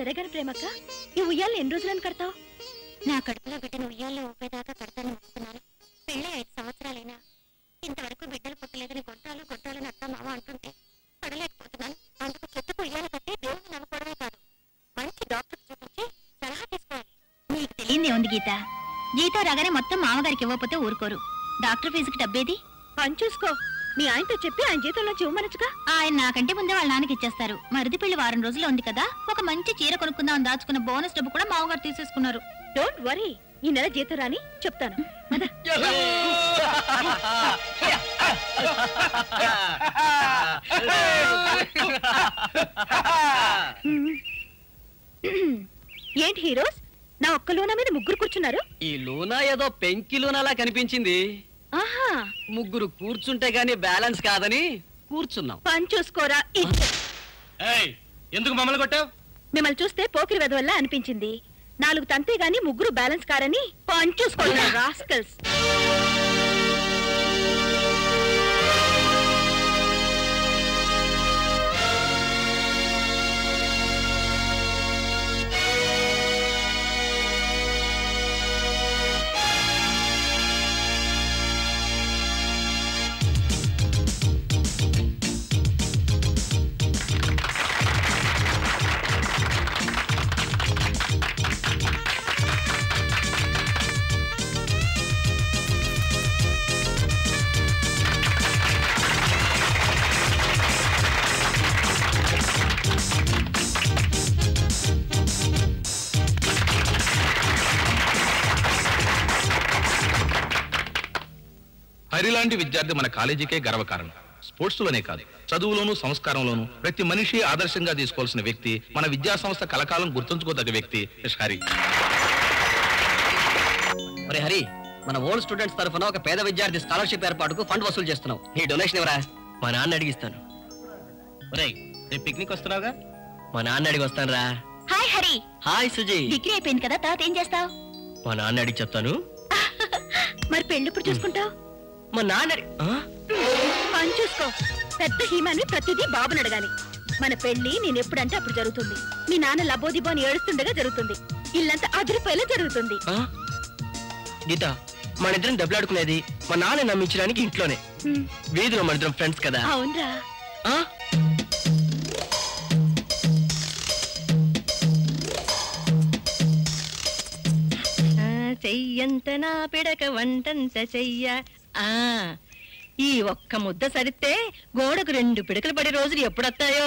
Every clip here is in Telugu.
సరేగాని ప్రేమక్క ఈ ఉయ్యాలు ఎన్ని రోజులని కడతావు నా కడుపులో బిడ్డను ఉయ్యాల్లో ఊపేదాకా కడతాను వస్తున్నాను పెళ్ళి ఐదు సంవత్సరాలైనా ఇంతవరకు బిడ్డలు పుట్టలేదని కొట్టాలు కొట్టాలని అత్త మామ అంటుంటే పడలేకపోతున్నాను అందుకు చెట్టుకు ఉయ్యాల కట్టి దేవుని నమ్ముకోవడమే కాదు మంచి డాక్టర్ చూపించి సలహా తీసుకోవాలి నీకు తెలియందే ఉంది గీత జీతం రాగానే మొత్తం మామగారికి ఇవ్వకపోతే ఊరుకోరు డాక్టర్ ఫీజుకి డబ్బేది పని చూసుకో మీ ఆయనతో చెప్పి ఆయన జీతంలో ఇవ్వమనొచ్చుగా ఆయన నాకంటే ముందే వాళ్ళ నాన్నకి ఇచ్చేస్తారు మరిది పెళ్లి వారం రోజులు ఉంది కదా ఒక మంచి చీర కొనుక్కుందాం దాచుకున్న బోనస్ డబ్బు కూడా మామగారు తీసేసుకున్నారు డోంట్ వరీ ఈ నెల జీతం రాని చెప్తాను పద. ఏంటి హీరోస్ నా ఒక్క లోన మీద ముగ్గురు కూర్చున్నారు ఈ లూనా ఏదో పెంకి లూనాలా కనిపించింది ఆహా ముగ్గురు కూర్చుంటే గానీ బ్యాలెన్స్ కాదని కూర్చున్నాం పని చూసుకోరా ఇచ్చ. ఎందుకు మమ్మల్ని కొట్టావు మిమ్మల్ని చూస్తే పోకిరి వెదవల్ల అనిపించింది నాలుగు తంతే గాని ముగ్గురు బ్యాలెన్స్ కారని పని చూసుకోండి రాస్కల్స్ హరి లాంటి విద్యార్థి మన కాలేజీకే గర్వకారణం స్పోర్ట్స్ లోనే కాదు చదువులోను సంస్కారంలోను ప్రతి మనిషి ఆదర్శంగా తీసుకోవాల్సిన వ్యక్తి మన విద్యా సంస్థ కలకాలం గుర్తుంచుకోదగ్గ వ్యక్తి మిస్ హరి ఒరే హరి మన ఓల్డ్ స్టూడెంట్స్ తరఫున ఒక పేద విద్యార్థి స్కాలర్షిప్ ఏర్పాటుకు ఫండ్ వసూలు చేస్తున్నాం నీ డొనేషన్ ఎవరా మా నాన్న అడిగిస్తాను ఒరేయ్ రేపు పిక్నిక్ వస్తున్నావుగా మా నాన్న అడిగి వస్తాను రా hi Hari hi Suji degree అయిపోయింది కదా తర్వాత ఏం చేస్తావు మా నాన్న అడిగి చెప్తాను మరి పెళ్లి ఇప్పుడు చూసుకుంటావు మా నాన్న అడిగి ఆ? పని చూసుకో పెద్ద హీమాని ప్రతిదీ బాబుని అడగాలి మన పెళ్లి నేను ఎప్పుడంటే అప్పుడు జరుగుతుంది మీ నాన్న లబోదిబో అని ఏడుస్తుండగా జరుగుతుంది ఇల్లంతా అదిరిపోయేలా జరుగుతుంది ఆ? గీత మన ఇద్దరం దెబ్బలాడుకునేది మా నాన్న నమ్మించడానికి ఇంట్లోనే హ్మ్, వీధిలో మన ఇద్దరం ఫ్రెండ్స్ కదా అవునరా ఆ? చెయ్యంత నా పిడక వంటంత చెయ్య ఆ ఈ ఒక్క ముద్ద సరితే గోడకు రెండు పిడకలు పడే రోజులు ఎప్పుడొస్తాయో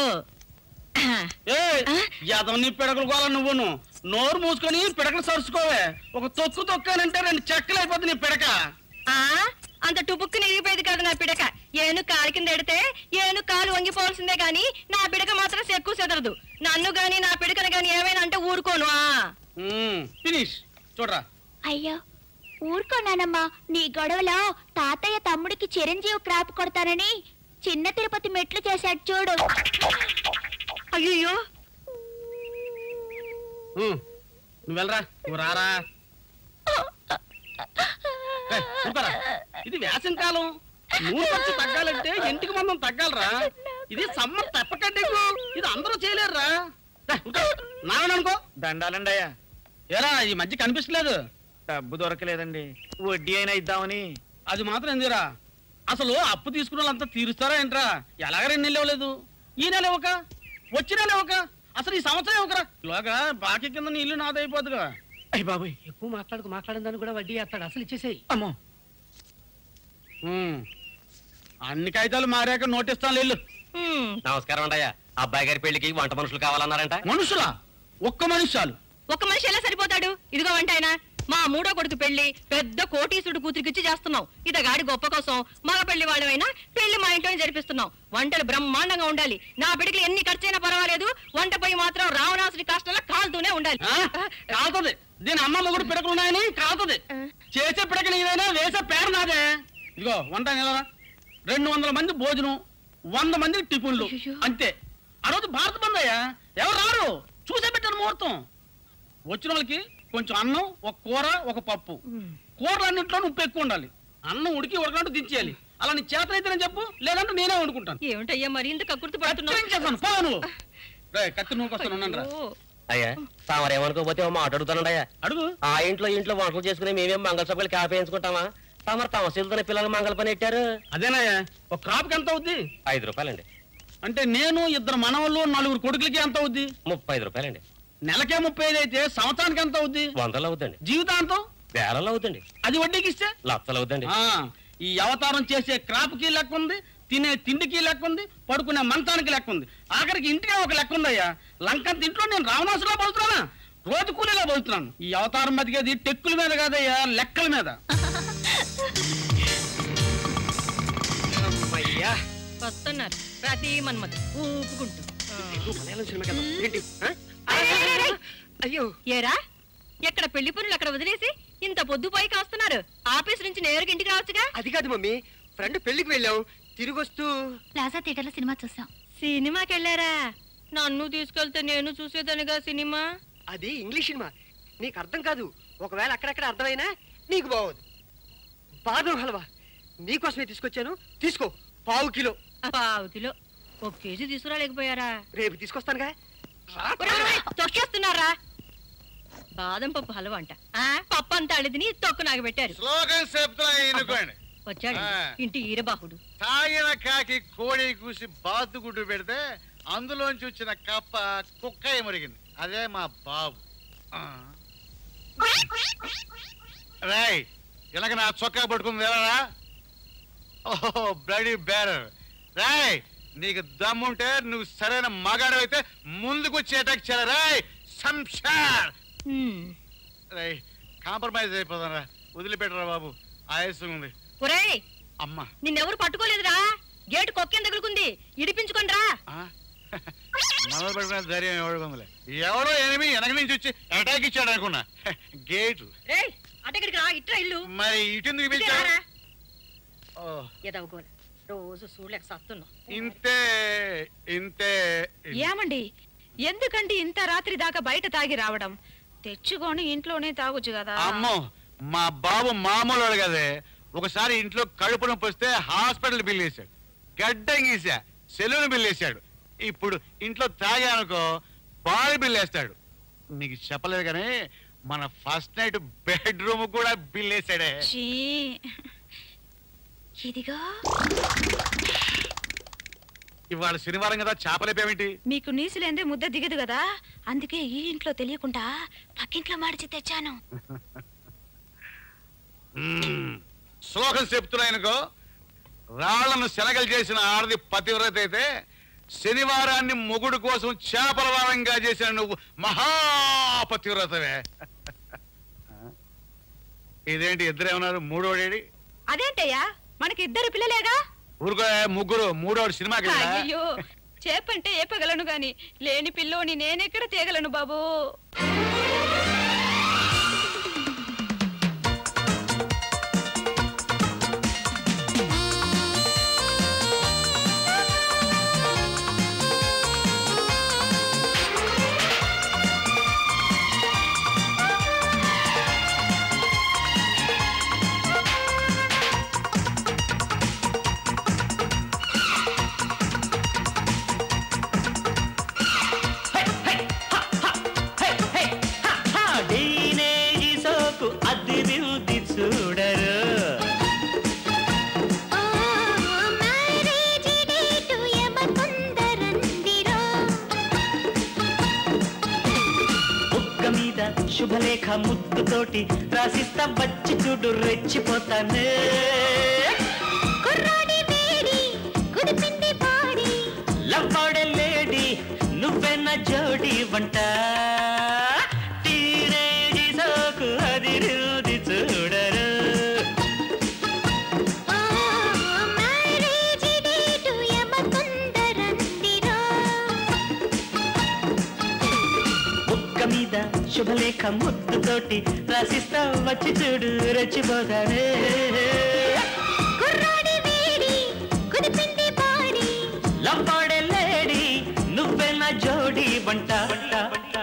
యాదవ్ నీ పిడకలు కోల నువ్వును నోరు మూసుకొని పిడకలు సరుచుకోవే ఒక తొక్కు తొక్కానంటే రెండు చెక్కలు అయిపోతుంది నీ పిడక ఆ అంత టుపుక్కు నిరిగిపోయేది కాదు నా పిడక ఏను కాలు కింద ఎడితే ఏను కాలు వంగిపోవాల్సిందే గాని నా పిడక మాత్రం ఎక్కువ చెదరదు నన్ను గాని నా పిడకను గాని ఏమైనా అంటే ఊరుకోను ఆ ఫినిష్ చూడరా అయ్యో ఊరుకోనానమ్మా నీ గొడవలో తాతయ్య తమ్ముడికి చిరంజీవి క్రాప్ కొడతానని చిన్న తిరుపతి మెట్లు చేశాడు చూడు అయ్యో ఉమ్, నువ్వు వెళ్ళరా నువ్వు రారా ఏయ్, ఊరుకోరా. ఇది వేసం కాలం నూనె ఖర్చు తగ్గాలంటే ఇంటికి మందం తగ్గాలరా ఇది సమ్మ తెప్పకడ్డకు ఇది అందరూ చేయలేరురా దా, ఊరుకో. నాన్న అనుకో దండాలండి అయ్యా ఏరా ఈ మధ్య కనిపించలేదు డబ్బు దొరకలేదండి వడ్డీ అయినా ఇద్దామని అది మాత్రం ఎందుకురా అసలు అప్పు తీసుకున్న వాళ్ళంతా తీరుస్తారా ఏంట్రా ఎలాగ రెండు నెలలు ఇవ్వలేదు ఈ నెల ఇవ్వక వచ్చి నెల ఇవ్వక అసలు ఈ సంవత్సరం ఇవ్వకరా ఇలాగా బాకీ కింద నీ ఇల్లు నాదైపోతుందిగా అయ్యి బాబోయ్ ఎక్కువ మాట్లాడుకు మాట్లాడిన దాన్ని కూడా వడ్డీ వేస్తాడు అసలు ఇచ్చేసేయి అమ్మో ఉమ్. అన్ని కాగితాలు మారాక నోటిస్తాను ఇల్లు హ్మ్. నమస్కారం అండయ్య అబ్బాయి గారి పెళ్లికి వంట మనుషులు కావాలన్నారంట మనుషులా ఒక్క మనిషి చాలు ఒక్క మనిషి ఎలా సరిపోతాడు ఇదిగో వంట ఆయన మా మూడో కొడుకు పెళ్లి పెద్ద కోటీసుడు కూతురికిచ్చి చేస్తున్నాం ఇతగాడి గొప్ప కోసం మగ పెళ్లి వాళ్ళమైనా పెళ్లి మా ఇంట్లోనే జరిపిస్తున్నాం వంటలు బ్రహ్మాండంగా ఉండాలి నా పిడికిలు ఎన్ని ఖర్చైనా పర్వాలేదు వంట పోయి మాత్రం రావణాసుడి కాష్టంలో కాలుతూనే ఉండాలి ఆ? కాలుతుంది దీని అమ్మ మొగుడు పిడకలు ఉన్నాయని కాలుతుంది చేసే పిడక నీదైనా వేసే పేరు నాదే ఇదిగో వంట నిలరా రెండు వందల మంది భోజనం వంద మంది టిఫిన్లు అంతే ఆ రోజు భారత బంద్ అయ్యా ఎవరు రారు చూసే పెట్టారు ముహూర్తం వచ్చిన వాళ్ళకి కొంచెం అన్నం ఒక కూర ఒక పప్పు కూరలు అన్నింటిలో ఉప్పు ఎక్కువ ఉండాలి అన్నం ఉడికి ఉడకనట్టు దించేయాలి అలా నీ చేత నేను చెప్పు లేదంటే నేనే వండుకుంటాను ఏమిటయ్యా మరి ఇంత కక్కుర్తి పడుతున్నావు చేస్తాను పో నువ్వు రే కత్తి నువ్వు వస్తాను ఉండండి రా ఓ, అయ్యా తమరేమనుకోపోతే ఓ మాట అడుగుతానండి అయ్యా అడుగు ఆ ఇంట్లో ఇంట్లో వంటలు చేసుకుని మేమేం మంగళ సభలు క్యాప్ వేయించుకుంటామా తమరు తమ చేతున్న పిల్లలు మంగళ పని పెట్టారు అదేనాయా ఒక క్రాప్కి ఎంత అవుద్ది ఐదు రూపాయలండి అంటే నేను ఇద్దరు మనవళ్ళు నలుగురు కొడుకులకి ఎంత అవుద్ది ముప్పై ఐదు రూపాయలండి నెలకే ముప్పై ఐదు అయితే సంవత్సరానికి ఎంత అవుద్ది వందలు అవుతండి జీవితాంతం వేలలు అవుతండి అది వడ్డీకి ఇస్తే లక్షలు అవుతండి ఆ, ఈ అవతారం చేసే క్రాప్కి లెక్క ఉంది తినే తిండికి లెక్క ఉంది పడుకునే మంచానికి లెక్క ఉంది ఆఖరికి ఇంటికే ఒక లెక్క ఉందయ్యా లంకంత ఇంట్లో నేను రావణాసులా బతుకుతున్నా రోజు కూలీలా బతుకుతున్నాను ఈ అవతారం బతికేది టెక్కుల మీద కాదయ్యా లెక్కల మీద వస్తున్నారు ప్రతి మన్మధు ఊపుకుంటూ ఆ. అయ్యో ఏరా ఎక్కడ పెళ్లి పనులు అక్కడ వదిలేసి ఇంత పొద్దు పైకి వస్తున్నారు ఆఫీస్ నుంచి నేరుగా ఇంటికి రావచ్చుగా అది కాదు మమ్మీ ఫ్రెండ్ పెళ్లికి వెళ్ళాం తిరిగి వస్తూ ప్లాజా థియేటర్లో సినిమా చూసాం సినిమాకి వెళ్ళారా నన్ను తీసుకెళ్తే నేను చూసేదానిగా సినిమా అది ఇంగ్లీష్ సినిమా నీకు అర్థం కాదు ఒకవేళ అక్కడక్కడ అర్థమైనా నీకు బాగోదు బాదం హల్వా నీకోసమే తీసుకొచ్చాను తీసుకో పావు కిలో పావు కిలో ఒక కేజీ తీసుకురాలేకపోయారా రేపు తీసుకొస్తానుగా ఒరేయ్, ఒరేయ్, తొక్కేస్తున్నారా బాదం పప్పు హల్వా అంట ఆ, పప్పు అంతా అడిదిని తొక్కు నాకు పెట్టారు స్లోగన్ చెప్తున్నా ఎన్నుకోండి వచ్చాడు ఆ. ఇంటి ఈరబాహుడు తాగిన కాకి కోడి కూసి బాతుగుడ్డు పెడితే అందులోంచి వచ్చిన కప్ప కుక్క మురిగింది అదే మా బాబు ఆ. రాయ్ ఇలాగ నా చొక్కా పట్టుకుంది ఎలా ఓహో బ్లడీ బేరర్ రాయ్ నీకు దమ్ముంటే నువ్వు సరైన మగాడు అయితే ముందుకు వచ్చి అటాక్ చేయాలి రాయ్ సంసార్ హ్మ్. రాయ్ కాంప్రమైజ్ అయిపోతారా వదిలిపెట్టరా బాబు ఆయాసం ఉంది ఒరేయ్ అమ్మా నిన్నెవరు పట్టుకోలేదురా గేటు కొక్కేం తగులుకుంది ఇడిపించుకోండి రా మొదలు పెట్టుకునే ధైర్యం ఎవరికి ఉందిలే ఎవడో ఎనిమి వెనక నుంచి వచ్చి అటాక్ ఇచ్చాడు అనుకున్నా గేటు రేయ్ అటెక్కడికి రా ఇట్రా ఇల్లు మరి ఇటెందుకు ఇటే పిలిచాడు రారా. ఓ, ఎదవగోల రోజు చూడలేక సత్తున్నాం ఇంతే ఇంతే ఇంతే. ఏమండి ఎందుకండి ఇంత రాత్రి దాకా బయట తాగి రావడం తెచ్చుకొని ఇంట్లోనే తాగొచ్చు కదా అమ్మో మా బాబు మామూలు వాడు కదే ఒకసారి ఇంట్లో కడుపు నొప్పి వస్తే హాస్పిటల్ బిల్ వేశాడు గడ్డం గీసా సెలూన్ బిల్ వేశాడు ఇప్పుడు ఇంట్లో తాగానుకో బాడీ బిల్ వేస్తాడు నీకు చెప్పలేదు కానీ మన ఫస్ట్ నైట్ బెడ్రూమ్ కూడా బిల్ వేసాడే ఛీ. ఇదిగో ఇవాళ శనివారం కదా చేపలేపేమిటి మీకు నీసులేందే ముద్ద దిగదు కదా అందుకే ఈ ఇంట్లో తెలియకుండా పక్కింట్లో మాడిచి తెచ్చాను మ్మ్. శ్లోకం చెప్తున్నాయనుకో రాళ్లను శనగలు చేసిన ఆడది పతివ్రత అయితే శనివారాన్ని మొగుడు కోసం చేపల వారంగా చేసిన నువ్వు మహాపతివ్రతవే ఇదేంటి ఇద్దరేమన్నారు మూడోడేడి అదేంటయ్యా మనకి ఇద్దరు పిల్లలేగా ఊరుకో ముగ్గురు మూడోడు సినిమాకి వెళ్ళా? అయ్యో చేపంటే ఏపగలను గాని లేని పిల్లోని నేనెక్కడ తేగలను బాబు టీనేజీ సోకు అద్దిరిద్ది చూడరు బుక్క మీద శుభలేఖ ముద్దుతోటి రాసిస్తా వచ్చి చూడు రెచ్చిపోతానే లవ్వాడే లేడీ నువ్వెన్న జోడి వంట టీనేజీ సోకు అదిరిద్ది చూడరు బుక్క మీద శుభలేఖ ముద్దుతోటి రాసిస్తా వచ్చి చూడు రెచ్చిపోతానే లవ్వాడే లేడీ నువ్వెన్న జోడి వంట వంట వంట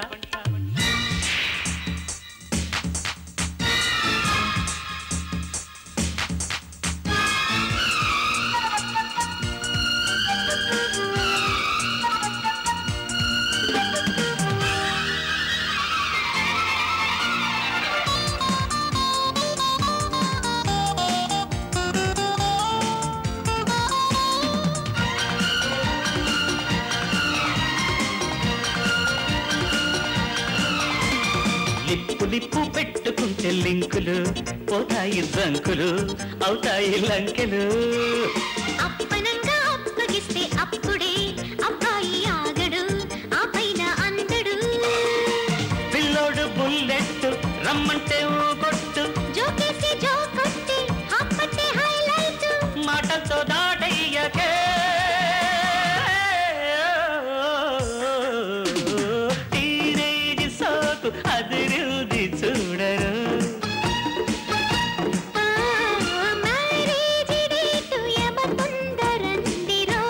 నిప్పు పెట్టుకుంటే లింకులు పోతాయి రంకులు అవుతాయి లంకెలు అప్పనంగా అప్పగిస్తే అప్పుడే అబ్బాయి ఆగడు ఆ పైన అందడు పిల్లోడు బుల్లెట్ రమ్మంటే ఊగొట్టు జోకేసి జో కొట్టి హప్పటే హైలైట్ మాటలతో దాటయ్యకే టీనేజ్ సోకు అదిరుది చూడరు మ్యారేజ్ డేట్ యమ తొందరందిరో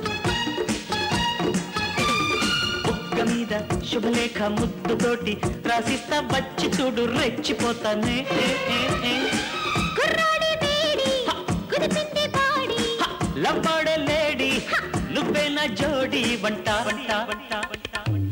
బుక్క మీద శుభలేఖ ముద్దుతోటి రాసిస్తా వచ్చి చూడు రెచ్చిపోతానే కుర్రాడి వేడి కుదిపింది బాడి లవ్వాడే లేడీ నువ్వే నా జోడి వంట వంట వంట వంట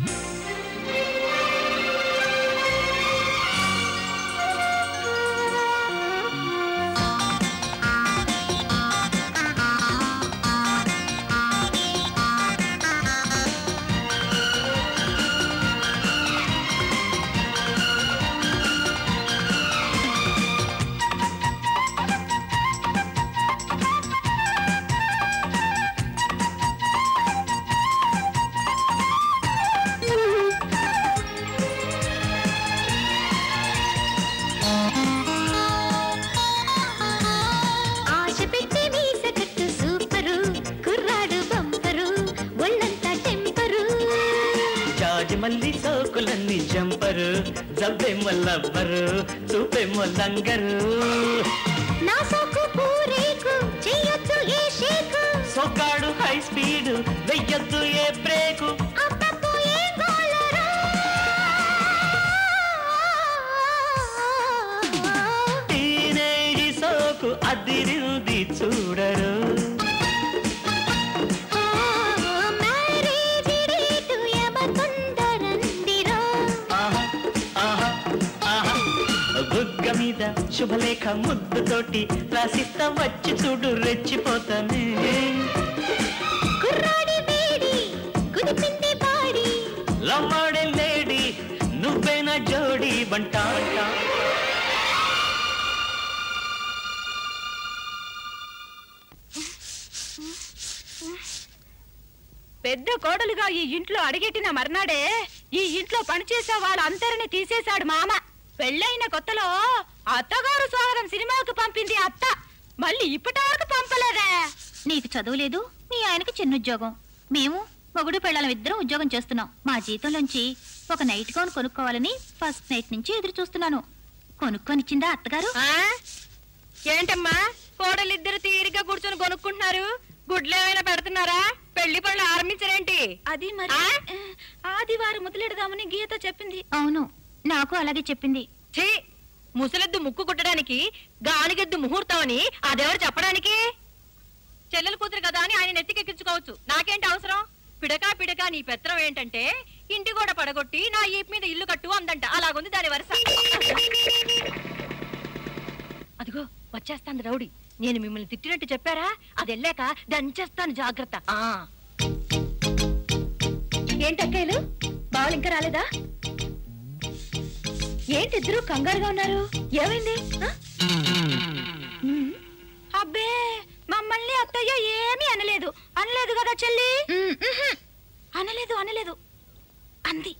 ఆశ పెట్టి మీస కట్టు సూపరు కుర్రాడు బంపరు ఒళ్ళంతా టెంపరు జాజి మల్లి సోకులన్నీ జంపరు జబ్బేమో లవ్వరు చూపేమో లంగరు నా సోకు పూరేకు చెయ్యొద్దు ఏ షేకు సొక్కాడు హై స్పీడ్ వెయ్యొద్దు ఏ బ్రేకు అబ్బబ్బో ఏ గోలరా టీనేజ్ సోకు అదిరింది చూడరు మ్యారేజ్ డేట్ యమ తొందరందిరో ఆహా ఆహా ఆహా బుగ్గ మీద శుభలేఖ ముద్దుతోటి రాసిస్తా వచ్చి చూడు రెచ్చిపోతానే కుర్రాడి వేడి కుదిపింది బాడి లవ్వాడే లేడీ నువ్వే నా జోడి వంట వంట పెద్ద కోడలుగా ఈ ఇంట్లో అడిగెట్టిన మర్నాడే ఈ ఇంట్లో పనిచేసే వాళ్ళందరినీ తీసేశాడు మామ పెళ్ళైన కొత్తలో అత్తగారు సోదరం సినిమాకు పంపింది అత్త మళ్ళీ ఇప్పటి వరకు పంపలేదే నీకు చదువు లేదు మీ ఆయనకి చిన్న ఉద్యోగం మేము మొగుడు పెళ్ళాలం ఇద్దరం ఉద్యోగం చేస్తున్నాం మా జీతంలోంచి ఒక నైట్ గౌన్ కొనుక్కోవాలని ఫస్ట్ నైట్ నుంచి ఎదురు చూస్తున్నాను కొనుక్కొనిచ్చిందా అత్తగారు ఆ? ఏంటమ్మా కోడలిద్దరు తీరిగ్గా కూర్చొని కొనుక్కుంటున్నారు గుడ్లు ఏమైనా పెడుతున్నారా పెళ్లి పనులు ఆరంభించరేంటి అది మరి ఆ? ఆదివారం మొదలెడదామని గీత చెప్పింది అవును నాకు అలాగే చెప్పింది ఛీ ముసలెద్దు ముక్కు కుట్టడానికి గానిగెద్దు ముహూర్తం అని అదెవరు చెప్పడానికి చెల్లెల కూతురు కదా అని ఆయన నెత్తికెక్కించుకోవచ్చు నాకేంటి అవసరం పిడకా పిడకా నీ పెత్తనం ఏంటంటే ఇంటి కూడా పడగొట్టి నా ఈపు మీద ఇల్లు కట్టు అందంట అలాగుంది దాని వరుస అదిగో వచ్చేస్తాను రౌడీ నేను మిమ్మల్ని తిట్టినట్టు చెప్పారా అది వెళ్ళాక దంచేస్తాను జాగ్రత్త ఆ ఏంటి అక్కయ్యలు బావలు ఇంకా రాలేదా ఏంటి ఇద్దరు కంగారుగా ఉన్నారు ఏమైంది ఆ? అబ్బే మమ్మల్ని అత్తయ్య ఏమీ అనలేదు అనలేదు కదా చెల్లి ఉమ్, ఉహుం. అనలేదు అనలేదు అంది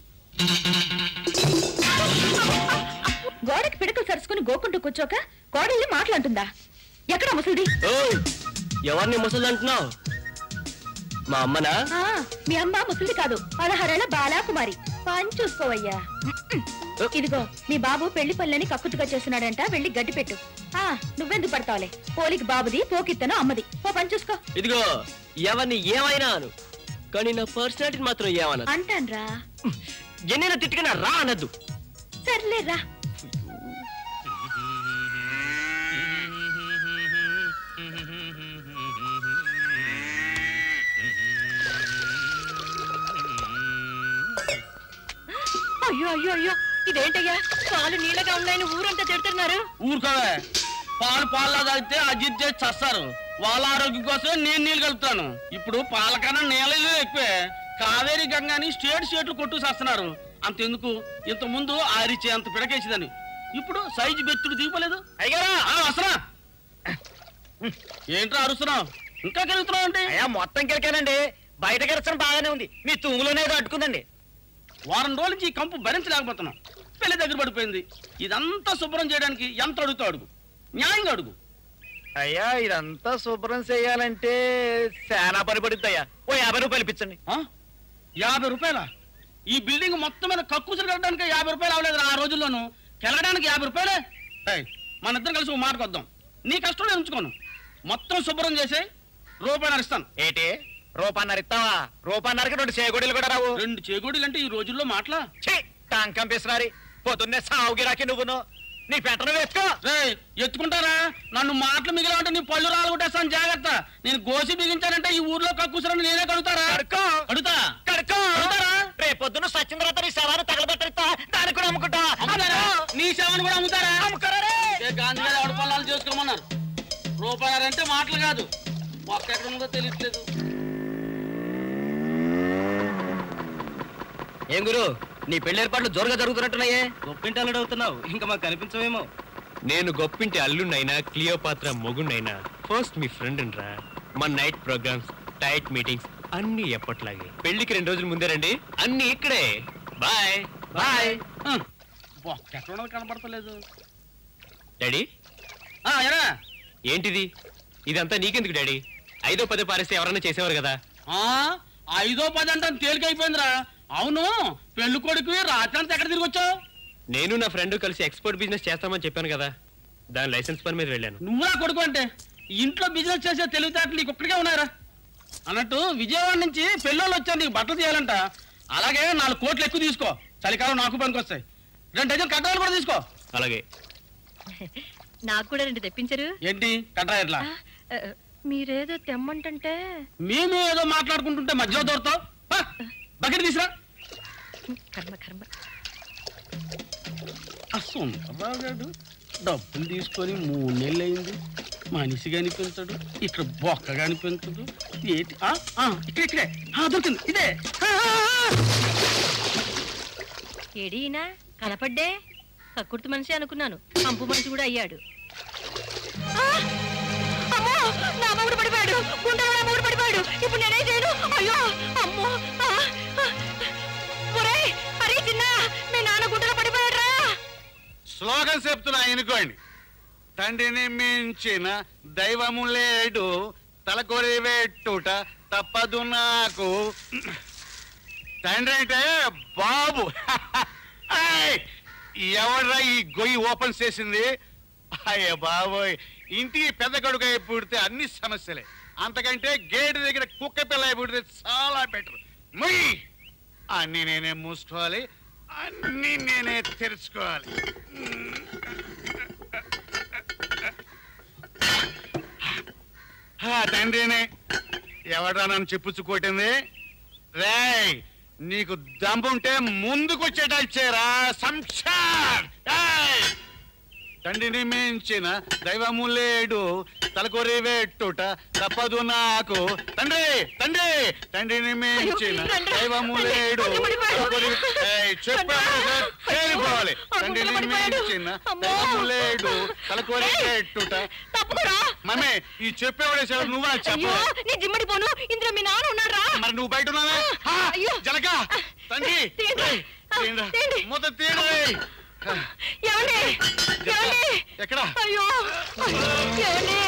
గోడకి పిడకలు సరుచుకుని గోకుంటూ కూర్చోక కోడల్ని మాట్లాడుతుందా ఎక్కడ ముసలిది ఎవరిని ముసలి అంటున్నావు మా అమ్మనా ఆ, మీ అమ్మ ముసలిది కాదు పదహారేళ్ల బాలాకుమారి పని చూసుకోవయ్యా ఇదిగో మీ బాబు పెళ్లి పనులని కక్కుతుగా చేస్తున్నాడంట వెళ్ళి గడ్డి పెట్టు ఆ నువ్వెందుకు పడతావులే పోలికి బాబుది పోకిత్తను అమ్మది ఓ పని చూసుకో ఇదిగో ఎవరిని ఏమైనా అను కానీ నా పర్సనాలిటీని మాత్రం ఏమన్నా అంటాన్రా ఎన్నైనా తిట్టుకున్నా రా అనద్దు సర్లేరా అయ్యో అయ్యో అయ్యో ఇదేంటయ్యా పాలు నీళ్ళగా ఉన్నాయని ఊరంతా తిడుతున్నారు ఊరుకోవే పాలు పాల్లా తాగితే అజిత్ చేసి చస్తారు వాళ్ళ ఆరోగ్యం కోసమే నేను నీళ్ళు కలుపుతాను ఇప్పుడు పాల కన్నా నీళ్ళు ఎక్కువే కావేరి గంగాని స్టేట్ స్టేట్లు కొట్టు చేస్తున్నారు అంతెందుకు ఇంత ముందు ఆరిచే అంత పిడకేసేదాన్ని ఇప్పుడు సైజు బెత్తుడు దిగిపోలేదు అయ్యారా ఆ, వస్తున్నా ఏంట్రా అరుస్తున్నావు ఇంకా కలుగుతున్నావు అంటే అయ్యా మొత్తం కెలికానండి బయట కెరచడం బాగానే ఉంది మీ తుమ్ములోనే ఏదో అడ్డుకుందండి వారం రోజుల నుంచి ఈ కంపు భరించలేకపోతున్నాం పెళ్లి దగ్గర పడిపోయింది ఇదంతా శుభ్రం చేయడానికి ఎంత అడుగుతా అడుగు న్యాయంగా అడుగు అయ్యా ఇదంతా శుభ్రం చేయాలంటే శానా పని పడుద్ది అయ్యా ఓ యాభై రూపాయలు ఇప్పించండి ఆ? యాభై రూపాయల ఈ బిల్డింగ్ మొత్తం మీద కక్కుసులు కట్టడానికి యాభై రూపాయలు అవ్వలేదు ఆ రోజుల్లోనూ కెలగడానికి యాభై రూపాయలే ఏయ్, మన ఇద్దరం కలిసి ఒక మాటకు వద్దాం నీ కష్టం నేను ఉంచుకోను మొత్తం శుభ్రం చేసి రూపాయలు ఇస్తాను ఏంటి రూపాన్నర ఇస్తావా రూపాన్నరకి రెండు చేగొడీలు కూడా రావు రెండు చేగోడీలు అంటే ఈ రోజుల్లో మాటలా ఛీ టంకం పిసినారి పొద్దున్నే సావు గిరాకి నువ్వును నీ పెంటను వేసుకో రేయ్ ఎత్తుకుంటారా నన్ను మాటలు మిగిలామంటే నీ పళ్ళు రాలగొట్టేస్తాను జాగ్రత్త నేను గోసి బిగించానంటే ఈ ఊర్లో కక్కుసరని నేనే కడుగుతారా కడుక్కో అడుగుతా కడుక్కో కడుగుతారా రేపు పొద్దున్న సచిన తర్వాత నీ శవాన్ని తగలబెట్టా దానికి కూడా అమ్ముకుంటా అమ్ముతారా నీ సేవను కూడా అమ్ముతారా అమ్ముకోరా రే. ఏ గాంధీ గారు ఎవడ పనులు చేసుకోమన్నారు రూపాయలంటే మాటలు కాదు మొక్క ఎక్కడ ఉందో తెలియట్లేదు ఏం గురు నీ పెళ్లి ఏర్పాట్లు జోరుగా జరుగుతున్నట్టున్నాయే గొప్పింటి అల్లుడు అవుతున్నావు ఇంకా మాకు కనిపించవేమో నేను గొప్పింటి అల్లునైనా క్లియోపాత్ర మొగునైనా ఫస్ట్ మీ ఫ్రెండ్ రా మన నైట్ ప్రోగ్రామ్స్ టైట్ మీటింగ్స్ అన్ని ఎప్పట్లాగే పెళ్లికి రెండు రోజుల ముందే రండి అన్ని ఇక్కడే బాయ్ బాయ్ ఆ, మొక్క ఎక్కడ ఉన్నదో కనపడతలేదు డాడీ ఆ, ఎరా ఏంటిది ఇదంతా నీకెందుకు డాడీ ఐదో పదే పారేస్తే ఎవరన్నా చేసేవారు కదా ఆ, ఐదో పది అంటే తేలికైపోయిందిరా అవును పెళ్లి కొడుకు రాత్రి అంతా ఎక్కడ తిరిగి వచ్చావు నేను నా ఫ్రెండ్ కలిసి ఎక్స్పోర్ట్ బిజినెస్ చేస్తామని చెప్పాను కదా దాని లైసెన్స్ పని మీద వెళ్ళాను నువ్వురా కొడుకు అంటే ఇంట్లో బిజినెస్ చేసే తెలివితేటలు నీకు ఒక్కడికే ఉన్నాయరా అన్నట్టు విజయవాడ నుంచి పెళ్ళోళ్ళు వచ్చారు నీకు బట్టలు తీయాలంట అలాగే నాలుగు కోట్లు ఎక్కువ తీసుకో చలికాలం నాకు పనికి వస్తాయి రెండు డజన్ కట్టాలు కూడా తీసుకో అలాగే నాకు కూడా రెండు తెప్పించరు ఏంటి కట్రాయట్లా ఆ, మీరేదో తెమ్మంటంటే మేము ఏదో మాట్లాడుకుంటుంటే మధ్యలో దూరతావు బకెట్ తీసురా కర్మ కర్మ సుందరరావు డబ్బులు తీసుకొని మూడు నెలలు అయింది మనిషి కనిపించడు ఇక్కడ బొక్క కనిపించడు ఏంటి ఆ, ఆ, ఇక్కడ ఇక్కడే ఆ, దొరికింది ఇదే ఆ, ఆ, ఆ. ఏడీనా కనపడ్డే కక్కుర్తి మనిషి అనుకున్నాను పంపు మనిషి కూడా అయ్యాడు అమ్మో నా మొగుడు పడిపోయాడు గుండెలో నా మొగుడు పడిపోయాడు ఇప్పుడు నేనేం చేయను అయ్యో అమ్మో ఆ, ఆ. ఒరేయ్ అరే చిన్న మీ నాన్న గుండెలో పడిపోయాడు రా స్లోగన్ చెప్తున్నా ఎనుకోండి తండ్రిని మించిన దైవము లేడు తలకొరి వెట్టుట తప్పదు నాకు తండ్రి అంటే బాబు ఏయ్! ఎవడ్రా ఈ గొయ్యి ఓపెన్ చేసింది అయ్య బాబోయ్ ఇంటికి పెద్ద కొడుకు అయి పుడితే అన్ని సమస్యలే అంతకంటే గేటు దగ్గర కుక్క పిల్ల అయి పుడితే చాలా బెటర్ ముయ్ అన్ని నేనే మూసుకోవాలి అన్ని నేనే తెరుచుకోవాలి ఆ, తండ్రినే ఎవడా నన్ను చెప్పుచ్చుకోటింది రేయ్ నీకు దమ్ముంటే ముందుకొచ్చేటచ్చేరా సంసార్ ఏయ్! తండ్రిని మించిన దైవము లేడు తలకొరి వెట్టుట తప్పదు నాకు తండ్రి తండ్రి తండ్రిని మించిన తండ్రి, దైవము తండ్రి, లేడు తండ్రి పడిపోయాడు. తలకొరి ఏయ్, చెప్పాను సార్ చేరిపోవాలి అయ్యో, తండ్రిని అమ్మ పడిపోయాడు. మించిన అమ్మో. దైవము లేడు తలకొరి ఏయ్, వెట్టుట తప్పుకోరా మమ్మే ఈ చెప్పేవాడేసాడు నువ్వా అయ్యో చెప్పు నీ జిమ్మడి పోను ఇందులో మీ నాన్న ఉన్నాడు రా మరి నువ్వు బయట ఉన్నావే హా, అయ్యో. జలక తండ్రి తీయండి. ఏయ్, తీయండి. తీయండి. మూత తీయండి ఏయ్. ఏమండి ఏమండి ఎక్కడ అయ్యో ఏమండి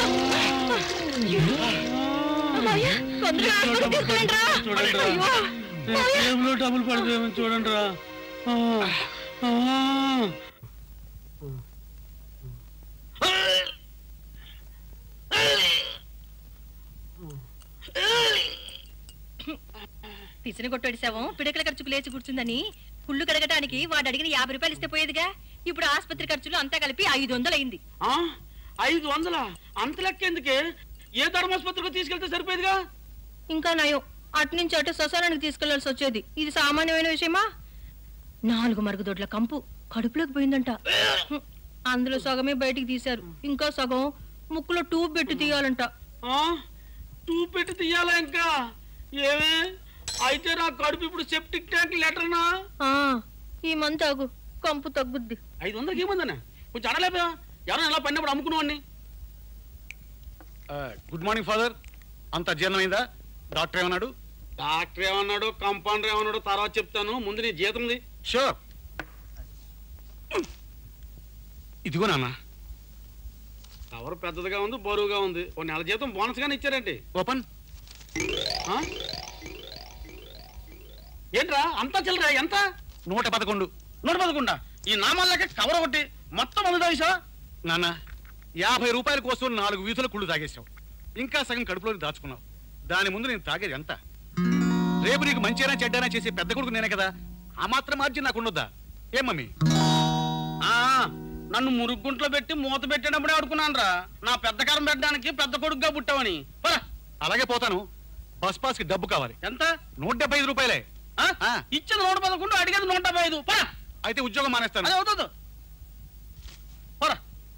అయ్యో, తొందరగా హాస్పిటల్కి తీసుకెళ్ళండి రా. చూడండి రా. అయ్యో, అయ్యో. జేబులో డబ్బులు పడిపోయామని చూడండి రా ఆ, ఆ. పిసిని కొట్టడి శవం పిడకల ఖర్చుకు లేచి కూర్చుందని కుళ్ళు కడగటానికి వాడు అడిగిన యాభై రూపాయలు ఇస్తే పోయేదిగా ఇప్పుడు ఆసుపత్రి ఖర్చులు అంతా కలిపి ఐదు వందలు అయింది ఆ? ఐదు వందల అంత లెక్క ఎందుకే ఏ ధర్మాసుపత్రికి తీసుకెళ్తే సరిపోయేదిగా ఇంకా నయం అటు నుంచి అటు శ్మశానానికి తీసుకెళ్లాల్సి వచ్చేది ఇది సామాన్యమైన విషయమా నాలుగు మరుగుదొడ్ల కంపు కడుపులోకి పోయిందంట హ్మ్. అందులో సగమే బయటికి తీశారు ఇంకా సగం ముక్కులో ట్యూబ్ పెట్టి తీయాలంట ఆ? టూ పెట్టి తీయాలా ఇంకా ఏమే అయితే నా కడుపు ఇప్పుడు సెప్టిక్ ట్యాంక్ లెటర్నా ఆ, ఈ మంత్ ఆగు కంపు తగ్గుద్ది ఐదు వందలకి ఏముందన్న కొంచెం అడలేపోయా ఎవరైనా ఎలా పడినప్పుడు అమ్ముకున్నావాడిని గుడ్ మార్నింగ్ ఫాదర్ అంత జీర్ణమైందా డాక్టర్ ఏమన్నాడు డాక్టర్ ఏమన్నాడు కంపౌండర్ ఏమన్నాడు తర్వాత చెప్తాను ముందు నీ జీతం ఉంది షూర్ ఇదిగో నాన్న కవర్ పెద్దదిగా ఉంది బరువుగా ఉంది ఓ నెల జీతం బోనస్ గానే ఇచ్చారేంటి ఓపెన్ ఆ? ఏంట్రా అంతా చిల్లరా ఎంత నూట పదకొండు నూట పదకొండా ఈ నామాల లెక్క కవర్ ఒకటి మొత్తం మందు తాగిసా నాన్న యాభై రూపాయల కోసం నాలుగు వీధుల కుళ్ళు తాగేశావు ఇంకా సగం కడుపులోకి దాచుకున్నావు దాని ముందు నేను తాగేది ఎంత రేపు నీకు మంచిగా చెడ్డైనా చేసే పెద్ద కొడుకు నేనే కదా ఆ మాత్రం మార్జిన్ నాకు ఉండొద్దా ఏం మమ్మీ ఆ, నన్ను మురుగుంట్లో పెట్టి మూత పెట్టేటప్పుడే అడుకున్నాను రా నా పెద్ద కారం పెట్టడానికి పెద్ద కొడుకుగా పుట్టావని పరా. అలాగే పోతాను బస్ పాస్ కి డబ్బు కావాలి ఎంత నూట డెబ్బై ఐదు రూపాయలే ఆ? ఆ. ఇచ్చింది నూట పదకొండు అడిగేది నూట డెబ్బై ఐదు పరా. అయితే ఉద్యోగం మానేస్తాను అదే అవుతుంది పరా.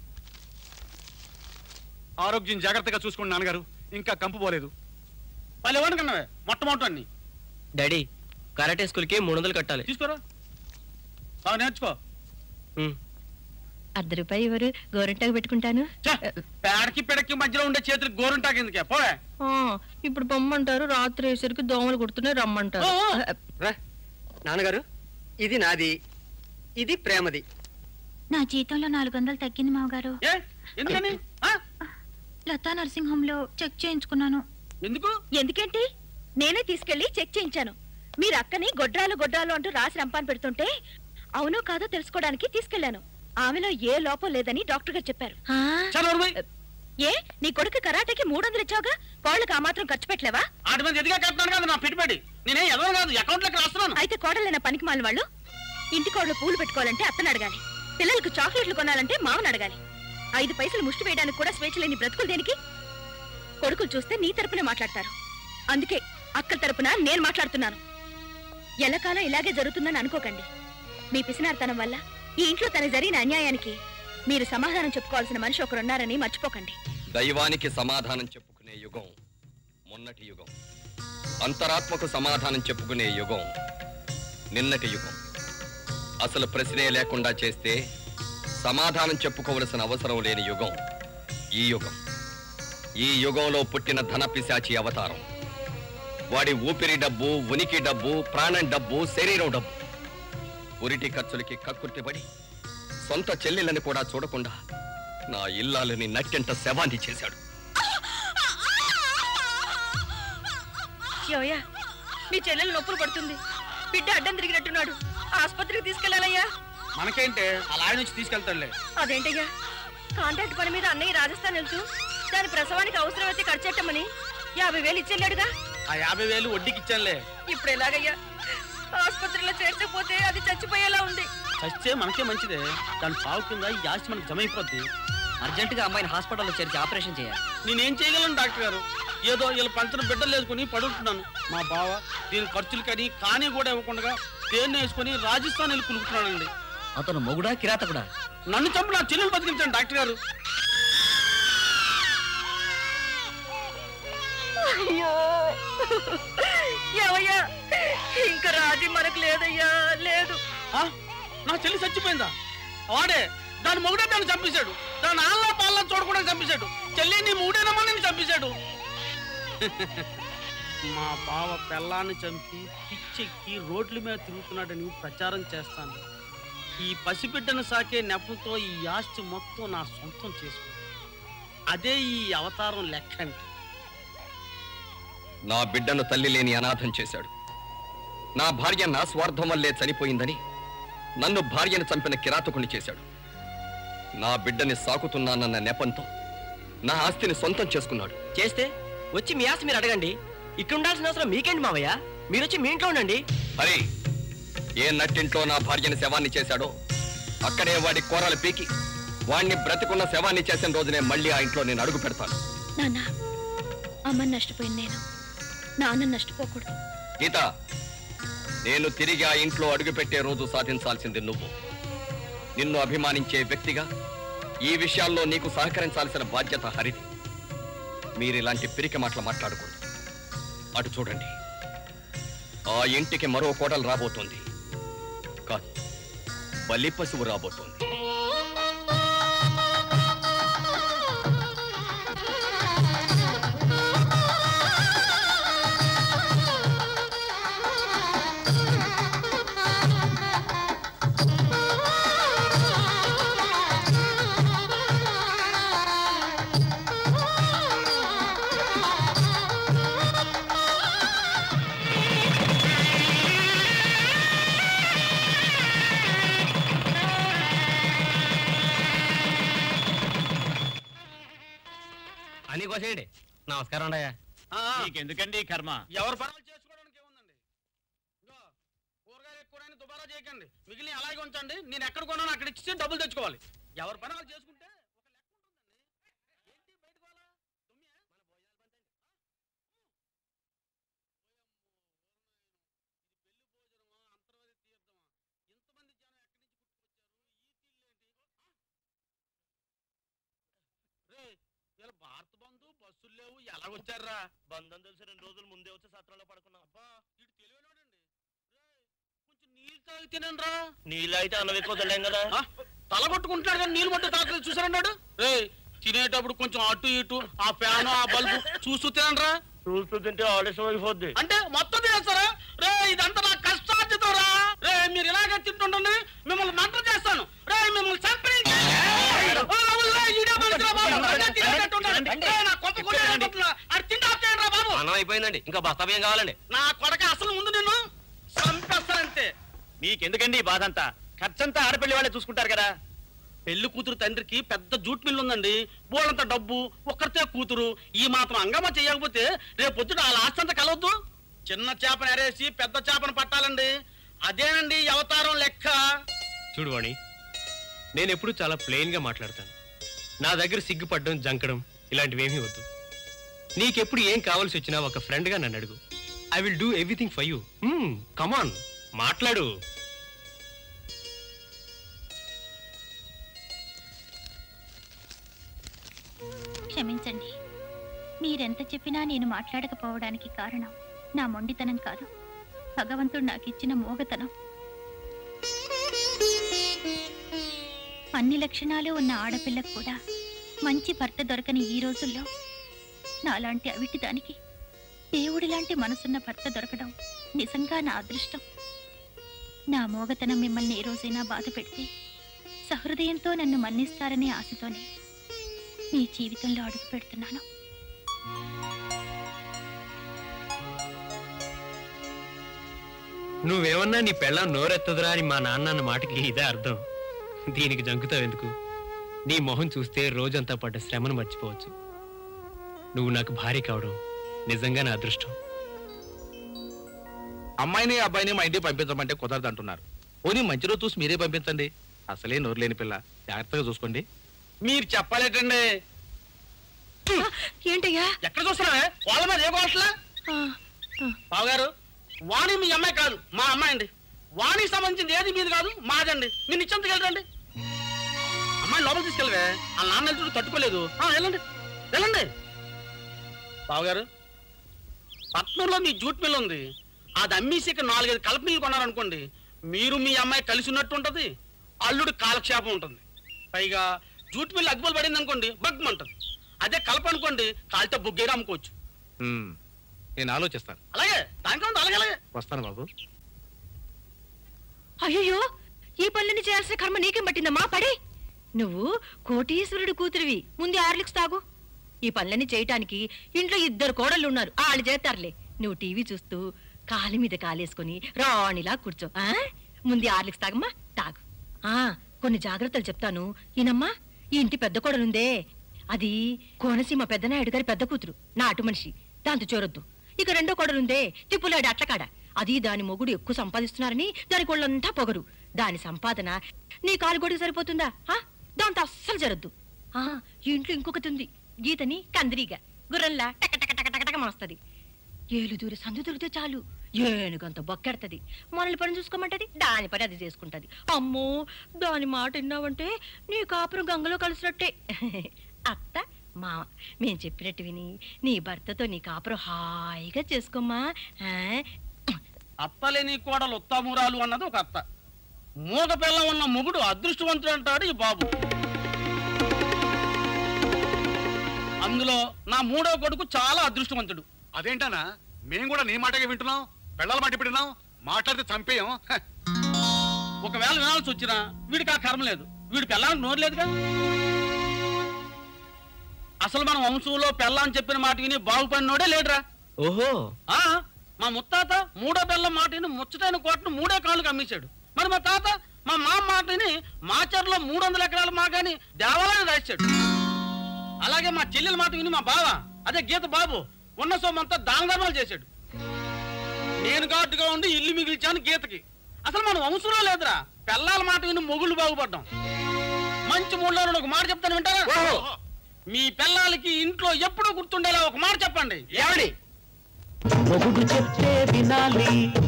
ఆరోగ్యం జాగ్రత్తగా చూసుకోండి నాన్నగారు ఇంకా కంపు పోలేదు పల్లె కన్నావే మొట్టమొదటి డాడీ కరాటే స్కూల్ కి మూడు వందలు కట్టాలి తీసుకోరా బాగా నేర్చుకో ఉమ్. అర్ధ రూపాయి ఎవరు గోరంటాకు పెట్టుకుంటాను ఛ, పేడకి పిడకి మధ్యలో ఉండే చేతులకు గోరుంటాకి ఎందుకే పోవే ఆ, ఇప్పుడు పొమ్మంటారు రాత్రి వేసరికి దోమలు కుడుతున్నాయి రమ్మంటారు ఓ, ఓ. రా నాన్నగారు ఇది నాది ఇది ప్రేమది నా జీతంలో నాలుగు వందలు తగ్గింది మావగారు ఏ ఎందుకని ఆ? లతా నర్సింగ్ హోమ్ లో చెక్ చేయించుకున్నాను ఎందుకు ఎందుకేంటి నేనే తీసుకెళ్లి చెక్ చేయించాను మీరు అక్కని గొడ్రాలు గొడ్రాలు అంటూ రాసి రంపాన్ పెడుతుంటే అవునో కాదో తెలుసుకోవడానికి తీసుకెళ్లాను ఆమెలో ఏ లోపం లేదని డాక్టర్ గారు చెప్పారు ఆ, చాలా ఊరుకోయ్. ఏ నీ కొడుకు కరాటేకి మూడు వందలు ఇచ్చావుగా కోళ్ళకి ఆ మాత్రం ఖర్చు పెట్టలేవా ఆటి మీద ఎదిగా కట్టినాను కాదు నా పెట్టుబడి నేనే ఎదవను కాదు అకౌంట్ లెక్క రాస్తున్నాను అయితే కోడలైన పనికి మాలిన వాళ్ళు ఇంటి కోడలు పూలు పెట్టుకోవాలంటే అత్తను అడగాలి పిల్లలకు చాక్లెట్లు కొనాలంటే మామను అడగాలి ఐదు పైసలు ముష్టి వేయడానికి కూడా స్వేచ్ఛ లేని బ్రతుకులు దేనికి కొడుకులు చూస్తే నీ తరపునే మాట్లాడతారు అందుకే అక్కల తరపున నేను మాట్లాడుతున్నాను ఎల్లకాలం ఇలాగే జరుగుతుందని అనుకోకండి మీ పిసినార్తనం వల్ల ఈ ఇంట్లో తనకు జరిగిన అన్యాయానికి మీరు సమాధానం చెప్పుకోవాల్సిన మనిషి ఒకరున్నారని మర్చిపోకండి దైవానికి సమాధానం చెప్పుకునే యుగం మొన్నటి యుగం అంతరాత్మకు సమాధానం చెప్పుకునే యుగం నిన్నటి యుగం అసలు ప్రశ్నే లేకుండా చేస్తే సమాధానం చెప్పుకోవలసిన అవసరం లేని యుగం ఈ యుగం ఈ యుగంలో పుట్టిన ధన పిశాచి అవతారం వాడి ఊపిరి డబ్బు ఉనికి డబ్బు ప్రాణం డబ్బు శరీరం డబ్బు ఉరిటి ఖర్చులకి కక్కుర్తిపడి సొంత చెల్లెలని కూడా చూడకుండా నా ఇల్లాలని నట్టెంట శవాన్ని చేశాడు యోయా మీ చెల్లెలు నొప్పులు పడుతుంది బిడ్డ అడ్డం తిరిగినట్టున్నాడు ఆసుపత్రికి తీసుకెళ్లాలయ్యా మనకేంటే అలా ఆయన నుంచి తీసుకెళ్తాడులే అదేంటయ్యా కాంట్రాక్ట్ పని మీద అన్నయ్య రాజస్థాన్ వెళ్తూ దాని ప్రసవానికి అవసరమైతే ఖర్చెట్టమని యాభై వేలు ఇచ్చెళ్ళాడుగా ఆ యాభై వేలు వడ్డీకి ఇచ్చానులే ఇప్పుడు ఎలాగయ్యా ఆసుపత్రిలో చేర్చకపోతే అది చచ్చిపోయేలా ఉంది చస్తే మనకే మంచిదే దాని పావు కింద ఈ ఆస్తి మనకి జమ అయిపోద్ది అర్జెంటుగా అమ్మాయిని హాస్పిటల్లో చేర్చి ఆపరేషన్ చేయాలి నేనేం చేయగలను డాక్టర్ గారు ఏదో వీళ్ళు పంచడం బిడ్డలు వేసుకుని పడుకుంటున్నాను మా బావ దీని ఖర్చులు కానీ కానీ కూడా ఇవ్వకుండా దేన్ని వేసుకుని రాజస్థాన్ వెళ్ళి కులుకుతున్నానండి అతను మొగుడా కిరాతకుడా నన్ను చంపు నా చెల్లెలు బతికించాను డాక్టర్ గారు అయ్యో ఏవయ్యా ఇంకా రాజీ మనకు లేదయ్యా లేదు ఆ? నా చెల్లి చచ్చిపోయిందా వాడే దాని మొగుడే దాన్ని చంపేశాడు దాని ఆళ్ళ పాళ్ళ చూడకుండా చంపేశాడు చెల్లి నీ మూడేనమ్మా నేను చంపేశాడు మా బావ పెళ్ళాన్ని చంపి పిచ్చెక్కి రోడ్ల మీద తిరుగుతున్నాడని ప్రచారం చేస్తాను ఈ పసిబిడ్డను సాకే నెపంతో ఈ ఆస్తి మొత్తం నా సొంతం చేసుకో అదే ఈ అవతారం లెక్క అంటే నా బిడ్డను తల్లి లేని అనాథం చేశాడు నా భార్య నా స్వార్థం వల్లే చనిపోయిందని నన్ను భార్యను చంపిన కిరాతకుని చేశాడు నా బిడ్డని సాకుతున్నానన్న నెపంతో నా ఆస్తిని సొంతం చేసుకున్నాడు చేస్తే వచ్చి మీ ఆస్తి మీరు అడగండి ఇక్కడ ఉండాల్సిన అవసరం మీకేంటి మావయ్య మీరు వచ్చి మీ ఇంట్లో ఉండండి హరి ఏ నట్టింట్లో నా భార్యని శవాన్ని చేశాడో అక్కడే వాడి కూరలు పీకి వాణ్ణి బ్రతికున్న శవాన్ని చేసిన రోజునే మళ్ళీ ఆ ఇంట్లో నేను అడుగు పెడతాను నాన్న అమ్మని నష్టపోయింది నేను నాన్న నష్టపోకూడదు గీత నేను తిరిగి ఆ ఇంట్లో అడుగుపెట్టే రోజు సాధించాల్సింది నువ్వు నిన్ను అభిమానించే వ్యక్తిగా ఈ విషయాల్లో నీకు సహకరించాల్సిన బాధ్యత హరిది మీరిలాంటి పిరికి మాటలు మాట్లాడకూడదు అటు చూడండి ఆ ఇంటికి మరో కోటలు రాబోతోంది కాదు బలి పశువు రాబోతోంది అని కోసేయండి నమస్కారం అండయ్యా నీకెందుకండి ఈ కర్మ ఎవరి పనులు చేసుకోవడానికి ఏముందండి ఇదిగో, కూరగాయలు ఎక్కువ దుబారా చేయకండి మిగిలిన అలాగే ఉంచండి నేను ఎక్కడ కొన్నాను అక్కడ ఇచ్చి డబ్బులు తెచ్చుకోవాలి ఎవరి పని వాళ్ళు చేసుకుంటే ఒక లెక్క ఉంటుందండి ఏంటి బయట గోల? దుమ్మియా? రేయ్, ఇలా భారత బంధు బస్సులు లేవు ఎలా వచ్చారా బంధం తెలిసి రెండు రోజులు ముందే వచ్చి సత్రంలో పడుకున్నాం అబ్బా ఇటు తెలివైనోడండి రేయ్, కొంచెం నీళ్ళు తాగి తినండ్రా నీళ్ళు అయితే అన్నం ఎక్కువ తెలియం కదా ఆ, తల కొట్టుకుంటున్నాడు కానీ నీళ్ళు పట్టు తాకలేదు చూసారన్నాడు రే తినేటప్పుడు కొంచెం అటు ఇటు ఆ ఫ్యాన్ ఆ బల్బు చూస్తూ తినండ్రా చూస్తూ తింటే ఆలస్యం అయిపోద్ది అంటే మొత్తం తినేస్తారా రే ఇదంతా నా కష్టార్జితం రా రే మీరు ఇలాగే తింటుండండి మిమ్మల్ని మంట చేస్తాను రే మిమ్మల్ని చంపి ఆ, అవునులే, ఈడే మనిషిరా బాబు. అదే తినేటట్టు ఉన్నాడు. రే, నా కొంప కొట్టేయబోతున్నా. అది తిండి ఆపు చేయండి రా బాబు అన్నం అయిపోయిందండి ఇంకా బస్తా బియ్యం కావాలండి నా కొడక అసలు ముందు నిన్ను చంపేస్తానంతే మీకెందుకండి ఈ బాధ అంతా ఖర్చంతా ఆడపిల్లి వాళ్ళే చూసుకుంటారు కదా పెళ్లి కూతురు తండ్రికి పెద్ద జూట్ మిల్లు ఉందండి బోళ్ళంత డబ్బు ఒక్కరితే కూతురు ఈ మాత్రం అంగమా చేయకపోతే రేపు పొద్దుట వాళ్ళ ఆస్తంతా కలవద్దు చిన్న చేపను ఎరేసి పెద్ద చేపను పట్టాలండి అదేనండి ఈ అవతారం లెక్క చూడు వాణి నేను ఎప్పుడు చాలా ప్లెయిన్ గా మాట్లాడతాను నా దగ్గర సిగ్గుపడడం జంకడం ఇలాంటివేమీ వద్దు నీకెప్పుడు ఏం కావాల్సి వచ్చినా ఒక ఫ్రెండ్ గా నన్ను అడుగు I will do everything for you come on మాట్లాడు క్షమించండి మీరెంత చెప్పినా నేను మాట్లాడకపోవడానికి కారణం నా మొండితనం కాదు భగవంతుడు నాకిచ్చిన మోగతనం అన్ని లక్షణాలు ఉన్న ఆడపిల్లకు కూడా మంచి భర్త దొరకని ఈ రోజుల్లో నాలాంటి అవిటి దానికి దేవుడి లాంటి మనసున్న భర్త దొరకడం నిజంగా నా అదృష్టం నా మోగతనం మిమ్మల్ని ఏ రోజైనా బాధ పెడితే సహృదయంతో నన్ను మన్నిస్తారనే ఆశతోనే మీ జీవితంలో అడుగు పెడుతున్నాను నువ్వేమన్నా నీ పెళ్ళం నోరెత్తదురా అని మా నాన్న అన్న మాటకి ఇదే అర్థం దీనికి జంకుతావు ఎందుకు నీ మొహం చూస్తే రోజంతా పడ్డ శ్రమను మర్చిపోవచ్చు నువ్వు నాకు భార్య కావడం నిజంగా నా అదృష్టం అమ్మాయిని అబ్బాయిని మా ఇంటికి పంపించమంటే కుదరదు అంటున్నారు పోనీ మంచి రోజు చూసి మీరే పంపించండి అసలే నోరు లేని పిల్ల జాగ్రత్తగా చూసుకోండి మీరు చెప్పలేటండి ఏంటయ్యా ఎక్కడ చూస్తున్నావే వాళ్ళ మీద ఏ కోట్లా బావగారు వాణి మీ అమ్మాయి కాదు మా అమ్మాయి అండి వాణికి సంబంధించింది ఏది మీది కాదు మాదండి మీరు నిశ్చంతకి వెళ్ళండి అమ్మాయి లోపల తీసుకెళ్ళవే ఆ నాన్న వెళ్తుంటే తట్టుకోలేదు ఆ, వెళ్ళండి వెళ్ళండి బావగారు పట్నంలో మీ జూట్ మిల్ ఉంది అది అమ్మేసి ఇక్కడ నాలుగైదు కలప మిల్లు కొన్నారనుకోండి మీరు మీ అమ్మాయి కలిసి ఉన్నట్టు ఉంటది అల్లుడు కాలక్షేపం ఉంటుంది పైగా జూట్ మిల్లు అగ్గులు పడింది అనుకోండి బగ్గుమంటుంది అదే కలప అనుకోండి కాలితో బుగ్గేగా అమ్ముకోవచ్చు ఉమ్, నేను ఆలోచిస్తాను అలాగే దానికే ఉంది అలాగే అలాగే వస్తాను బాబు అయ్యో ఈ పనులని చేయాల్సిన కర్మ నీకేం పట్టిందమ్మా పడి నువ్వు కోటీశ్వరుడు కూతురివి ముందు ఆర్లిక్స్ తాగు ఈ పనులన్నీ చేయటానికి ఇంట్లో ఇద్దరు కోడళ్ళు ఉన్నారు వాళ్ళు చేస్తారులే నువ్వు టీవీ చూస్తూ కాలి మీద కాలేసుకొని రాణిలా కూర్చో ఆ ముందు ఆర్లిక్స్ తాగమ్మా తాగు ఆ కొన్ని జాగ్రత్తలు చెప్తాను ఈనమ్మా ఈ ఇంటి పెద్ద కోడలుందే అది కోనసీమ పెద్దనాయుడు గారి పెద్ద కూతురు నాటు మనిషి దాంతో చూరొద్దు ఇక రెండో కోడలుందే తిప్పులాడు అట్లకాడ అది దాని మొగుడు ఎక్కువ సంపాదిస్తున్నారని దాని కోళ్ళంతా పొగరు దాని సంపాదన నీ కాలు గొడుగు సరిపోతుందా ఆ? దాంతో అస్సలు జరద్దు ఆ ఈ ఇంట్లో ఇంకొకటి ఉంది గీతని కందిరీగా గుర్రంలా టక టక టక టక టక మోస్తది ఏలు దూరి సందు దొరికితే చాలు ఏనుగంత బొక్కెడతది మనల్ని పని చూసుకోమంటది దాని పని అది చేసుకుంటది అమ్మో దాని మాట విన్నావంటే నీ కాపురం గంగలో కలిసినట్టే అత్త మామ మేం చెప్పినట్టు విని నీ భర్తతో నీ కాపురం హాయిగా చేసుకోమ్మా ఆ? అత్తలేని కోడలు ఉత్తమురాలు అన్నది ఒక అత్త మూగ పిల్ల ఉన్న మొగుడు అదృష్టవంతుడు అంటాడు ఈ బాబు అందులో నా మూడో కొడుకు చాలా అదృష్టవంతుడు అదేంటనా మేము కూడా నీ మాటగా వింటున్నాం పిల్లల మాట వింటున్నాం మాట్లాడితే చంపేయం హ. ఒకవేళ వినాల్సి వచ్చినా వీడికి ఆ కర్మ లేదు వీడి పెళ్ళానికి నోరు లేదుగా అసలు మన వంశంలో పెళ్ళాన్ని చెప్పిన మాట విని బాగుపడినోడే లేడురా ఓహో ఆ మా ముత్తాత మూడో బెల్లం మాట విని ముచ్చటైన కోటను మూడే కాళ్ళకి అమ్మేశాడు మరి మా తాత మా మామ మాట విని మాచర్లో మూడు వందల ఎకరాల మాగాని దేవాలయం రాశాడు అలాగే మా చెల్లెల మాట విని మా బావ అదే గీత బాబు ఉన్న సొమ్మంతా దాన ధర్మాలు చేశాడు నేను ఘాటుగా ఉండి ఇల్లు మిగిల్చాను గీతకి అసలు మన వంశంలో లేదురా పెళ్ళాల మాట విని మొగుళ్ళు బాగుపడ్డాం మంచి మూడులో ఒక మాట చెప్తాను వింటారా మీ పిల్లలకి ఇంట్లో ఎప్పుడూ గుర్తుండేలా ఒక మాట చెప్పండి ఏమడి మొగుడు చెప్తే వినాలి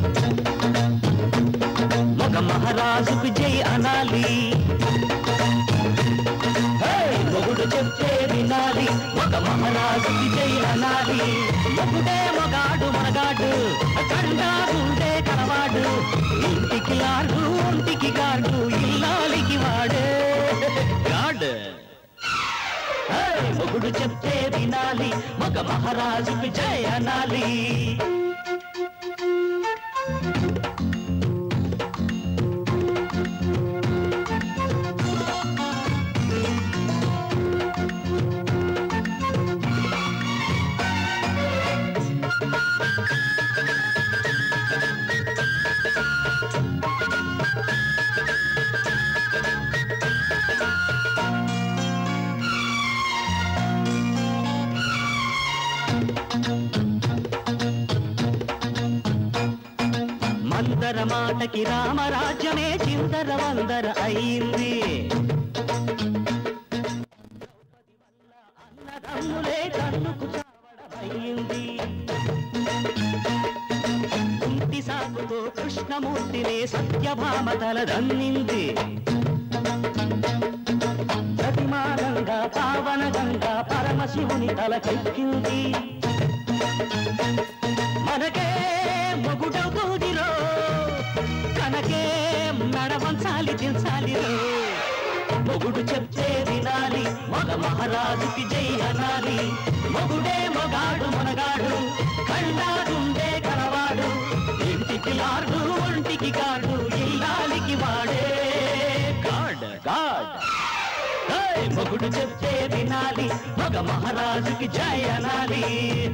మగ మహారాజుకు జై అనాలి హే! మొగుడు చెప్తే వినాలి మగ మహారాజుకి జై అనాలి మొగుడే మగాడు మనగాడు కండాగుండే కనవాడు ఇంటికి లాడు ఒంటికి గాడు ఇల్లాలికి వాడే గాడ్ హే! మొగుడు చెప్తే వినాలి మగ మహారాజుకి జై అనాలి మందర మాటకి రామరాజ్యమే చిందర వందర అయింది అన్నదమ్ములే కన్నుకు చావడమయ్యింది కుంటి సాగుతో కృష్ణమూర్తినే సత్యభామ తలదన్నింది ప్రతిమానంగా పావనగంగా పరమశివుని తలకెక్కింది మనకే మొగుడవుతుందిరో కనకే నడవంచాలి దించాలిరో మొగుడు చెప్తే వినాలి మగ మహారాజుకి జై అనాలి మొగుడే మొగాడు మనగాడు కండాడుండే కలవాడు ఇంటికి లాడు ఒంటికి గాడు ఇల్లాలికి వాడే గాడ్ గాడ్ ఏయ్! మొగుడు చెప్తే వినాలి మగ మహారాజుకి జై అనాలి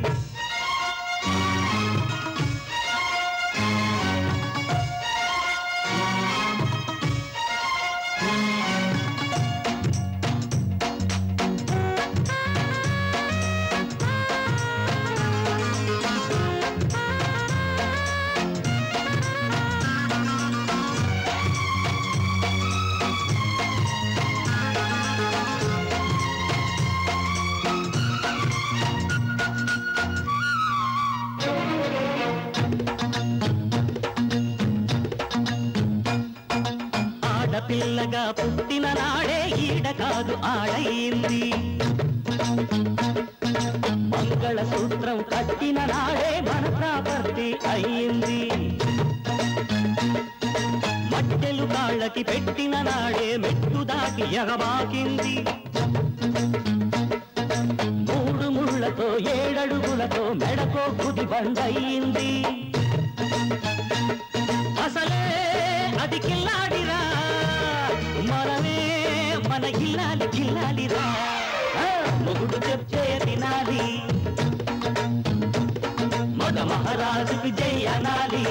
ఆడపిల్లగా పుట్టిన నాడే ఈడ కాదు ఆడయింది మంగళ సూత్రం కట్టిన నాడే మన ప్రాపర్టీ అయ్యింది మట్టెలు కాళ్ళకి పెట్టిన నాడే మెట్టు దాటి ఎగబాకింది మూడు ముళ్ళతో ఏడడుగులతో మెడకో కుది బండయింది అసలే అది కిల్లాడిరా మనమే మన ఇల్లాలి కిల్లాలిరా ఆ, మొగుడు చెప్తే తినాలి మగ మహారాజుకి జై అనాలి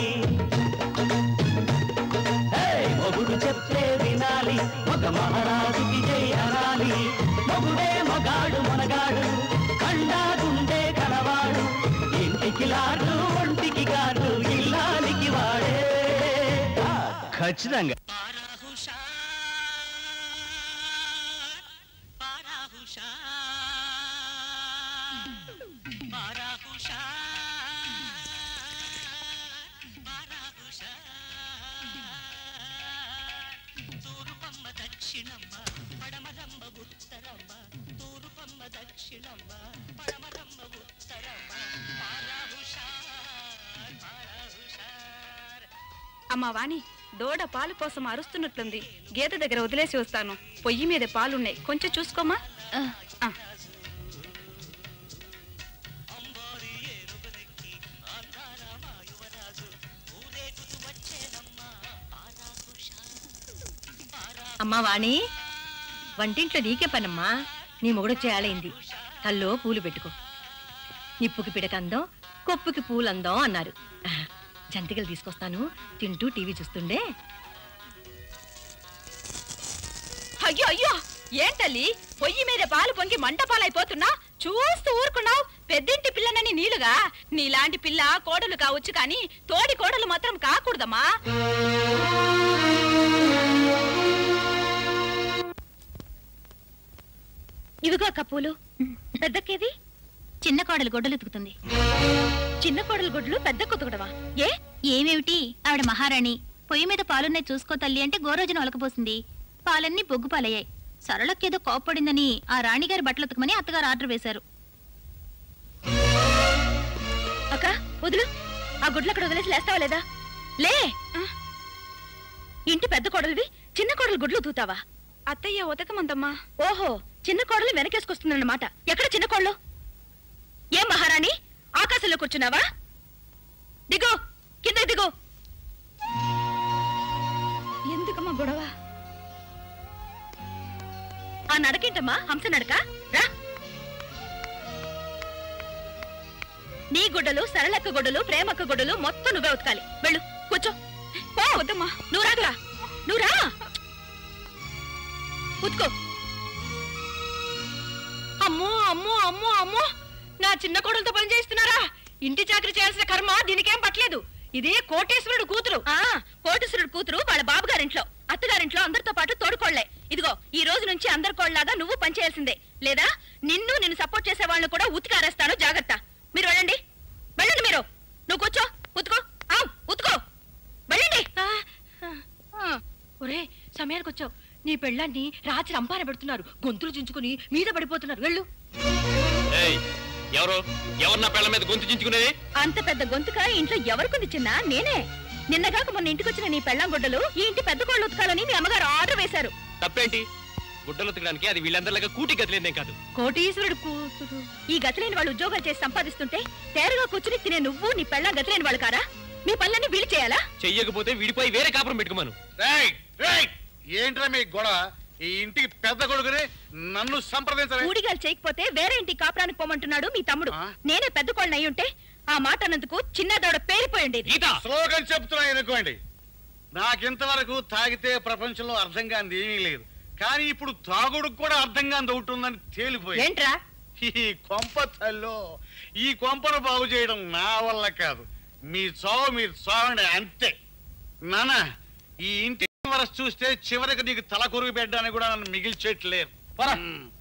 ఏయ్, మొగుడు చెప్తే వినాలి మగ మహారాజుకి జై అనాలి మొగుడే మగాడు మనగాడు కండాగుండే కలవాడు ఇంటికి లాడు ఒంటికి గాడు ఇల్లాలికి వాడే ఖచ్చితంగా తూరుపమ్మ దక్షిణమ్మ పడమరమ్మ ఉత్తరమ్మ తూరుపమ్మ దక్షిణమ్మ పడమరమ్మ ఉత్తరమ్మ పారా హుషార్ పారా హుషార్ అమ్మా వాణి దూడ పాలు కోసం అరుస్తున్నట్లుంది గేదె దగ్గర వదిలేసి వస్తాను పొయ్యి మీద పాలున్నాయి కొంచెం చూసుకోమా ఆ. అమ్మా వాణి వంటింట్లో నీకే పనమ్మా నీ మొగుడు చేయాలైంది కల్లో పూలు పెట్టుకో నిప్పుకి పిడకందం కొప్పుకి పూలందం అన్నారు ఆహ్, జంతికలు తీసుకొస్తాను తింటూ టీవీ చూస్తుండే అయ్యో అయ్యో ఏం తల్లి పొయ్యి మీద పాలు పొంగి మంట పాలైపోతున్నా చూస్తూ ఊరుకున్నావు పెద్దింటి పిల్లనని నీలుగా నీలాంటి పిల్ల కోడలు కావచ్చు కానీ తోడి కోడలు మాత్రం కాకూడదమ్మా ఇవిగో కప్పులు పెద్దకేది చిన్న కోడలు గొడ్డలు ఉతుకుతుంది చిన్న కోడలు గుడ్లు పెద్ద కుతుకుడవా ఏ ఏమేమిటి ఆవిడ మహారాణి పొయ్యి మీద పాలున్నాయి చూసుకో తల్లి అంటే గోరోజున ఒలకపోసింది పాలన్నీ బొగ్గు పాలయ్యాయి సరళకేదో కోప్పడిందని ఆ రాణిగారి బట్టలు ఉతకమని అత్తగారు ఆర్డర్ వేశారు అక్క వదులు ఆ గుడ్లు అక్కడ వదిలేసి లేస్తావా లేదా లే ఇంటి పెద్ద కోడలివి చిన్న కోడలు గుడ్లు ఉతుకుతావా అత్తయ్య ఉతకమందమ్మా ఓహో చిన్న కోడలు వెనకేసుకొస్తుందన్నమాట ఎక్కడ చిన్న కోళ్ళు ఏం మహారాణి ఆకాశంలో కూర్చున్నావా దిగు కింద దిగు ఎందుకమ్మా గొడవ ఆ నడకేంటమ్మా హంస నడక రా నీ గుడ్డలు సరళక్క గుడ్డలు ప్రేమక్క గుడ్డలు మొత్తం నువ్వే ఉతకాలి వెళ్ళు కూర్చో పో వద్దమ్మా నువ్వు రాదురా నువ్వు రా ఉతుకో అమ్మో అమ్మో అమ్మో అమ్మో నా చిన్న కోడలతో పని చేస్తున్నారా ఇంటి చాకరీ చేయాల్సిన కర్మ దీనికేం పట్టలేదు ఇది కోటేశ్వరుడు కూతురు ఆ కోటేశ్వరుడు కూతురు వాళ్ళ బాబుగారింట్లో అత్తగారింట్లో అందరితో పాటు తోడుకోళ్లే ఇదిగో ఈ రోజు నుంచి అందరి కోళ్ళలాగా నువ్వు పనిచేయాల్సిందే లేదా నిన్ను నిన్ను సపోర్ట్ చేసే వాళ్ళని కూడా ఉతికారేస్తాను జాగ్రత్త మీరు వెళ్ళండి వెళ్ళండి మీరు నువ్వు కూర్చో ఉతుకో ఆ ఉతుకో వెళ్ళండి ఒరే సమయానికి వచ్చావు నీ పెళ్ళాన్ని రాత్రి అంపాన పెడుతున్నారు గొంతులు చించుకుని మీద పడిపోతున్నారు వెళ్ళు ఏయ్ ఎవరు ఎవరు నా పెళ్ళ మీద గొంతు చించుకునేది అంత పెద్ద గొంతుక ఇంట్లో ఎవరికుంది చిన్న నేనే నిన్నగాక మొన్న ఇంటికి వచ్చిన నీ పెళ్ళాం గుడ్డలు ఈ ఇంటి పెద్ద కోళ్ళు ఉతకాలని మీ అమ్మగారు ఆర్డర్ వేశారు తప్పేంటి గుడ్డలు ఉతకడానికి అది వీళ్ళందరిలాగా కూటి గతిలేదేం కాదు కోటీశ్వరుడు కూతురు ఈ గతిలేని వాళ్ళు ఉద్యోగాలు చేసి సంపాదిస్తుంటే తేరగా కూర్చుని తినే నువ్వు నీ పెళ్ళాం గతిలేని వాళ్ళు కారా మీ పనులన్నీ వీళ్ళు చేయాలా చెయ్యకపోతే విడిపోయి వేరే కాపురం పెట్టుకోమను రేయ్, రేయ్, ఏంట్రా మీ గొడవ ఈ ఇంటికి పెద్ద కొడుకుని నన్ను సంప్రదించలే ఊడిగాలు చేయకపోతే వేరే ఇంటి కాపురానికి పోమంటున్నాడు మీ తమ్ముడు నేనే పెద్ద కోళ్ళని అయి ఉంటే ఆ మాట అన్నందుకు చిన్న దౌడ పేరిపోయి ఉండేది స్లోగన్ చెప్తున్నా అనుకోండి నాకింతవరకు తాగితే ప్రపంచంలో అర్థం కానిది ఏమీ లేదు కానీ ఇప్పుడు తాగుడుకు కూడా అర్థం కానిది ఒకటి ఉందని తేలిపోయి ఏంట్రా ఈ కొంప తల్లో ఈ కొంపను బాగు చేయడం నా వల్ల కాదు మీ చావు మీరు చావండి అంతే నాన్న ఈ ఇంటి వరస చూస్తే చివరికి నీకు తల కొరుగు పెట్టడానికి కూడా నన్ను మిగిల్చేట్లేరు పోరా.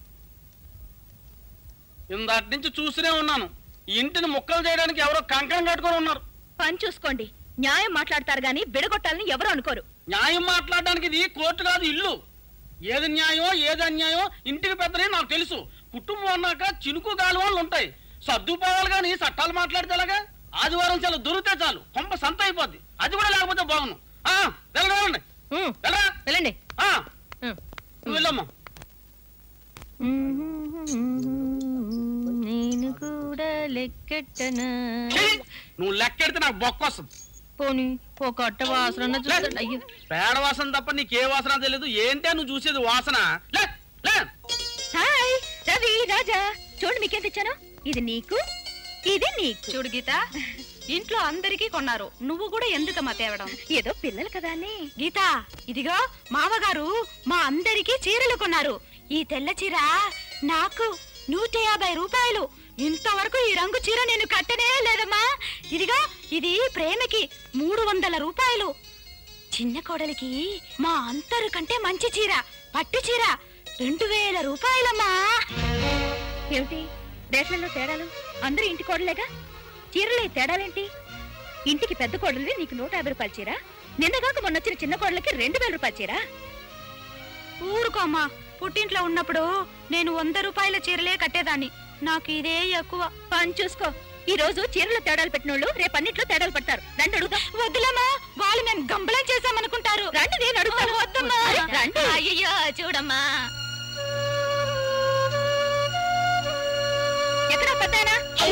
ఇందాటి నుంచి చూస్తూనే ఉన్నాను ఈ ఇంటిని ముక్కలు చేయడానికి ఎవరో కంకణం కట్టుకొని ఉన్నారు పని చూసుకోండి న్యాయం మాట్లాడతారు గాని బిడగొట్టాలని ఎవరు అనుకోరు న్యాయం మాట్లాడడానికి ఇది కోర్టు కాదు ఇల్లు ఏది న్యాయం ఏది అన్యాయం ఇంటికి పెద్దనే నాకు తెలుసు కుటుంబం అన్నాక చినుకు గాలి వాళ్ళు ఉంటాయి సర్దుపోవాలి కానీ చట్టాలు మాట్లాడితే ఎలాగా ఆదివారం చాలా దొరికితే చాలు కొంప సంత అయిపోద్ది అది కూడా లేకపోతే బాగును ఆ, వెళ్ళండి వెళ్ళరా వెళ్ళండి ఆ, నువ్వు వెళ్ళమ్మా నేను కూడా లెక్కెట్టనా నువ్వు లెక్కెడితే నాకు బొక్క వస్తుంది పోనీ ఒక అట్ట వాసన చూడండి అయ్యో పేడ వాసన తప్ప నీకే వాసన తెలియదు ఏంటే నువ్వు చూసేది వాసన లే లే హాయ్ రవి రాజా చూడు మీకేం తెచ్చాను ఇది నీకు ఇది నీకు చూడు గీత ఇంట్లో అందరికీ కొన్నారు నువ్వు కూడా ఎందుకమ్మా తేవడం ఏదో పిల్లలు కదా అని గీత ఇదిగో మావగారు మా అందరికీ చీరలు కొన్నారు ఈ తెల్ల చీర నాకు నూట యాభై రూపాయలు ఇంతవరకు ఈ రంగు చీర నేను కట్టనే లేదమ్మా ఇదిగో ఇది ప్రేమకి మూడు వందల రూపాయలు చిన్న కోడలికి మా అంతరు కంటే మంచి చీర పట్టు చీర రెండు వేల రూపాయలమ్మా ఏమిటి రేట్లలో తేడాలు అందరూ ఇంటి కోడలేగా చీరలే తేడాలేంటి ఇంటికి పెద్ద కోడలివి నీకు నూట యాభై రూపాయల చీర నిన్నగాక మొన్న వచ్చిన చిన్న కోడలకి రెండు వేల రూపాయల చీర ఊరుకో అమ్మా పుట్టింట్లో ఉన్నప్పుడు నేను వంద రూపాయల చీరలే కట్టేదాన్ని నాకు ఇదే ఎక్కువ పని చూసుకో ఈ రోజు చీరలో తేడాలు పెట్టినోళ్ళు రేపు అన్నిట్లో తేడాలు పడతారు రండి అడుగుదాం వద్దులమ్మా వాళ్ళు మేము గంబలం చేశామనుకుంటారు రండి నేను అడుగుతాను వద్దమ్మా రండి అయ్యో చూడమ్మా ఎక్కడ పెద్దాయనా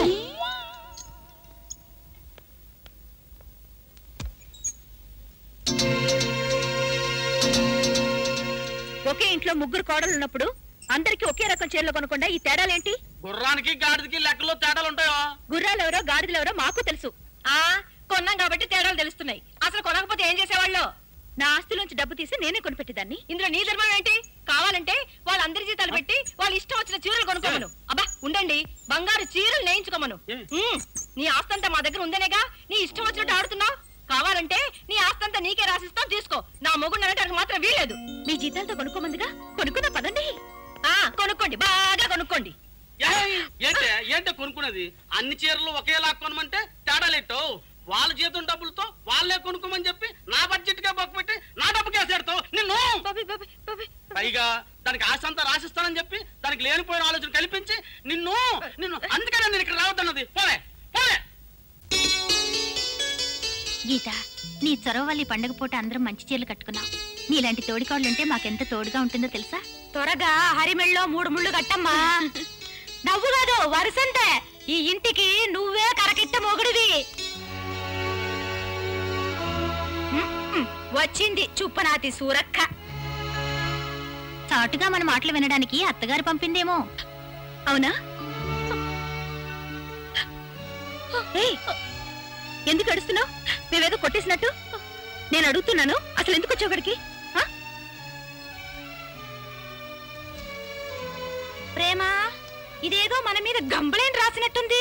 ఒకే ఇంట్లో ముగ్గురు కోడలు ఉన్నప్పుడు అందరికి ఒకే రకం చీరలు కొనకుండా ఈ తేడాలేంటి గుర్రానికి గాడిదకి లెక్కలో తేడాలు ఉంటాయో గుర్రాలెవరో గాడిదలెవరో మాకు తెలుసు ఆ కొన్నాం కాబట్టి తేడాలు తెలుస్తున్నాయి అసలు కొనకపోతే ఏం చేసేవాళ్ళు నా ఆస్తిలోంచి డబ్బు తీసి నేనే కొనిపెట్టేదాన్ని ఇందులో నీ ధర్మం ఏంటి కావాలంటే వాళ్ళందరి జీతాలు పెట్టి వాళ్ళ ఇష్టం వచ్చిన చీరలు కొనుక్కోమను అబ్బా ఉండండి బంగారు చీరలు నేయించుకోమను ఉమ్, నీ ఆస్తంతా మా దగ్గర ఉందనేగా నీ ఇష్టం వచ్చినట్టు ఆడుతున్నావు కావాలంటే నీ ఆస్తంతా నీకే రాసిస్తాం తీసుకో నా మొగుడు అనడానికి మాత్రం వీలేదు మీ జీతాలతో కొనుక్కోమందిగా కొనుక్కున్నా పదండి ఆ కొనుక్కోండి బాగా కొనుక్కోండి ఏయ్, ఏంటే ఏంటే కొనుక్కున్నది అన్ని చీరలు ఒకేలా కొనమంటే తేడాలేట్టో వాళ్ళ జీతం డబ్బులతో వాళ్ళే కొనుక్కోమని చెప్పి నా బడ్జెట్ గా బొక్క పెట్టి నా డబ్బు కేసేడతావు నిన్ను పైగా దానికి ఆశ అంతా రాసిస్తానని చెప్పి దానికి లేనిపోయిన ఆలోచన కల్పించి నిన్ను నిన్ను అందుకనే నేను ఇక్కడ రావద్దన్నది పోలే పోలే గీత నీ చొరవ వల్ల ఈ పండగ పూట అందరం మంచి చీరలు కట్టుకున్నాం నీలాంటి తోడికోళ్ళుంటే మాకెంత తోడుగా ఉంటుందో తెలుసా త్వరగా హరిమెళ్ళలో మూడు ముళ్ళు కట్టమ్మా నవ్వు కాదు వరుసంతే ఈ ఇంటికి నువ్వే కరకిట్ట మొగుడివి మ్మ్. వచ్చింది చుప్పనాతి సూరక్క చాటుగా మన మాటలు వినడానికి అత్తగారు పంపిందేమో అవునా ఏయ్, ఎందుకు అడుస్తున్నావు మేమేదో కొట్టేసినట్టు నేను అడుగుతున్నాను అసలు ఎందుకు వచ్చావు ఇక్కడికి ఆ? ప్రేమ ఇదేదో మన మీద గంబలేని రాసినట్టుంది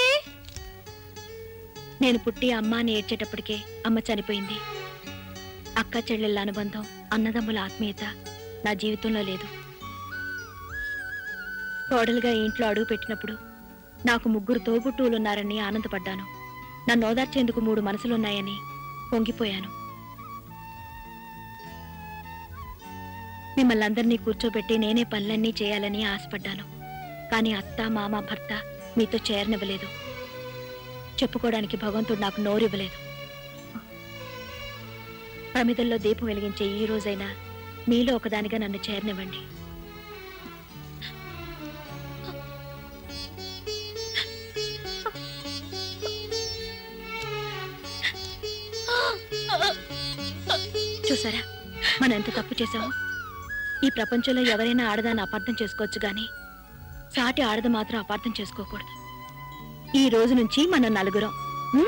నేను పుట్టి అమ్మ అని ఏడ్చేటప్పటికే అమ్మ చనిపోయింది అక్క చెల్లెళ్ళ అనుబంధం అన్నదమ్ముల ఆత్మీయత నా జీవితంలో లేదు కోడలుగా ఈ ఇంట్లో అడుగు పెట్టినప్పుడు నాకు ముగ్గురు తోబుట్టువులున్నారని ఆనందపడ్డాను నన్ను ఓదార్చేందుకు మూడు మనసులున్నాయని పొంగిపోయాను మిమ్మల్ని అందరినీ కూర్చోబెట్టి నేనే పనులన్నీ చేయాలని ఆశపడ్డాను కానీ అత్త మామ భర్త మీతో చేరనివ్వలేదు చెప్పుకోవడానికి భగవంతుడు నాకు నోరివ్వలేదు ప్రమిదల్లో దీపం వెలిగించే ఈ రోజైనా మీలో ఒకదానిగా నన్ను చేరనివ్వండి చూసారా మనం ఎంత తప్పు చేశామో ఈ ప్రపంచంలో ఎవరైనా ఆడదాన్ని అపార్థం చేసుకోవచ్చు గాని సాటి ఆడద మాత్రం అపార్థం చేసుకోకూడదు ఈ రోజు నుంచి మనం నలుగురం ఉం?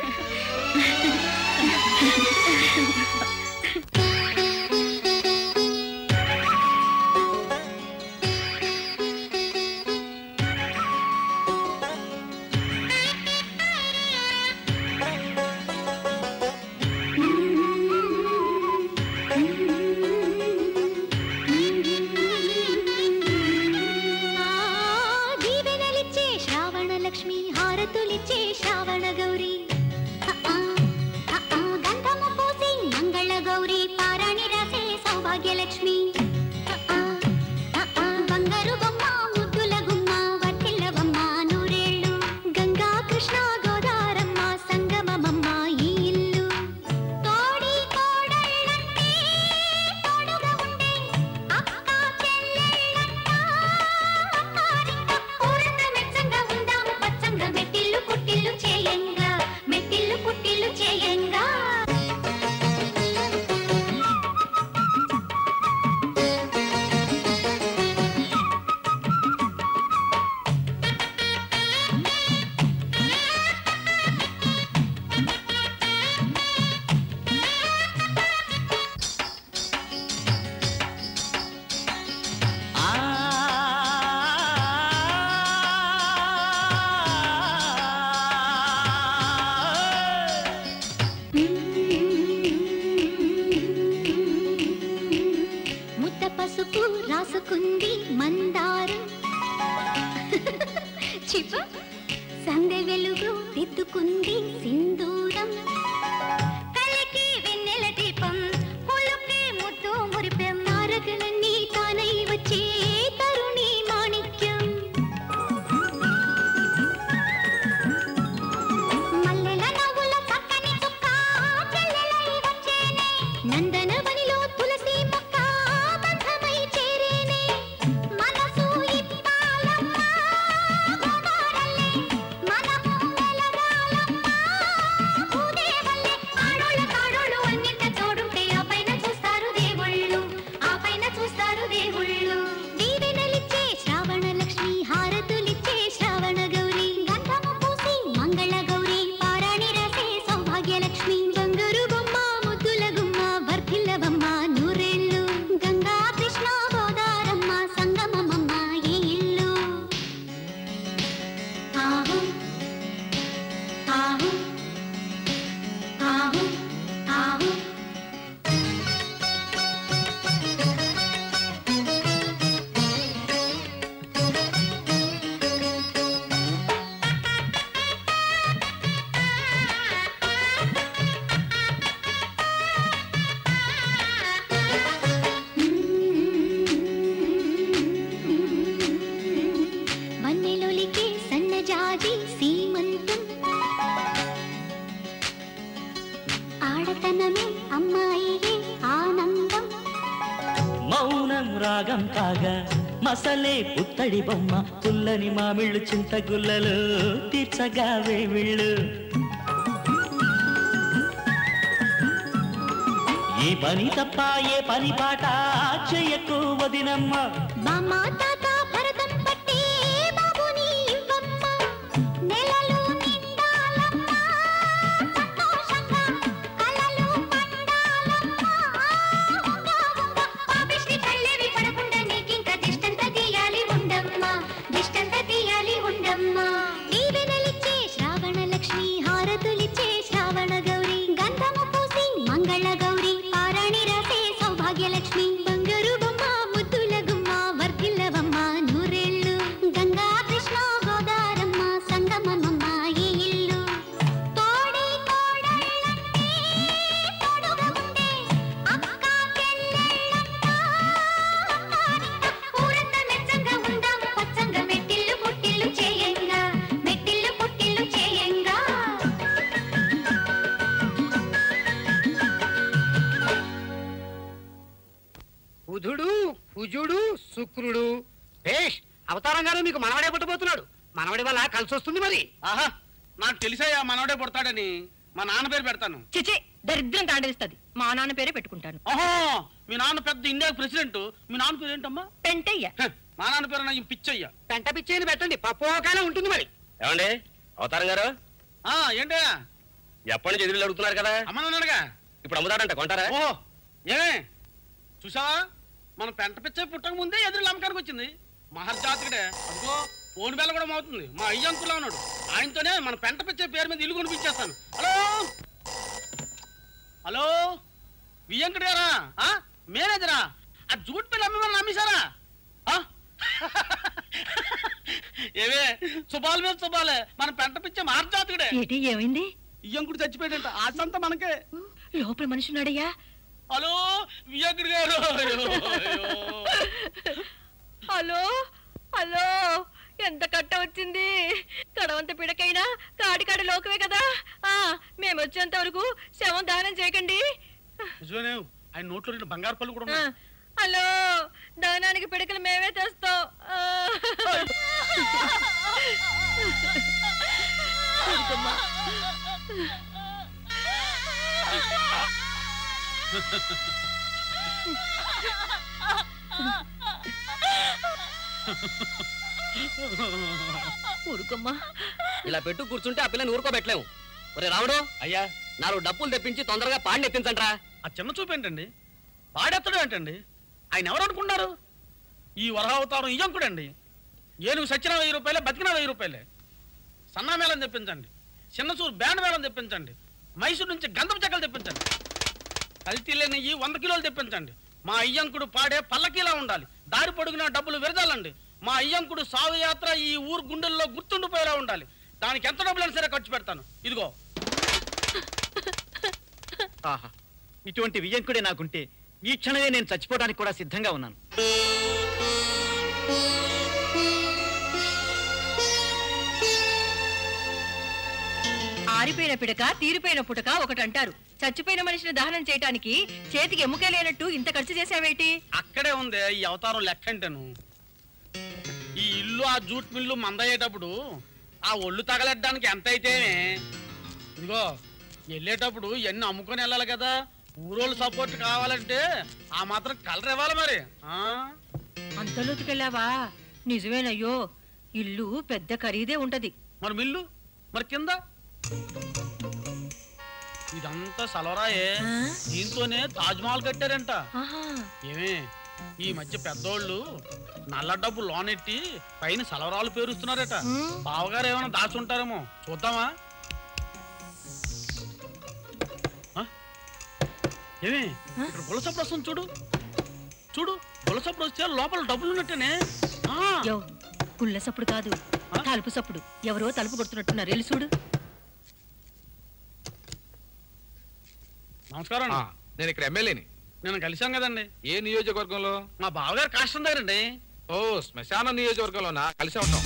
దీవెనలిచ్చే శ్రావణ లక్ష్మి హారతులిచ్చే శ్రావణ గౌరీ ఆ, ఆ, ఆ, ఆ, గంధము పూసి మంగళ గౌరీ పారాణి రాసే సౌభాగ్యలక్ష్మి ఆ, ఆ, ఆ, ఆ, బంగారు బొమ్మ ముద్దుల గుమ్మ వర్తిల్లవమ్మ నూరేళ్ళు గంగా కృష్ణ గోదారమ్మ సంగమమమ్మ ఈ ఇల్లు తోడి కోడళ్ళంటే తోడుగా ఉండే అక్క చెల్లెళ్ళంట ఊరంతా మెచ్చంగా ఉందాము పచ్చంగా మెట్టిల్లు పుట్టిల్లు చేయంగా మెట్టిల్లు పుట్టిల్లు చేయంగా ముద్ద పసుపు రాసుకుంది మందారం చిప సందె వెలుగు దిద్దుకుంది సింధూరం తలకి వెన్నెల దీపం పులుకి ముద్దు మురిపెం నారగలన్నీ తానై వచ్చే తరుణి మాణిక్యం ఆహు ఆహు ఆహు వన్నెలొలికే సన్నజాజి సీమంతం ఆడతనమే అమ్మాయియే ఆనందం మౌనం రాగం కాగా మసలే పుత్తడి బొమ్మ పుల్లని మామిళ్ళు చింతగుల్లలు తీర్చగా వేవిళ్ళు ఈ పని తప్ప ఏ పని పాట చెయ్యకు వదినమ్మ బామ్మ తాత భరతం పట్టి బాబుని ఇవ్వమ్మ నెలలు నిండాలమ్మ సంతోషంగా కలలు పండాలమ్మ ఉంగా ఉంగా పాపిష్టి కళ్ళేవి పడకుండా నీకింక దిష్టంత తీయాలి ఉండమ్మ దిష్టంత తీయాలి ఉండమ్మ దీవెనలిచ్చే శ్రావణ లక్ష్మి హారతులిచ్చే శ్రావణ గౌరి గంధము పూసి మంగళ గౌరి పారాణి రాసే సౌభాగ్య లక్ష్మి బంగారు బొమ్మ ముద్దుల గుమ్మ వర్ధిల్లవమ్మ నూరేళ్ళు గంగా కృష్ణ గోదారమ్మ సంగమమ్మ ఈ ఇల్లు తోడి కోడళ్ళంటే తోడుగా ఉండే అక్క చెల్లెళ్ళంతా అమ్మానింట ఊరంతా మెచ్చంగా ఉందాం పచ్చంగా మెట్టిల్లు పుట్టిల్లు చేయంగా మెట్టిల్లు పుట్టిల్లు చేయంగా బుధుడు కుజుడు శుక్రుడు భేష్ అవతారంగానే మీకు మనవడే పుట్టబోతున్నాడు మనవడి వల్ల కలిసి వస్తుంది మరి ఆహా నాకు తెలిసాయా మనవడే పుడతాడని మా నాన్న పేరు పెడతాను చిచి దరిద్రం తాండవిస్తుంది మా నాన్న పేరే పెట్టుకుంటాను ఓహో మీ నాన్న పెద్ద ఇండియా ప్రెసిడెంట్ మీ నాన్న పేరు ఏంటమ్మా పెంటయ్య హ, మా నాన్న పేరు నాకు పిచ్చయ్య పెంట పిచ్చేని పెట్టండి పప్పోకానే ఉంటుంది మరి ఏమండి అవతారం గారు ఆ ఏంటయ్యా ఎప్పటి నుంచి ఎదురు అడుగుతున్నారు కదా అమ్మనన్నాడుగా ఇప్పుడు అమ్ముతాడంట కొంటారా ఓహో ఏమే చూసావా మన పెంట పిచ్చ పుట్టక ముందే ఎదురు అమ్మకానికి వచ్చింది మహర్జాతకుడే అదిగో ఓడి బెల్ల కూడా మోతుంది మా అయ్య అంకులా ఉన్నాడు ఆయనతోనే మన పెంట పిచ్చే పేరు మీద ఇల్లు కొనిపించేస్తాను హలో హలో వియ్యంకుడు గారా ఆ? మేనేజరా ఆ జూట్ పిల్ల అమ్మమని నమ్మేశారా ఆ? ఏవే శుభాలు మీద శుభాలే మన పెంట పిచ్చే మహర్జాతకుడే ఏటి ఏమైంది ఇయ్యంకుడు చచ్చిపోయాడంట ఆశంతా మనకే లోపల మనిషి ఉన్నాడయ్యా హలో వియ్యంకుడు గారు అయ్యో, అయ్యో. హలో హలో ఎంత కట్ట వచ్చింది కడవంత పిడకైనా కాడి కాడి లోకమే కదా ఆ మేము వచ్చేంత వరకు శవం దానం చేయకండి నిజమేనే ఆయన నోట్లో రెండు బంగారు పళ్ళు కూడా ఆ, ఉన్నాయి హలో దానానికి పిడకలు మేమే తెస్తాం ఆ. ఊరుకోమ్మా. ఊరుకోమ్మా ఇలా పెట్టు కూర్చుంటే ఆ పిల్లని ఊరుకోబెట్టలేము ఒరే రాముడు అయ్యా నాలుగు డప్పులు తెప్పించి తొందరగా పాడిని ఎత్తించండ్రా ఆ చిన్న చూపు ఏంటండి పాడెత్తడం ఏంటండి ఆయన ఎవరు అనుకున్నారు ఈ వరహావతారం ఇయ్యంకుడండి ఏనుగు సచ్చిన వెయ్యి రూపాయలే బతికిన వెయ్యి రూపాయలే సన్నా మేళం తెప్పించండి చిన్న చూరు బ్యాండ్ మేళం తెప్పించండి మైసూరు నుంచి గంధం చెక్కలు తెప్పించండి కల్తీ లేని ఈ వంద కిలోలు తెప్పించండి మా అయ్యంకుడు పాడే పల్లకీలా ఉండాలి దారి పొడుగున డబ్బులు విరదాలండి మా అయ్యంకుడు సాగు యాత్ర ఈ ఊరు గుండెల్లో గుర్తుండిపోయేలా ఉండాలి దానికి ఎంత డబ్బులైనా సరే ఖర్చు పెడతాను ఇదిగో ఆహా ఇటువంటి వియ్యంకుడే నాకుంటే ఈ క్షణమే నేను చచ్చిపోవడానికి కూడా సిద్ధంగా ఉన్నాను ఆరిపోయిన పిడక తీరిపోయిన పుటక ఒకటి అంటారు చచ్చిపోయిన మనిషిని దహనం చేయటానికి చేతికి ఎముకే లేనట్టు ఇంత ఖర్చు చేసావేటి అక్కడే ఉంది ఈ అవతారం లెక్క అంటేను ఈ ఇల్లు ఆ జూట్ మిల్లు మందయ్యేటప్పుడు ఆ ఒళ్ళు తగలెట్టడానికి ఎంత అయితేనే ఇదిగో వెళ్ళేటప్పుడు ఇవన్నీ అమ్ముకొని వెళ్ళాలి కదా ఊరోళ్ళు సపోర్ట్ కావాలంటే ఆ మాత్రం కలర్ ఇవ్వాలి మరి ఆ అంత లోతుకెళ్ళావా నిజమేనయ్యో ఇల్లు పెద్ద ఖరీదే ఉంటది మరి మిల్లు మరి కింద ఇదంతా సలవరాయే దీంతోనే తాజ్ మహల్ కట్టారంట ఆహా ఏమే ఈ మధ్య పెద్దోళ్ళు నల్ల డబ్బు లోన్ ఎట్టి పైన సలవరాలు పేరుస్తున్నారట బావగారు ఏమైనా దాచుంటారేమో చూద్దామా ఏమి ఇక్కడ గులసప్పుడు వస్తుంది చూడు చూడు గులసప్పుడు వస్తే లోపల డబ్బులు ఉన్నట్టేనే ఆ, యో గుళ్ళ సప్పుడు కాదు తలుపు సప్పుడు ఎవరో తలుపు కొడుతున్నట్టున్నారు వెళ్ళి చూడు నమస్కారం ఆ, నేను ఇక్కడ ఎమ్మెల్యేని నేను కలిశాం కదండి ఏ నియోజకవర్గంలో మా బావగారు కాష్టం దగ్గరండి ఓ శ్మశాన నియోజకవర్గంలోనా కలిసే ఉంటాం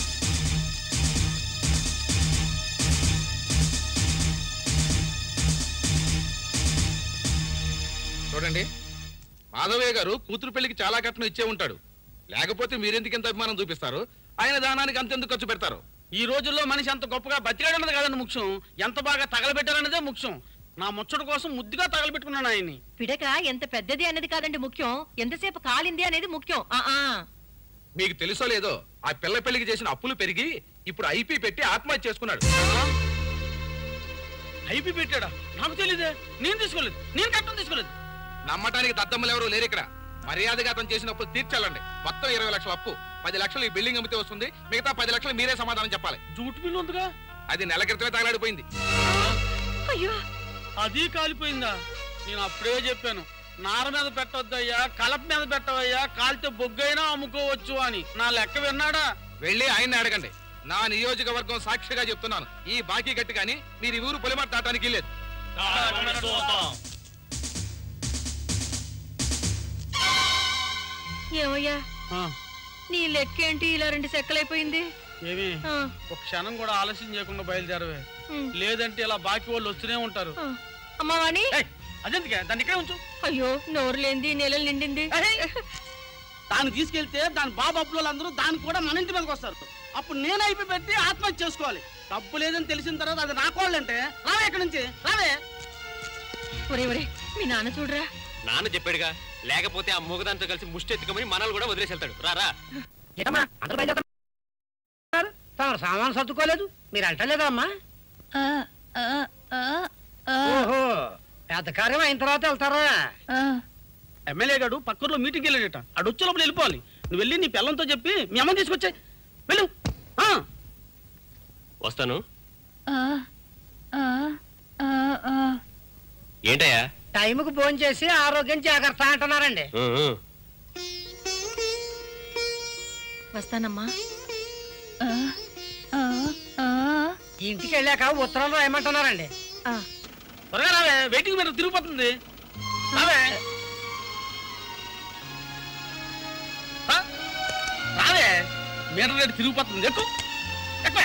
చూడండి మాధవయ్య గారు కూతురు పెళ్లికి చాలా కట్నం ఇచ్చే ఉంటాడు లేకపోతే మీరెందుకు ఇంత అభిమానం చూపిస్తారు ఆయన దానానికి అంతెందుకు ఖర్చు పెడతారు ఈ రోజుల్లో మనిషి అంత గొప్పగా బతికాడన్నది కదండి ముఖ్యం ఎంత బాగా తగలబెట్టారన్నదే ముఖ్యం నా ముచ్చట కోసం ముద్దుగా తగలబెట్టుకున్నాను ఆయన్ని పిడక ఎంత పెద్దది అనేది కాదండి ముఖ్యం ఎంతసేపు కాలింది అనేది ముఖ్యం ఆ ఆ మీకు తెలుసో లేదో ఆ పిల్ల పెళ్లికి చేసిన అప్పులు పెరిగి ఇప్పుడు ఐపీ పెట్టి ఆత్మహత్య చేసుకున్నాడు ఐపీ పెట్టాడా నాకు తెలియదే నేను తీసుకోలేదు నేను కట్టం తీసుకోలేదు నమ్మటానికి దద్దమ్మలు ఎవరు లేరు ఇక్కడ మర్యాదగా అతను చేసిన అప్పులు తీర్చాలండి మొత్తం ఇరవై లక్షల అప్పు పది లక్షలు ఈ బిల్డింగ్ అమ్మితే వస్తుంది మిగతా పది లక్షలు మీరే సమాధానం చెప్పాలి జూటు బిల్లు ఉందిగా అది నెల క్రితమే తగలాడిపోయింది అయ్యో అది కాలిపోయిందా నేను అప్పుడే చెప్పాను నార మీద పెట్టొద్దయ్యా కలప మీద పెట్టవయ్యా కాలితే బొగ్గైనా అమ్ముకోవచ్చు అని నా లెక్క విన్నాడా వెళ్ళి ఆయన్ని అడగండి నా నియోజకవర్గం సాక్షిగా చెప్తున్నాను ఈ బాకీ గట్టి కానీ మీరు ఈ ఊరు పొలిమాట దాటానికి లేదు ఏమయ్యా నీ లెక్కేంటి ఇలా రెండు సెక్కలైపోయింది ఏమి ఆ. ఒక క్షణం కూడా ఆలస్యం చేయకుండా బయలుదేరవే ఉమ్. లేదంటే ఇలా బాకీ వాళ్ళు వస్తూనే ఉంటారు అమ్మా వాణి అదెందుకే దాన్ని ఇక్కడే ఉంచు అయ్యో నోరు లేంది నెలలు నిండింది దాన్ని తీసుకెళ్తే దాని బాబు అప్పులు అందరూ దానికి కూడా మన ఇంటి మీదకి వస్తారు అప్పుడు నేను అయిపోయి పెట్టి ఆత్మహత్య చేసుకోవాలి డబ్బు లేదని తెలిసిన తర్వాత అది నా కోళ్ళంటే రావే ఇక్కడి నుంచి రావే ఒరే ఒరే మీ నాన్న చూడరా నాన్న చెప్పాడుగా లేకపోతే ఆ మూగదాంతో కలిసి ముష్టి ఎత్తుకోమని మనల్ని కూడా వదిలేసి వెళ్తాడు రారా తమ సామాన్ సర్దుకోలేదు మీరు అంటలేదా అమ్మా ఓహో పెద్ద కార్యం అయిన తర్వాత వెళ్తారా ఎమ్మెల్యే గారు పక్కూర్లో మీటింగ్ వెళ్ళాడట అడు వచ్చే లోపల వెళ్ళిపోవాలి నువ్వు వెళ్ళి నీ పిల్లంతో చెప్పి మీ అమ్మని తీసుకొచ్చాయి వెళ్ళు ఆ. వస్తాను ఏంటయ్యా టైంకు ఫోన్ చేసి ఆరోగ్యం జాగ్రత్త అంటున్నారండి ఊ, ఊ. వస్తానమ్మా ఇంటికి వెళ్ళాక ఉత్తరం రాయమంటున్నారండి త్వరగా రావే వెయిటింగ్ మీద తిరిగిపోతుంది రావే ఆ? రావే మీటర్ రేటు తిరిగిపోతుంది ఎక్కువ ఎక్కువ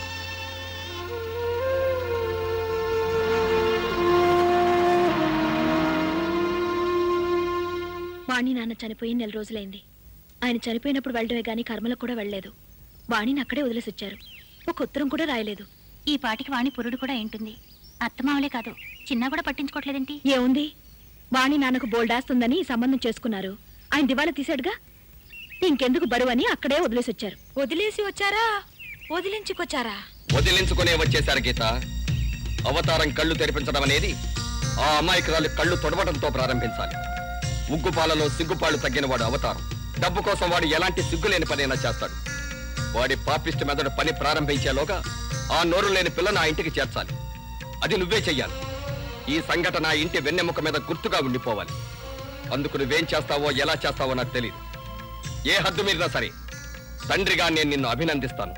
వాణి నాన్న చనిపోయి నెల రోజులైంది ఆయన చనిపోయినప్పుడు వెళ్ళడమే గాని కర్మలకు కూడా వెళ్ళలేదు వాణిని అక్కడే వదిలేసి వచ్చారు ఒక ఉత్తరం కూడా రాయలేదు ఈ పాటికి వాణి పురుడు కూడా ఏంటుంది అత్తమావలే కాదు చిన్న కూడా పట్టించుకోవట్లేదేంటి ఏముంది వాణి నాన్నకు బోల్డాస్తుందని ఈ సంబంధం చేసుకున్నారు ఆయన దివాలా తీశాడుగా ఇంకెందుకు బరువు అని అక్కడే వదిలేసి వచ్చారు వదిలేసి వచ్చారా వదిలించుకొచ్చారా వదిలించుకునే వచ్చేశారు గీత అవతారం కళ్ళు తెరిపించడం అనేది ఆ అమాయకురాలు కళ్ళు తొడవడంతో ప్రారంభించాలి ఉగ్గుపాలలో సిగ్గుపాలు తగ్గిన వాడు అవతారం డబ్బు కోసం వాడు ఎలాంటి సిగ్గులేని పనైనా చేస్తాడు వాడి పాపిష్టి మెదడు పని ప్రారంభించేలోగా ఆ నోరు లేని పిల్ల నా ఇంటికి చేర్చాలి అది నువ్వే చెయ్యాలి ఈ సంఘటన ఆ ఇంటి వెన్నెముక మీద గుర్తుగా ఉండిపోవాలి అందుకు నువ్వేం చేస్తావో ఎలా చేస్తావో నాకు తెలియదు ఏ హద్దు మీరినా సరే తండ్రిగా నేను నిన్ను అభినందిస్తాను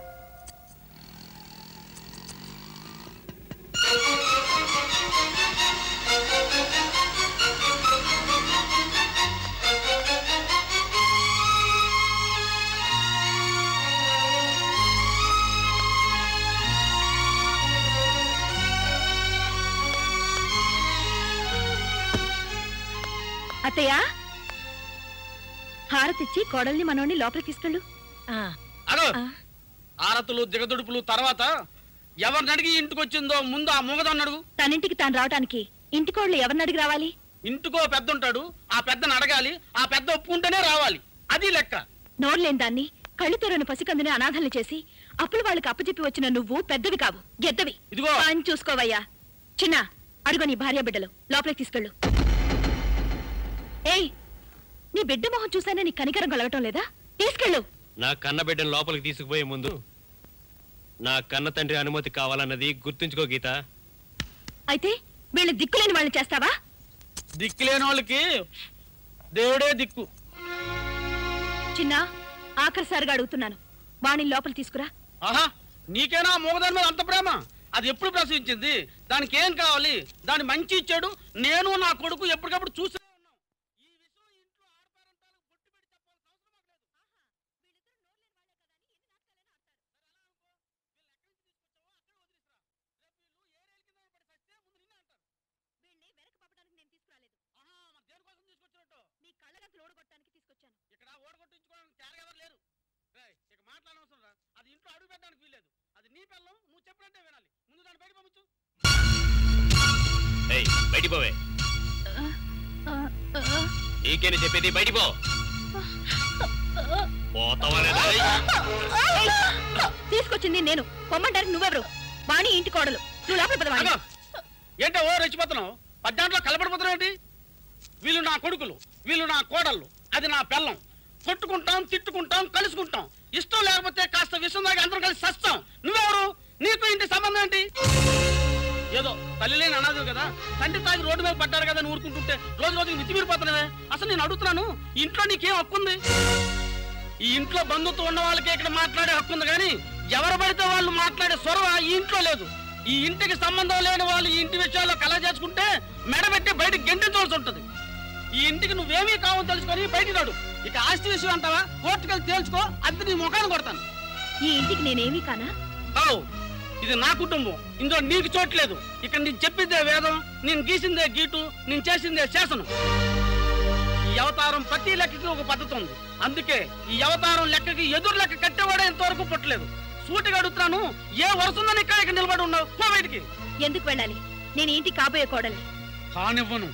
అత్తయ్య హారతిచ్చి కోడల్ని మనోని లోపలికి తీసుకెళ్ళు అగో ఆరతులు దిగదుడుపులు తర్వాత ఎవరిని అడిగి ఇంటికి వచ్చిందో ముందు ఆ మూగదాన్ని అడుగు తనింటికి తాను రావటానికి ఇంటికోళ్ళు ఎవరిని అడిగి రావాలి ఇంటికో పెద్ద ఉంటాడు ఆ పెద్దను అడగాలి ఆ పెద్ద ఒప్పుకుంటేనే రావాలి అది లెక్క నోర్లేని దాన్ని కళ్ళు తెరని పసికందుని అనాథల్ని చేసి అప్పులు వాళ్ళకి అప్పచెప్పి వచ్చిన నువ్వు పెద్దవి కావు గెద్దవి ఇదిగో పని చూసుకోవయ్యా చిన్న అడుగు నీ భార్య బిడ్డలు లోపలికి తీసుకెళ్ళు ఏయ్ నీ బిడ్డ మొహం చూసానే నీ కనికరం కలగటం లేదా తీసుకెళ్ళు నా కన్న బిడ్డను లోపలికి తీసుకుపోయే ముందు నా కన్న తండ్రి అనుమతి కావాలన్నది గుర్తుంచుకో గీత అయితే వీళ్ళ దిక్కులేని వాళ్ళని చేస్తావా దిక్కు లేని వాళ్ళకి దేవుడే దిక్కు చిన్న ఆఖరిసారిగా అడుగుతున్నాను వాణి లోపల తీసుకురా ఆహా నీకేనా మూగదాని మీద అంత ప్రేమ అది ఎప్పుడు ప్రసవించింది దానికి ఏం కావాలి దాని మంచి ఇచ్చాడు నేను నా కొడుకు ఎప్పటికప్పుడు చూసి ఇక్కడ ఓడగొట్టించుకోవడానికి తేరగెవరు లేరు రేయ్, ఇక మాట్లాడనవసరం రా అది ఇంట్లో అడుగు పెట్టడానికి వీల్లేదు అది నీ పిల్లం నువ్వు చెప్పినట్టే వినాలి ముందు దాన్ని బయట పంపించు ఏయ్ బయటికి పోవే నీకేనే చెప్పేది బయటికి పో పోతావా లేదా? ఏయ్! తీసుకొచ్చింది నేను పొమ్మంటారు నువ్వెవరు వాణి ఇంటి కోడలు నువ్వు లోపల పద వాణి. అగో, ఏంటో ఓ రెచ్చిపోతున్నావు పద్దాంట్లో కలపడిపోతున్నావు ఏంటి వీళ్ళు నా కొడుకులు వీళ్ళు నా కోడళ్ళు అది నా పెళ్ళం కొట్టుకుంటాం తిట్టుకుంటాం కలుసుకుంటాం ఇష్టం లేకపోతే కాస్త విషం దాకా అందరం కలిసి సస్తాం నువ్వెవరు నీకు ఇంటి సంబంధం ఏంటి ఏదో తల్లి లేని అనాథం కదా తండ్రి తాగి రోడ్డు మీద పడ్డారు కదా అని ఊరుకుంటుంటే రోజు రోజుకి మితిమీరిపోతున్నావే అసలు నేను అడుగుతున్నాను ఇంట్లో నీకేం హక్కు ఉంది ఈ ఇంట్లో బంధుత్వం ఉన్న వాళ్ళకి ఇక్కడ మాట్లాడే హక్కు ఉంది కానీ ఎవరు పడితే వాళ్ళు మాట్లాడే సొరవ ఈ ఇంట్లో లేదు ఈ ఇంటికి సంబంధం లేని వాళ్ళు ఈ ఇంటి విషయాల్లో కల చేసుకుంటే మెడబెట్టి బయటకు గెంటించవలసి ఉంటుంది ఈ ఇంటికి నువ్వేమీ కావని తెలుసుకొని బయటికి రాడు ఇక ఆస్తి విషయం అంటావా కోర్టుకెళ్ళి తేల్చుకో అది నీ ముఖాన్ని కొడతాను ఈ ఇంటికి నేనేమీ కానా అవు ఇది నా కుటుంబం ఇందులో నీకు చోట్లేదు ఇక్కడ నేను చెప్పిందే వేదం నేను గీసిందే గీటు నేను చేసిందే శాసనం ఈ అవతారం ప్రతి లెక్కకి ఒక పద్ధతి ఉంది అందుకే ఈ అవతారం లెక్కకి ఎదురు లెక్క కట్టేవాడే ఇంతవరకు పుట్టలేదు సూటిగా అడుగుతున్నాను ఏ వరుసందని ఇక్కడ ఇక్కడ నిలబడి ఉన్నావు పో బయటికి ఎందుకు వెళ్ళాలి నేను ఈ ఇంటికి కాబోయే కోడల్ని కానివ్వను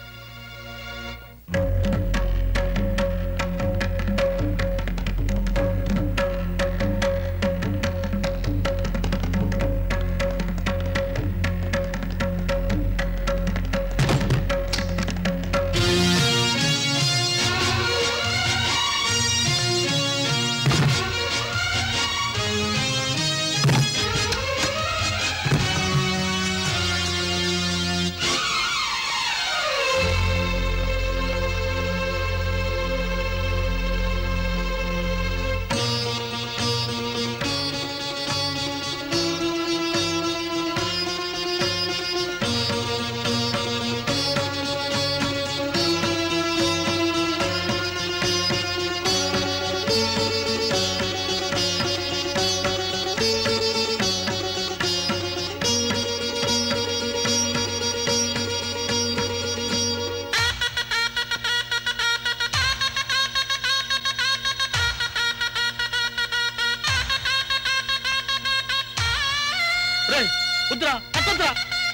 రేయ్, వద్దురా కట్టొద్దురా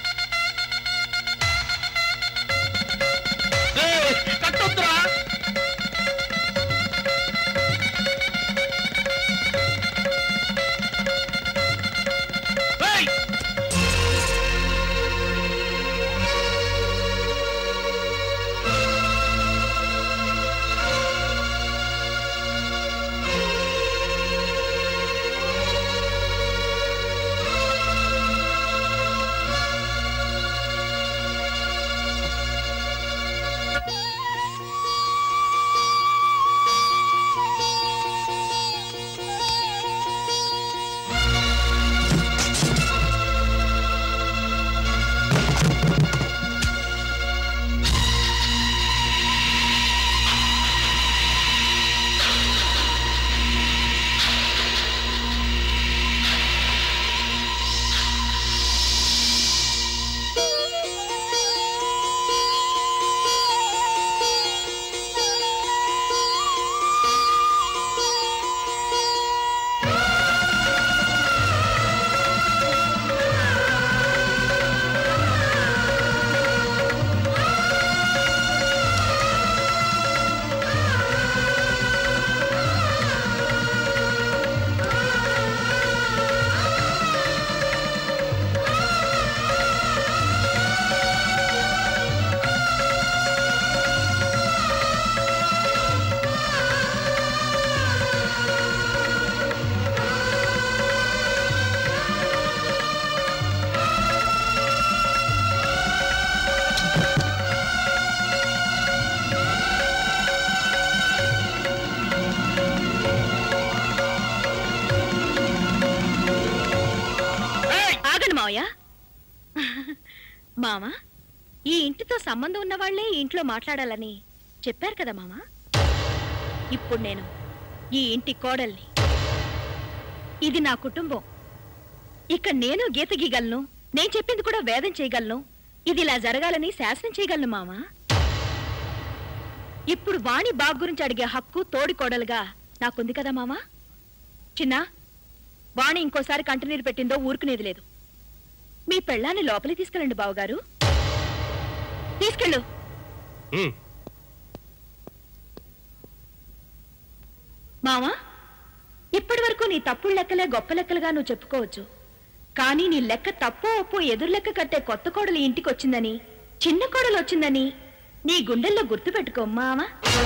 రేయ్, కట్టొద్దురా రేయ్! మామా ఈ ఇంటితో సంబంధం ఉన్న వాళ్లే ఈ ఇంట్లో మాట్లాడాలని చెప్పారు కదా మామా ఇప్పుడు నేను ఈ ఇంటి కోడల్ని ఇది నా కుటుంబం ఇక నేను గీత గీయగలను నేను చెప్పింది కూడా వేదం చేయగలను ఇది ఇలా జరగాలని శాసనం చేయగలను మామా ఇప్పుడు వాణి బాగ్ గురించి అడిగే హక్కు తోడి కోడలుగా నాకుంది కదా మామా చిన్న వాణి ఇంకోసారి కంటినీరు పెట్టిందో ఊరుకునేది లేదు మీ పెళ్ళాన్ని లోపలికి తీసుకెళ్ళండి బావగారు తీసుకెళ్ళు మావా ఇప్పటి వరకు నీ తప్పుడు లెక్కలే గొప్ప లెక్కలుగా నువ్వు చెప్పుకోవచ్చు కానీ నీ లెక్క తప్పో ఒప్పో ఎదురు లెక్క కట్టే కొత్త కోడలు ఇంటికి వచ్చిందని చిన్న కోడలు వచ్చిందని నీ గుండెల్లో గుర్తు పెట్టుకో మావా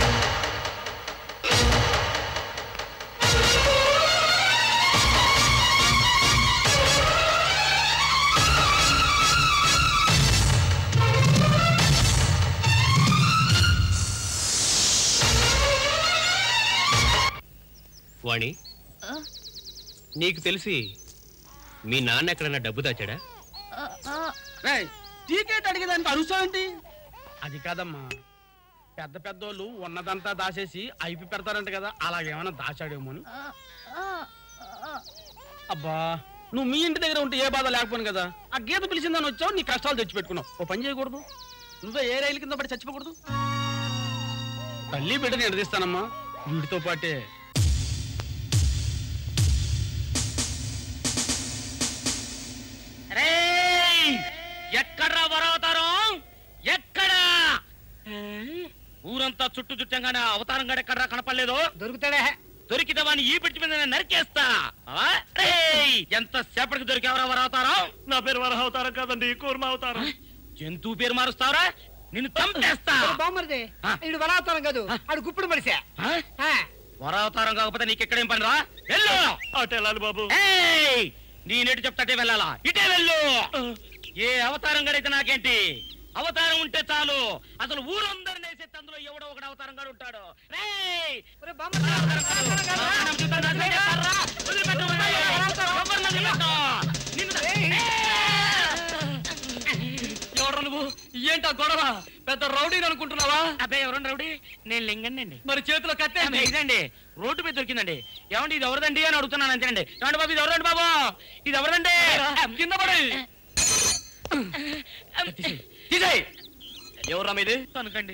వాణి నీకు తెలిసి మీ నాన్న ఎక్కడన్నా డబ్బు దాచాడా టీకెట్ అడిగేదానికి అరుస్తావు ఏంటి అది కాదమ్మా పెద్ద పెద్దోళ్ళు ఉన్నదంతా దాచేసి అయిపి పెడతారంట కదా అలాగేమైనా దాచాడేమో అని అబ్బా నువ్వు మీ ఇంటి దగ్గర ఉంటే ఏ బాధ లేకపోను కదా ఆ గీత పిలిచిందని వచ్చావు నీ కష్టాలు తెచ్చిపెట్టుకున్నావు ఓ పని చేయకూడదు నువ్వే ఏ రైలు కింద పడి చచ్చిపోకూడదు తల్లి బిడ్డని ఎడదీస్తానమ్మా వీటితో పాటే ఎక్కడ్రా వరవతారం ఎక్కడా ఊరంతా చుట్టూ చుట్టంగానే అవతారం గడ ఎక్కడ్రా కనపడలేదు దొరుకుతాడే దొరికితే వాడిని ఈ పెట్టి మీద నేను నరికేస్తా ఆ? ఏయ్! ఎంత సేపటికి దొరికేవరా వరవతారం నా పేరు వర అవతారం కాదండి కూర్మ అవతారం జంతువు పేరు మారుస్తావరా నిన్ను చంపేస్తా బామ్మరిది ఇడు బలావతారం కాదు ఆడు గుప్పుడు మనిషే వరావతారం కాకపోతే నీకు ఎక్కడేం పని రా వెళ్ళు అటు వెళ్ళాలి బాబు ఏయ్! నీ నెట్టు చెప్తాటే వెళ్ళాలా ఇటే వెళ్ళు ఏ అవతారం గడైతే నాకేంటి అవతారం ఉంటే చాలు అసలు ఊరందరినీ వేసే అందులో ఎవడో ఒకడు అవతారం గారు ఉంటాడు రేయ్! వదిలిపెట్టు, ఎవరిని వదిలిపెట్టు? నిన్ను- ఎవరు నువ్వు ఏంటా గొడవ పెద్ద రౌడీని అనుకుంటున్నావా అబ్బాయి ఎవరండి రౌడీ నేను లింగండి మరి చేతిలో కత్తే అబ్బే, ఇదండి రోడ్డు మీద దొరికిందండి ఏమండి ఇది ఎవరిదండి అని అడుగుతున్నాను అంతేనండి ఏమండి బాబు ఇది ఎవరండి బాబు ఇది ఎవరిదండి కింద పడి తీసేయ్ ఎవరు ఇది తనకండి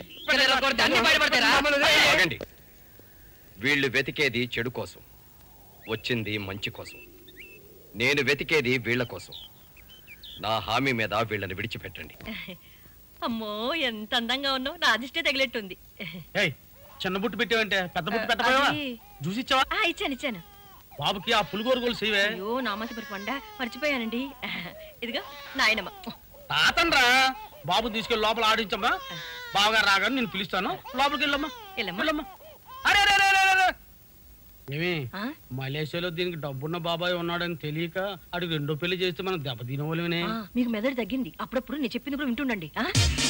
ఆగండి వీళ్ళు వెతికేది చెడు కోసం వచ్చింది మంచి కోసం నేను వెతికేది వీళ్ళ కోసం నా హామీ మీద వీళ్ళని విడిచిపెట్టండి అమ్మో ఎంత అందంగా ఉన్నావు నా అదిష్టే తగిలెట్టుంది ఏయ్ చిన్న బుట్టు పెట్టావంటే పెద్ద బుట్టు పెట్టపోయావా అది- చూసి ఇచ్చావా ఆ, ఇచ్చాను ఇచ్చాను బాబుకి ఆ పులిగోరు గోలు చేయవే అయ్యో నామతి పండ మర్చిపోయానండి ఇదిగో నాయనమ్మ తాతండ్రా బాబు తీసుకెళ్ళి లోపల ఆడించమ్మా బాగా రాగానే నేను పిలుస్తాను లోపలికి వెళ్ళమ్మా వెళ్ళమ్మా అరే అరే, అరే, అరే, అరే. ఏమి మలేషియాలో దీనికి డబ్బున్న బాబాయ్ ఉన్నాడని తెలియక అడిగి రెండో పెళ్లి చేస్తే మనం దెబ్బతిన వాళ్ళమే ఆ, మీకు మెదడు తగ్గింది అప్పుడప్పుడు నేను చెప్పింది కూడా వింటుండండి ఆ?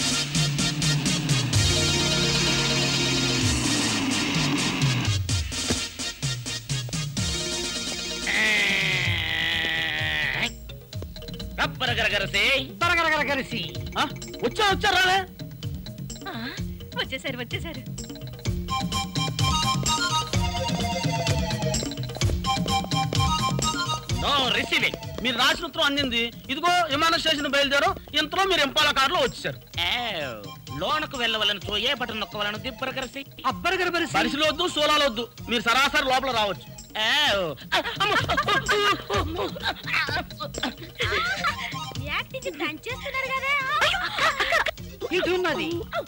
రబ్బరగరగరసే బరగరగరగరసి వచ్చా వచ్చా రాలే ఆ, వచ్చేసారు వచ్చేసారు నో రిసీవింగ్ మీరు రాసిన ఉత్తరం అందింది ఇదిగో విమాన స్టేషన్ బయలుదేరు ఇంతలో మీరు ఎంపాల కారులో వచ్చేసారు లోనకు వెళ్ళవలను సో ఏ బటన్ నొక్కవలను దిబ్బరగరసి బరిసిలో వద్దు సోలాలు వద్దు మీరు సరాసరి లోపల రావచ్చు యాక్టింగ్ దంచేస్తున్నారు కదా ఇటు ఉన్నది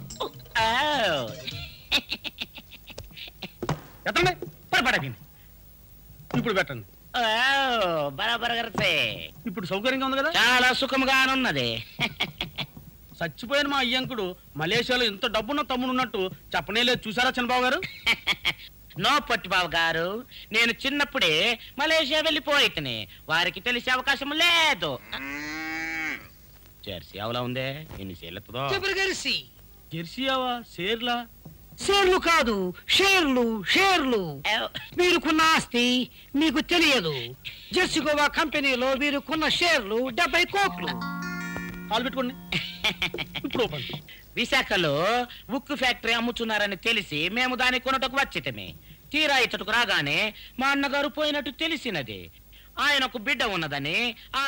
ఎత్తండి పడపడకండి ఇప్పుడు పెట్టండి బరాబరగరసే ఇప్పుడు సౌకర్యంగా ఉంది కదా చాలా సుఖముగానున్నది చచ్చిపోయిన మా అయ్యంకుడు మలేషియాలో ఇంత డబ్బున్న తమ్ముడు ఉన్నట్టు చెప్పనే లేదు చూసారా చంద్రబాబు గారు నో పట్టిబాబు గారు నేను చిన్నప్పుడే మలేషియా వెళ్ళిపోయితని వారికి తెలిసే అవకాశం లేదు జెర్సీ అవలా ఉందే ఎన్ని సేలెత్తుదో జబరగరసి జెర్సీయావా షేర్లా షేర్లు కాదు షేర్లు షేర్లు మీరు కొన్న ఆస్తి మీకు తెలియదు జెర్సిగోవా కంపెనీలో మీరు కొన్న షేర్లు డెబ్బై కోట్లు కాలు పెట్టుకోండి ఇప్పుడు ఓపెన్ విశాఖలో ఉక్కు ఫ్యాక్టరీ అమ్ముతున్నారని తెలిసి మేము దాన్ని కొనుటకు వచ్చితమే తీరా ఇచ్చటకు రాగానే మా అన్నగారు పోయినట్టు తెలిసినది ఆయనకు బిడ్డ ఉన్నదని ఆ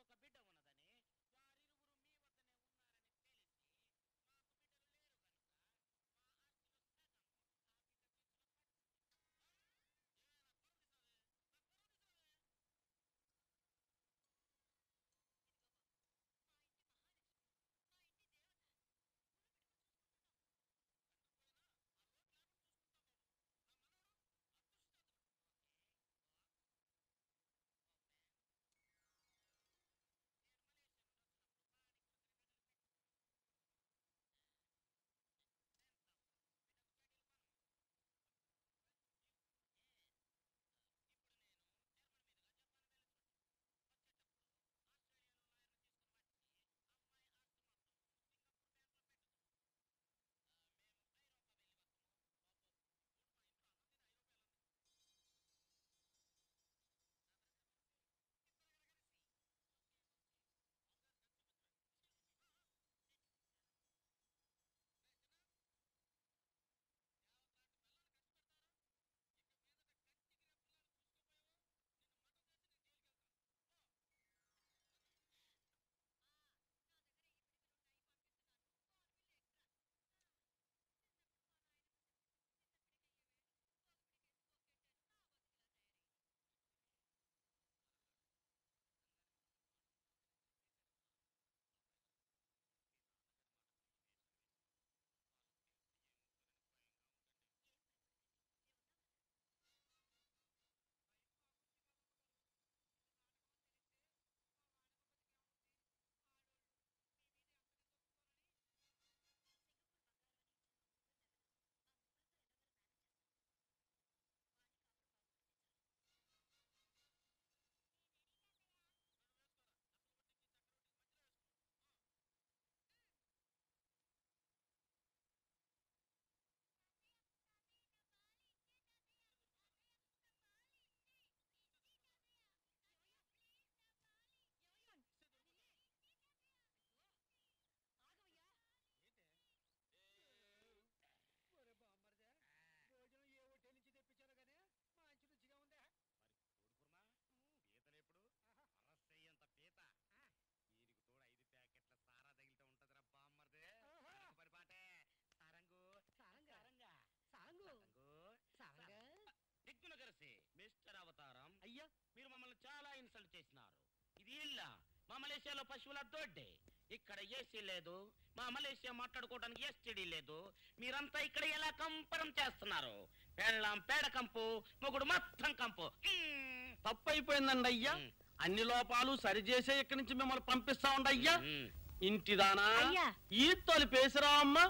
దిగ్గునగరసి మిస్టర్ అవతారం అయ్యా మీరు మమ్మల్ని చాలా ఇన్సల్ట్ చేసినారు ఇది ఇల్లా మా మలేషియాలో పశువుల దొడ్డే ఇక్కడ ఏసీ లేదు మా మలేషియా మాట్లాడుకోవడానికి ఎస్టీడీ లేదు మీరంతా ఇక్కడ ఎలా కంపరం చేస్తున్నారు పెళ్ళాం పేడ కంపు మొగుడు మొత్తం కంపు తప్పు అయిపోయిందండి అయ్యా అన్ని లోపాలు సరిచేసే ఇక్కడి నుంచి మిమ్మల్ని పంపిస్తా ఉండ అయ్యా ఇంటిదానా అయ్యా. ఈ తలుపేసిరా అమ్మా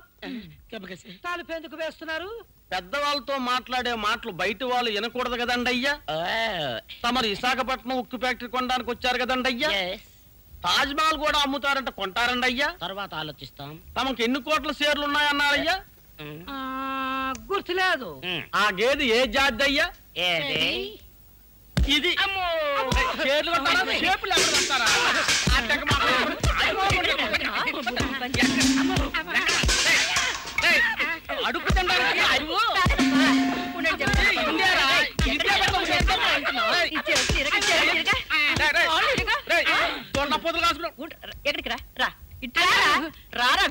తాలిపు ఎందుకు వేస్తున్నారు పెద్దవాళ్ళతో మాట్లాడే మాటలు బయట వాళ్ళు వినకూడదు కదండి అయ్యా తమరు విశాఖపట్నం ఉక్కు ఫ్యాక్టరీ కొనడానికి వచ్చారు కదండి అయ్యా తాజ్ మహల్ కూడా అమ్ముతారంట కొంటారండి అయ్యా తర్వాత ఆలోచిస్తాం తమకు ఎన్ని కోట్ల షేర్లు ఉన్నాయన్నారయ్యా గుర్తులేదు ఆ గేదె ఏ జాతి అయ్యా ఏది ఇది షేర్లు కొంటారా? షేపులు ఎక్కడ కొంటారా? అడ్డకి అడుగు తినడానికి అరువు ఇండియారా? ఇండియా పక్కన దొండ పొదలు కాసుకున్నావు. ఎక్కడికి రా రా ఇట్లా రా రారా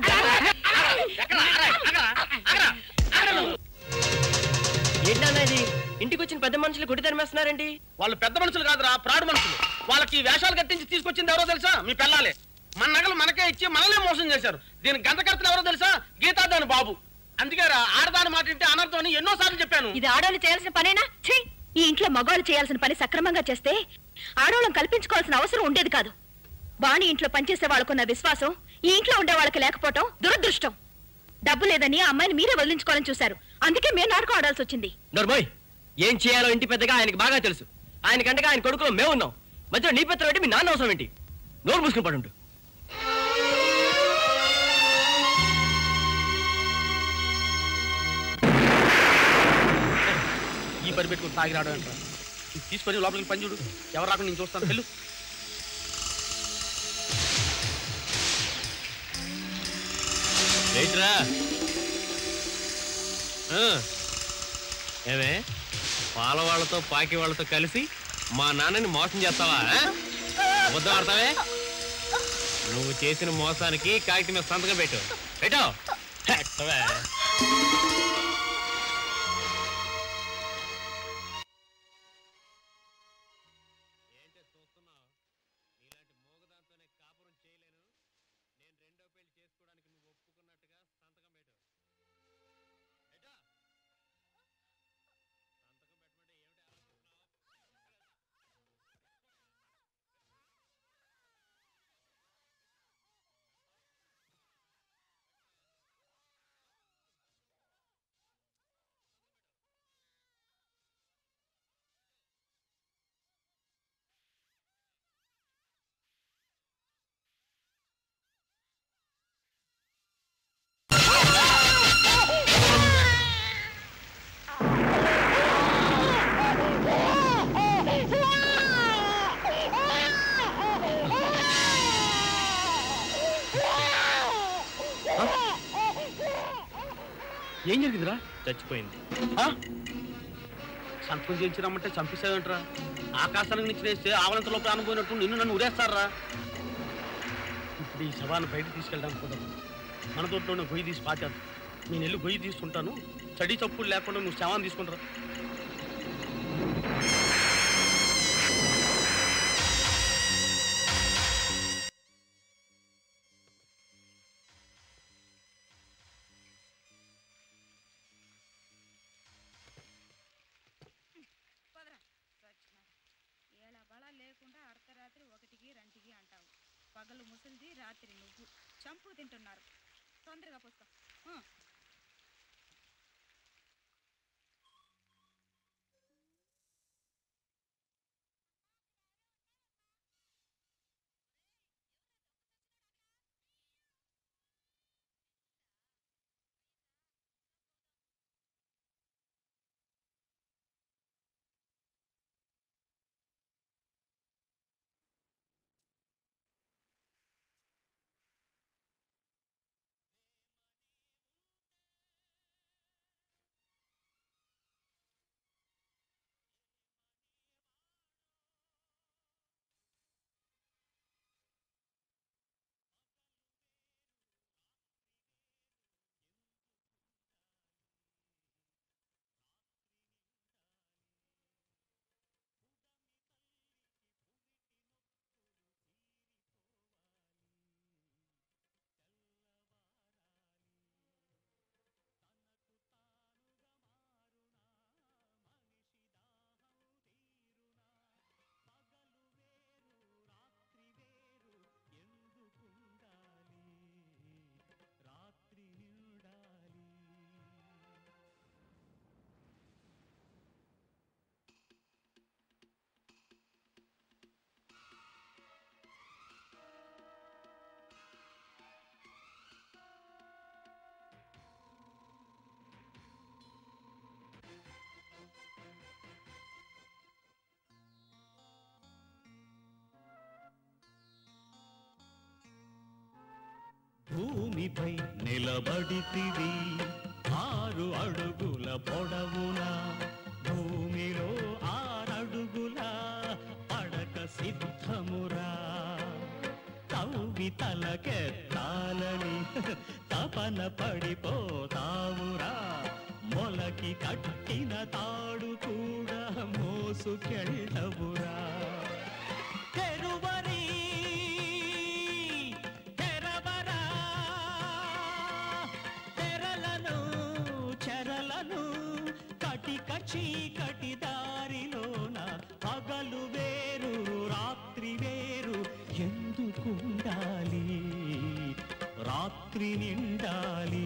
ఏంటన్నది ఇంటికి వచ్చిన పెద్ద మనుషులు కొట్టి తరిమేస్తున్నారేంటి వాళ్ళు పెద్ద మనుషులు కాదురా ప్రాడు మనుషులు వాళ్ళకి ఈ వేషాలు కట్టించి తీసుకొచ్చింది ఎవరో తెలుసా మీ పిల్లాలే మన నగలు మనకే ఇచ్చి మనల్నే మోసం చేశారు దీని గంతకర్తలు ఎవరో తెలుసా గీతా దాని బాబు అందుకే రా ఆడదాని మాట వింటే అనర్థం అని ఎన్నో సార్లు చెప్పాను ఇది ఆడవాళ్ళు చేయాల్సిన పనేనా ఛీ ఈ ఇంట్లో మగవాళ్ళు చేయాల్సిన పని సక్రమంగా చేస్తే ఆడవాళ్ళం కల్పించుకోవాల్సిన అవసరం ఉండేది కాదు వాణి ఇంట్లో పనిచేసే వాళ్ళకున్న విశ్వాసం ఈ ఇంట్లో ఉండే వాళ్ళకి లేకపోవటం దురదృష్టం డబ్బు లేదని ఆ అమ్మాయిని మీరే వదిలించుకోవాలని చూశారు అందుకే మేము నాటకం ఆడాల్సి వచ్చింది నోర్మోయ్ ఏం చేయాలో ఇంటి పెద్దగా ఆయనకి బాగా తెలుసు ఆయన కంటగా ఆయన కొడుకులో మేము ఉన్నాం మధ్యలో నీ పెత్తనం ఏంటి మీ నాన్న అవసరం ఏంటి నోరు మూసుకుని పడుంటు ఈ పని పెట్టుకుని తాగి రావడం అంటారు తీసుకొని లోపలికి పని చూడు ఎవరు రాకుండా నేను చూస్తాను వెళ్ళు ఏంట్రా ఆ. ఏమే పాల వాళ్ళతో పాకి వాళ్ళతో కలిసి మా నాన్నని మోసం చేస్తావా ఆ? అబద్ధం ఆడతావే నువ్వు చేసిన మోసానికి కాగితం మీద సంతకం పెట్టు పెట్టు పెట్టవే ఏం జరిగిందిరా చచ్చిపోయింది ఆ? సంతకం చేయించి రమ్మంటే చంపేసావేంట్రా ఆకాశానికి నుంచి వేస్తే ఆవలంతలో ప్రాణం పోయినట్టు నిన్ను నన్ను ఉరేస్తారా ఇప్పుడు ఈ శవాన్ని బయటకు తీసుకెళ్ళడానికి కుదరదు మన తోటలోనే గొయ్యి తీసి పాతేద్దాం నేను వెళ్ళి గొయ్యి తీసుకుంటాను చడి చప్పుడు లేకుండా నువ్వు శవాన్ని తీసుకుంటారా పదరా సచ్చినాడు. ఏళ బళ లేకుండా అర్ధరాత్రి ఒకటికి రెంటికి అంటావు పగలు ముసలిది రాత్రి నువ్వు చంపు తింటున్నారు తొందరగా పోసుకో ఆ. భూమిపై నిలబడితివి ఆరు అడుగుల పొడవున భూమిలో ఆరడుగుల పడక సిద్ధమురా తవ్వితలకెత్తాలని తపన పడిపోతావురా మొలకి కట్టిన తాడు కూడా మోసుకెళ్ళవురా తెరువరి తెరవరా తెరలను చెరలను కటిక చీకటి దారిలోన పగలు వేరు రాత్రి వేరు ఎందుకుండాలి రాత్రి నిండాలి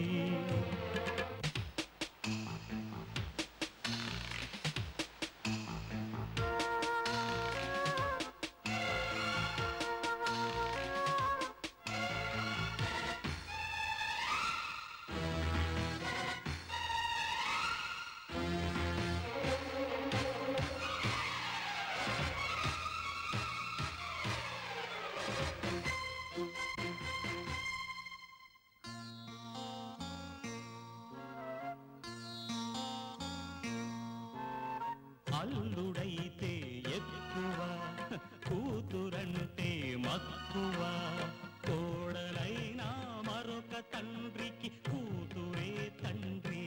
అల్లుడైతే ఎక్కువ కూతురంటే మక్కువ కోడలైనా మరొక తండ్రికి కూతురే తండ్రి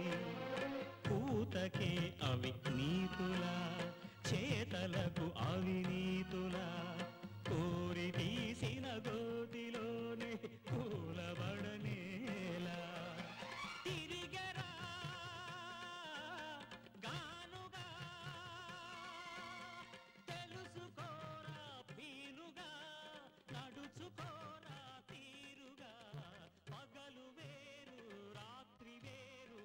కూతకే అవి నీతులా చేతలకు అవినీతులా కోరి తీసిన గోతిలోనే కూలబడనేలా తిరిగరా గానుగా తెలుసుకోరా పీనుగా నడుచుకోరా తీరుగా పగలు వేరు రాత్రి వేరు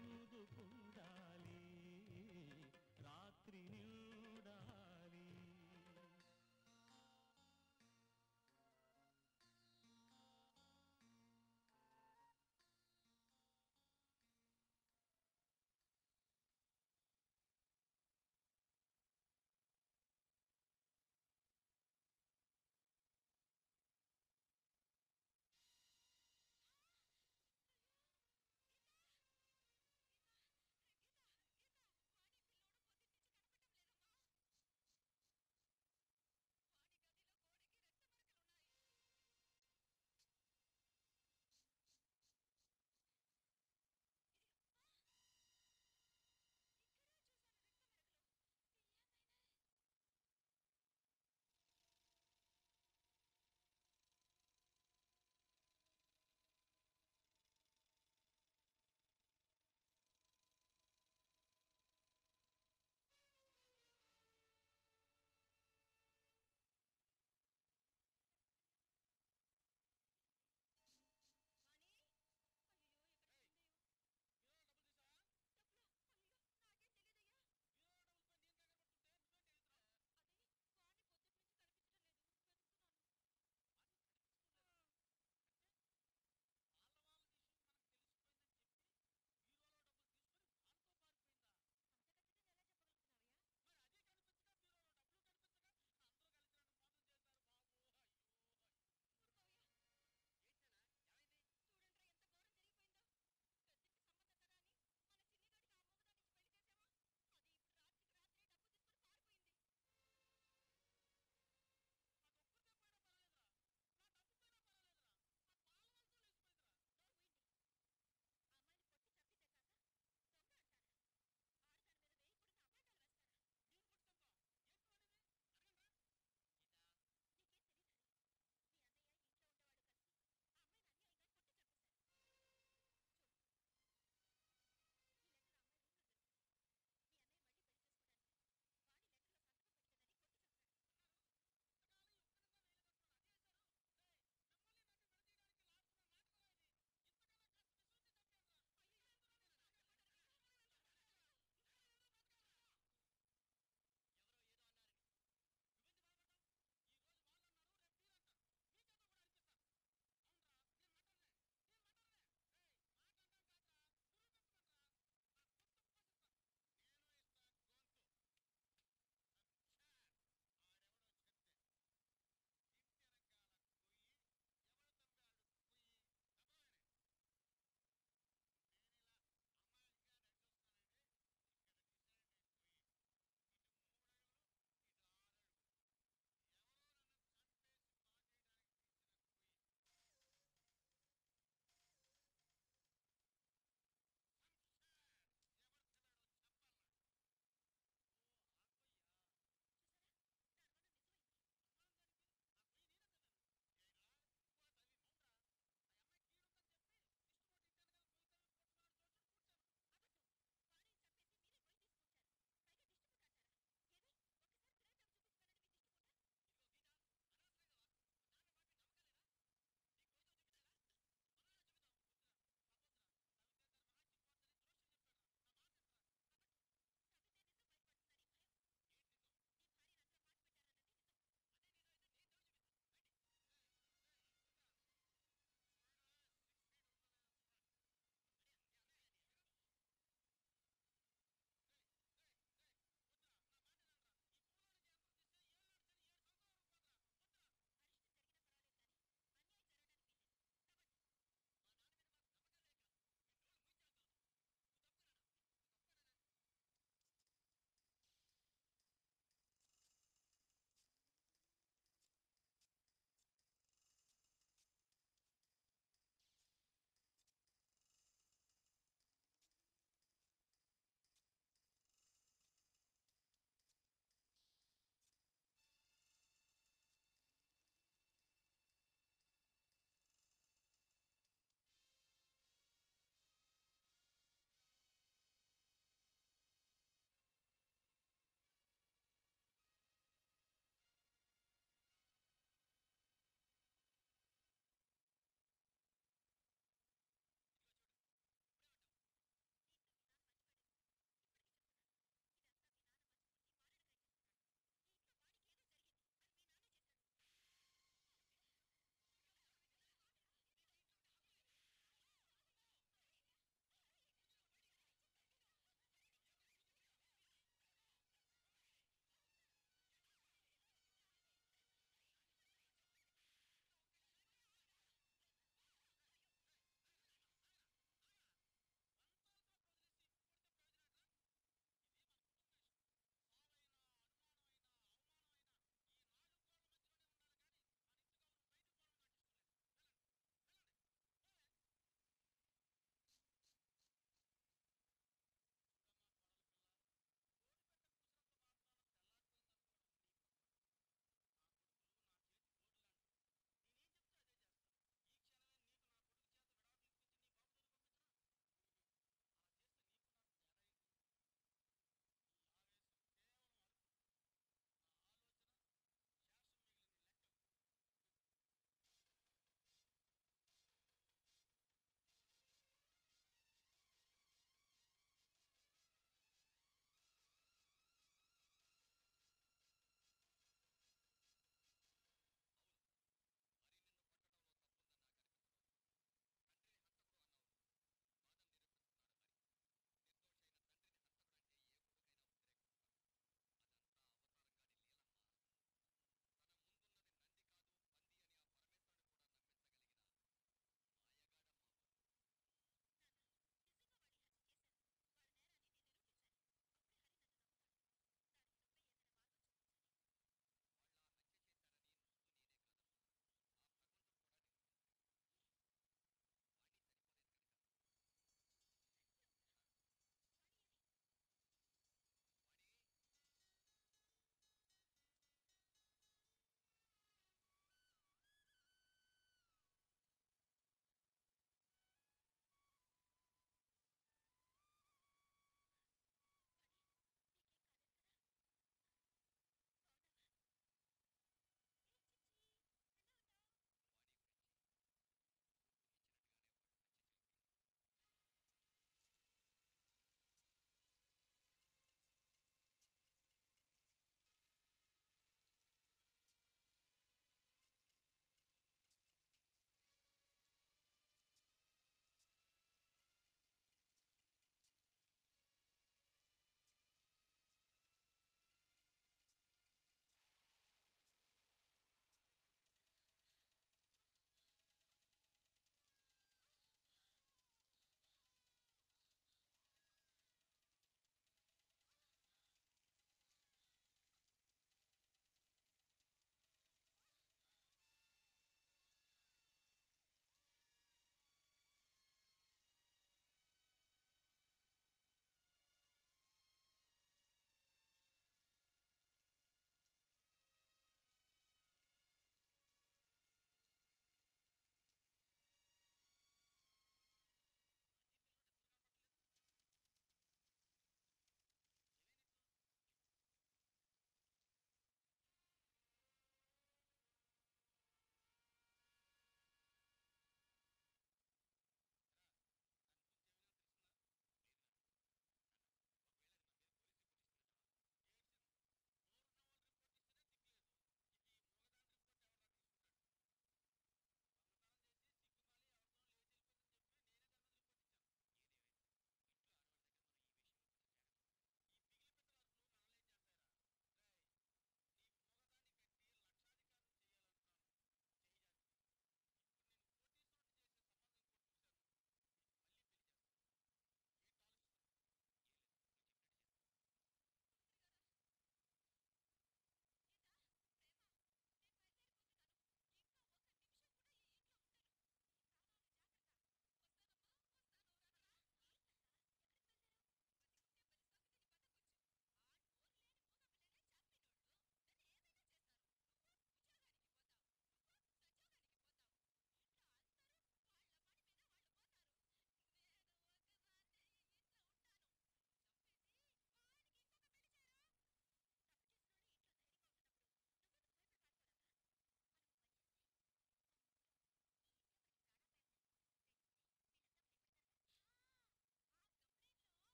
ఎందుకుండాలి రాత్రి నిండాలి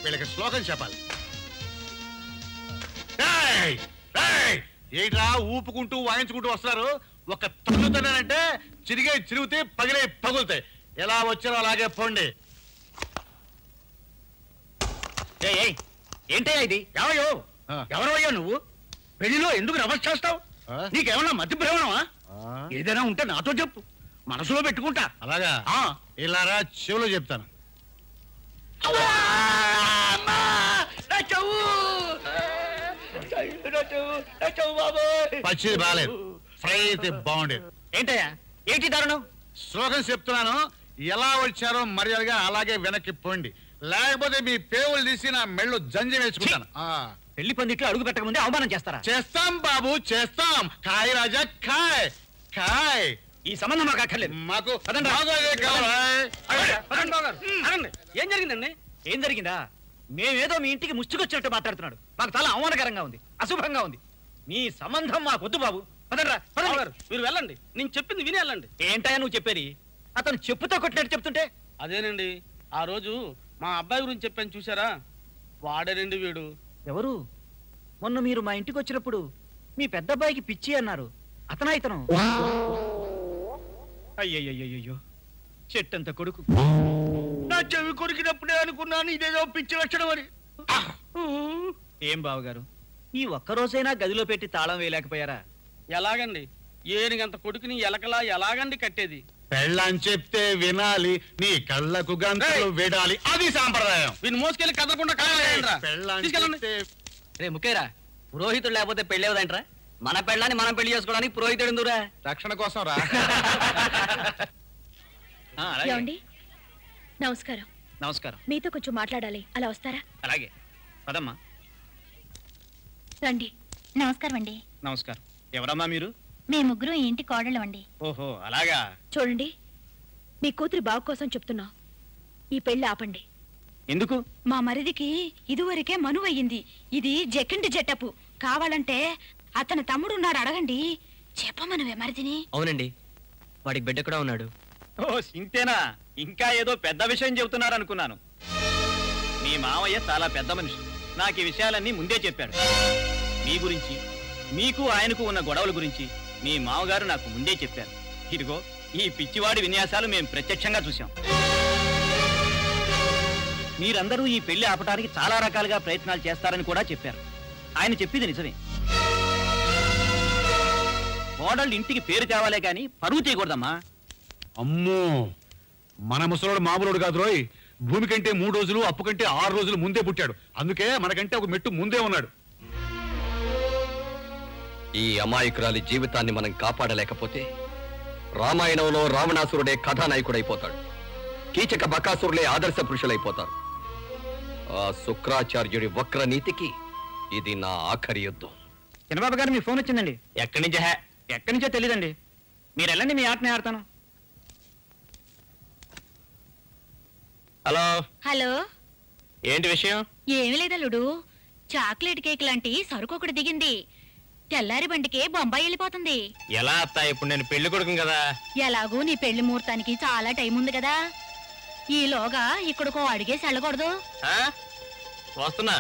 వీళ్ళకి శ్లోకం చెప్పాలి ఏయ్! ఏయ్! ఏంట్రా ఊపుకుంటూ వాయించుకుంటూ వస్తున్నారు ఒక తన్నుతున్నానంటే చిరిగే చిరుగుతే పగిలే పగులుతాయి ఎలా వచ్చారో అలాగే పోండి ఏంటయ్యా ఇది ఎవరో ఎవరో అయ్యా నువ్వు పెళ్లిలో ఎందుకు రవస్ చేస్తావు నీకేమన్నా మతి భ్రమణమా ఏదైనా ఉంటే నాతో చెప్పు మనసులో పెట్టుకుంటా అలాగా ఇలారా చెవులో చెప్తాను పచ్చిది బాగాలేదు ఫ్రై అయితే బాగుండేది ఏంటయ్యా ఏంటి దారుణం శ్లోకం చెప్తున్నాను ఎలా వచ్చారో మర్యాదగా అలాగే వెనక్కి పోండి లేకపోతే మీ పేవులు తీసి నా మెళ్ళు జంజి వేసుకుంటాను ఆ. పెళ్లి పందిట్లో అడుగు పెట్టక ముందే అవమానం చేస్తారా చేస్తాం బాబు చేస్తాం కాయ్ రాజా కాయ్ కాయ్ ఈ సంబంధం మాకు అక్కర్లేదు మాకు పదండి. మాకు అదే కావాలి. పదండి బావగారు. అనండి. ఏం జరిగిందండి ఏం జరిగిందా మేమేదో మీ ఇంటికి ముచ్చుకొచ్చినట్టు మాట్లాడుతున్నాడు మాకు చాలా అవమానకరంగా ఉంది అశుభంగా ఉంది మీ సంబంధం మాకు వద్దు బాబు పదండ్రా పదండి మీరు వెళ్ళండి నేను చెప్పింది విని వెళ్ళండి ఏంటయ్యా నువ్వు చెప్పేది అతను చెప్పుతో కొట్టినట్టు చెప్తుంటే అదేనండి ఆ రోజు మా అబ్బాయి గురించి చెప్పాను చూసారా వాడేనండి వీడు ఎవరు మొన్న మీరు మా ఇంటికి వచ్చినప్పుడు మీ పెద్ద అబ్బాయికి పిచ్చి అన్నారు అతనా ఇతను అయ్యయ్యో చెట్టంత కొడుకు నా చెవి కొరికినప్పుడే అనుకున్నాను ఇదేదో పిచ్చి లక్షణం అని ఏం బావగారు ఈ ఒక్క రోజైనా గదిలో పెట్టి తాళం వేయలేకపోయారా ఎలాగండి ఏనుగంత కొడుకుని ఎలకలా ఎలాగండి కట్టేది పెళ్ళని చెప్తే వినాలి నీ కళ్ళకు గంటలు విడాలి అది సాంప్రదాయం వీని మోసుకెళ్ళి కదలకుండా కావాలండి పెళ్ళాన్ని తీసుకెళ్ళండి చెప్తే రే ముఖేరా పురోహితుడు లేకపోతే పెళ్ళి అవుదంట్రా మన పెళ్ళాన్ని మనం పెళ్లి చేసుకోవడానికి పురోహితుడు ఎందుకురా రక్షణ కోసం రా ఏమండి నమస్కారం నమస్కారం మీతో కొంచెం మాట్లాడాలి అలా వస్తారా అలాగే పదమ్మా రండి నమస్కారం అండి నమస్కారం ఎవరమ్మా మీరు మీ ముగ్గురు ఈ ఇంటి కోడళ్ళం అండి ఓహో అలాగా చూడండి మీ కూతురి బాగు కోసం చెప్తున్నా ఈ పెళ్లి ఆపండి ఎందుకు మా మరిదికి ఇదివరకే మనువయ్యింది ఇది జక్కింటి జట్టపు కావాలంటే అతని తమ్ముడు ఉన్నాడు అడగండి చెప్పమనువే మరిదిని అవునండి వాడికి బిడ్డ కూడా ఉన్నాడు ఓ సింతేనా ఇంకా ఏదో పెద్ద విషయం చెబుతున్నారనుకున్నాను మీ మావయ్య చాలా పెద్ద మనిషి నాకు ఈ విషయాలన్నీ ముందే చెప్పాడు మీ గురించి మీకు ఆయనకు ఉన్న గొడవల గురించి మీ మావగారు నాకు ముందే చెప్పారు ఇదిగో ఈ పిచ్చివాడి విన్యాసాలు మేము ప్రత్యక్షంగా చూశాం మీరందరూ ఈ పెళ్లి ఆపడానికి చాలా రకాలుగా ప్రయత్నాలు చేస్తారని కూడా చెప్పారు ఆయన చెప్పింది నిజమే కోడళ్ళు ఇంటికి పేరు తేవాలే గాని పరువు తీయకూడదమ్మా అమ్మో మన ముసలోడు మామూలుడు కాదు రోయ్ భూమి కంటే మూడు రోజులు అప్పు కంటే ఆరు రోజులు ముందే పుట్టాడు అందుకే మనకంటే ఒక మెట్టు ముందే ఉన్నాడు ఈ అమాయకురాలి జీవితాన్ని మనం కాపాడలేకపోతే రామాయణంలో రావణాసురుడే కథానాయకుడైపోతాడు కీచక బకాసురులే ఆదర్శ పురుషులైపోతారు ఆ శుక్రాచార్యుడి వక్ర నీతికి ఇది నా ఆఖరి యుద్ధం చిన్నబాబు గారు మీ ఫోన్ వచ్చిందండి ఎక్కడి నుంచో హే ఎక్కడి నుంచో తెలియదండి మీరు వెళ్ళండి మీ ఆటనే ఆడతాను హలో హలో ఏంటి విషయం ఏమి లేదల్లుడు చాక్లెట్ కేక్ లాంటి సరుకు ఒకటి దిగింది తెల్లారి బండికే బొంబాయి వెళ్ళిపోతుంది ఎలా అత్తా ఇప్పుడు నేను పెళ్లి కొడుకు కదా ఎలాగూ నీ పెళ్లి ముహూర్తానికి చాలా టైం ఉంది కదా ఈలోగా ఇక్కడికో అడిగేసి వెళ్ళకూడదు ఆ? వస్తున్నా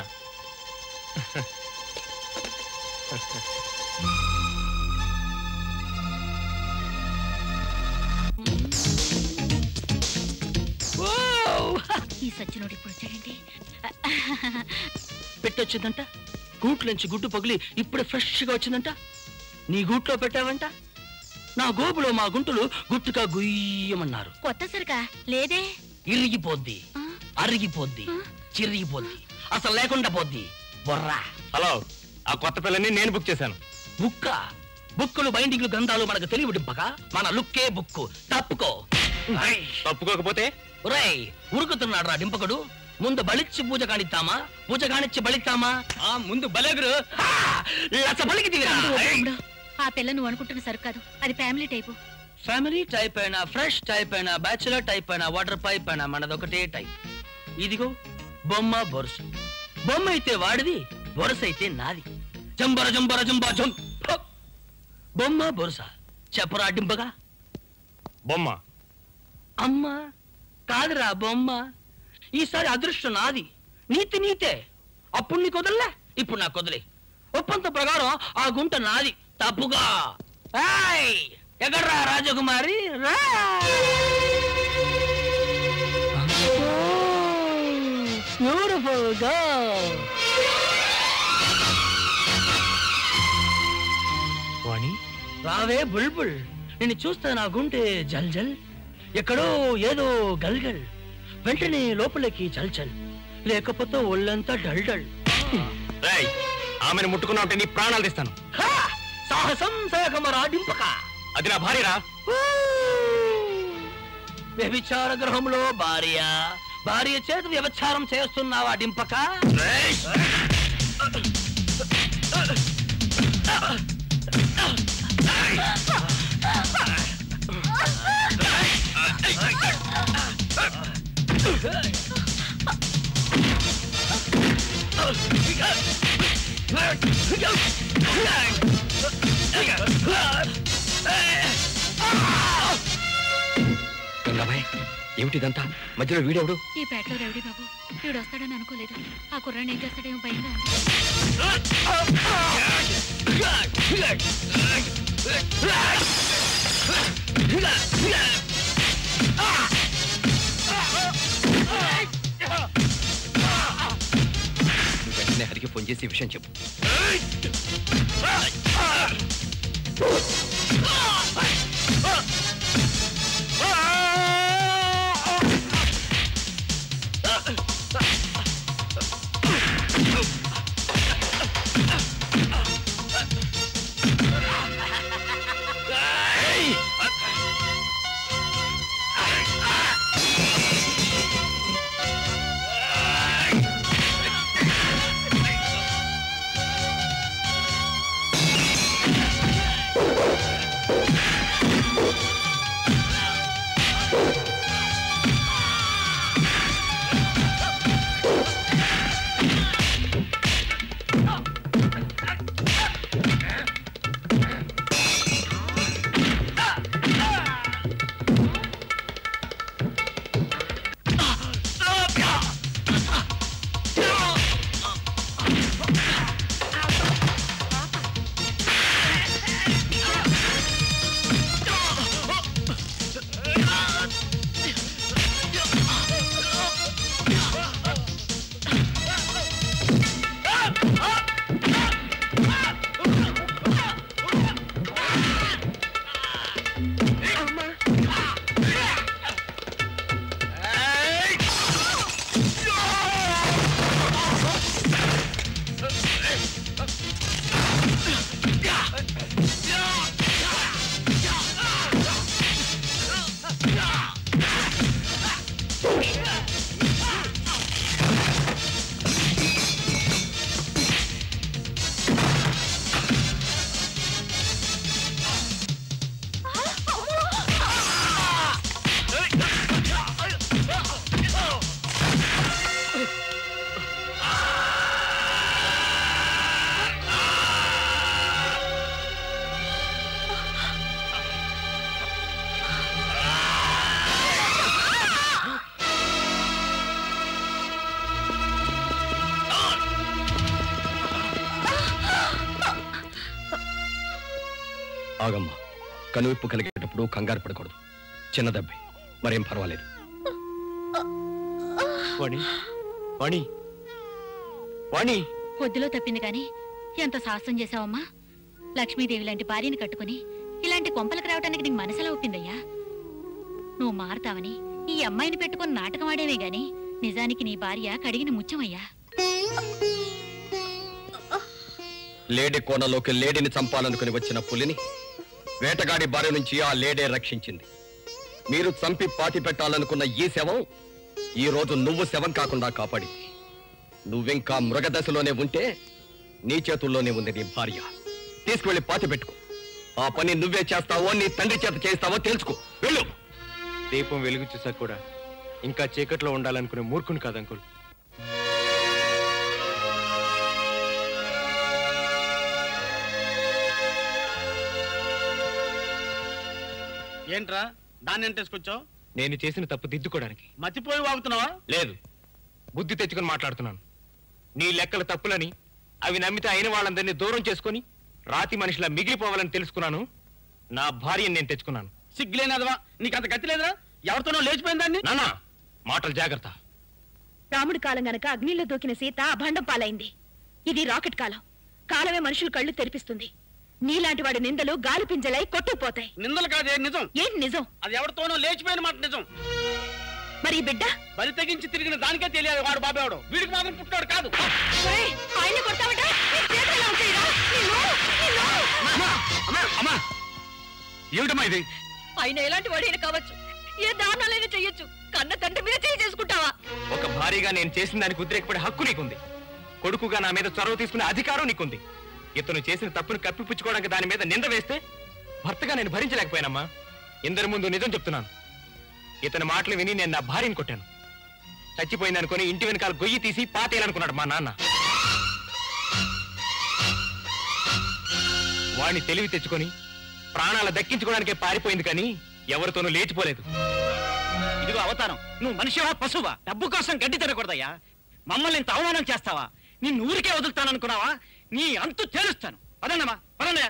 ఈ సచ్చినోడు ఇప్పుడు వచ్చాడండి పెట్టొచ్చిందంట గూట్లోంచి గుడ్డు పగిలి ఇప్పుడే ఫ్రెష్గా వచ్చిందంట నీ గూట్లో పెట్టావంట నా గోపులో మా గుంటులు గుట్టుగా గుయ్యమన్నారు కొత్త సరుకా లేదే ఇరిగిపోద్ది అరిగిపోద్ది చిరిగిపోద్ది అసలు లేకుండా పోద్ది బొర్రా హలో ఆ కొత్త పిల్లని నేను బుక్ చేశాను బుక్క బుక్కులు బైండింగ్లు గ్రంథాలు మనకు తెలివి డింపక మన లుక్కే బుక్కు తప్పుకో తప్పుకోకపోతే ఒరేయ్ ఉరుకుతున్నాడు రా డింపకుడు ముందు బలిచ్చి పూజ కానిస్తామా పూజ కానిచ్చి బలిస్తామా ఆ ముందు బలేగురు లచ్చ బలికి దిగిరా తమ్ముడు, తమ్ముడు, ఆ పిల్ల నువ్వు అనుకుంటున్న సరుకు కాదు అది ఫ్యామిలీ టైపు ఫ్యామిలీ టైప్ అయినా ఫ్రెష్ టైప్ అయినా బ్యాచులర్ టైప్ అయినా వాటర్ పైప్ అయినా మనదొకటే టైప్ ఇదిగో బొమ్మ బొరుసు బొమ్మ అయితే వాడిది బొరుసు అయితే నాది జంబర జంబర జంబా జం హ! బొమ్మ బొరుస చెప్పరా డింపగా బొమ్మ అమ్మ కాదురా బొమ్మ ఈసారి అదృష్టం నాది నీతి నీతే అప్పుడు నీకు వదలలే ఇప్పుడు నాకు వదిలే ఒప్పంత ప్రకారం ఆ గుంట నాది తప్పుగా ఏయ్! ఎక్కడ్రా రాజకుమారి రా బ్యూటిఫుల్ గర్ల్ వాణి రావే బుల్బుల్ నిన్ను చూస్తే నా గుంటె జల్ జల్ ఎక్కడో ఏదో గల్ గల్ వెంటనే లోపలికి చల్ చల్ లేకపోతే ఒళ్ళంతా డల్ డల్ రేయ్ ఆమెను ముట్టుకున్నా ఉంటే నీ ప్రాణాలు తీస్తాను హా! సాహసం సయకమరా డింపక అది నా భార్యరా వ్యభిచార గృహంలో భార్య భార్య చేత వ్యభిచారం చేస్తున్నావా డింపక గంగాబాయ్ ఏమిటిదంతా మధ్యలో వీడెవడు ఈ పేటలో రౌడీ బాబు వీడు వస్తాడని అనుకోలేదు ఆ కుర్రాన్ని ఏం చేస్తాడేమో భయంగా ఉంది నువ్వు వెంటనే హరికి ఫోన్ చేసి ఈ విషయం చెప్పు ఆగమ్మా కనువిప్పు కలిగేటప్పుడు కంగారు పడకూడదు చిన్న దెబ్బే మరేం పర్వాలేదు వాణి వాణి వాణి కొద్దిలో తప్పింది కానీ ఎంత సాహసం చేశావమ్మా లక్ష్మీదేవి లాంటి భార్యని కట్టుకుని ఇలాంటి కొంపలకు రావడానికి నీకు మనసులా ఒప్పిందయ్యా నువ్వు మారుతావని ఈ అమ్మాయిని పెట్టుకుని నాటకం ఆడేవే గాని నిజానికి నీ భార్య కడిగిన ముత్యమయ్యా లేడీ కోనలోకి లేడీని చంపాలనుకుని వచ్చిన పులిని వేటగాడి బారి నుంచి ఆ లేడే రక్షించింది మీరు చంపి పాతి పెట్టాలనుకున్న ఈ శవం ఈ రోజు నువ్వు శవం కాకుండా కాపాడింది నువ్వింకా మృగదశలోనే ఉంటే నీ చేతుల్లోనే ఉంది నీ భార్య తీసుకువెళ్ళి పాతి పెట్టుకో ఆ పని నువ్వే చేస్తావో నీ తండ్రి చేత చేస్తావో తెలుసుకో వెళ్ళు దీపం వెలుగు చూసాక కూడా ఇంకా చీకట్లో ఉండాలనుకునే మూర్ఖుని కాదు అంకుల్ ఏంట్రా దాన్ని ఎంత తీసుకొచ్చావు నేను చేసిన తప్పు దిద్దుకోవడానికి మతిపోయి వాగుతున్నావా లేదు బుద్ధి తెచ్చుకొని మాట్లాడుతున్నాను నీ లెక్కలు తప్పులని అవి నమ్మితే అయిన వాళ్ళందరినీ దూరం చేసుకొని రాతి మనిషిలా మిగిలిపోవాలని తెలుసుకున్నాను నా భార్యని నేను తెచ్చుకున్నాను సిగ్గులేనదవా నీకు అంత గతి లేదురా ఎవరితోనో లేచిపోయిందాన్ని నానా మాటలు జాగ్రత్త రాముడి కాలం గనక అగ్నిలో దూకిన సీత అభాండం పాలైంది ఇది రాకెట్ కాలం కాలమే మనుషులు కళ్ళు తెరిపిస్తుంది నీలాంటి వాడి నిందలు గాలి పింజలై కొట్టుకుపోతాయి నిందలు కాదే నిజం ఏంటి నిజం అది ఎవరితోనో లేచిపోయిన మాట నిజం మరి ఈ బిడ్డ బలి తెగించి తిరిగిన దానికే తెలియాలి వాడు బాబావాడు వీడికి మాత్రం పుట్టాడు కాదు ఆయన కొడతామంటే అమ్మా ఏమిటమ్మా ఇది ఆయన ఎలాంటి వాడైనా కావచ్చు ఏ దారుణాలైనా చెయ్యొచ్చు కన్న తండ్రి మీద చేయి చేసుకుంటావా ఒక భారీగా నేను చేసిన దానికి ఉద్రేకపడే హక్కు నీకుంది కొడుకుగా నా మీద చొరవ తీసుకునే అధికారం నీకుంది ఇతను చేసిన తప్పును కప్పిపుచ్చుకోవడానికి దాని మీద నింద వేస్తే భర్తగా నేను భరించలేకపోయానమ్మా ఇందరి ముందు నిజం చెప్తున్నాను ఇతని మాటలు విని నేను నా భార్యను కొట్టాను చచ్చిపోయింది అనుకుని ఇంటి వెనకాల గొయ్యి తీసి పాతేయాలనుకున్నాడు మా నాన్న వాణ్ణి తెలివి తెచ్చుకొని ప్రాణాలు దక్కించుకోవడానికే పారిపోయింది కానీ ఎవరితోనూ లేచిపోలేదు ఇదిగో అవతారం నువ్వు మనిషివా పశువా డబ్బు కోసం గడ్డి తినకూడదయ్యా మమ్మల్ని ఇంత అవమానం చేస్తావా నిన్ను ఊరికే వదులుతాననుకున్నావా నీ అంతు తేలుస్తాను పదండమ్మా పదండి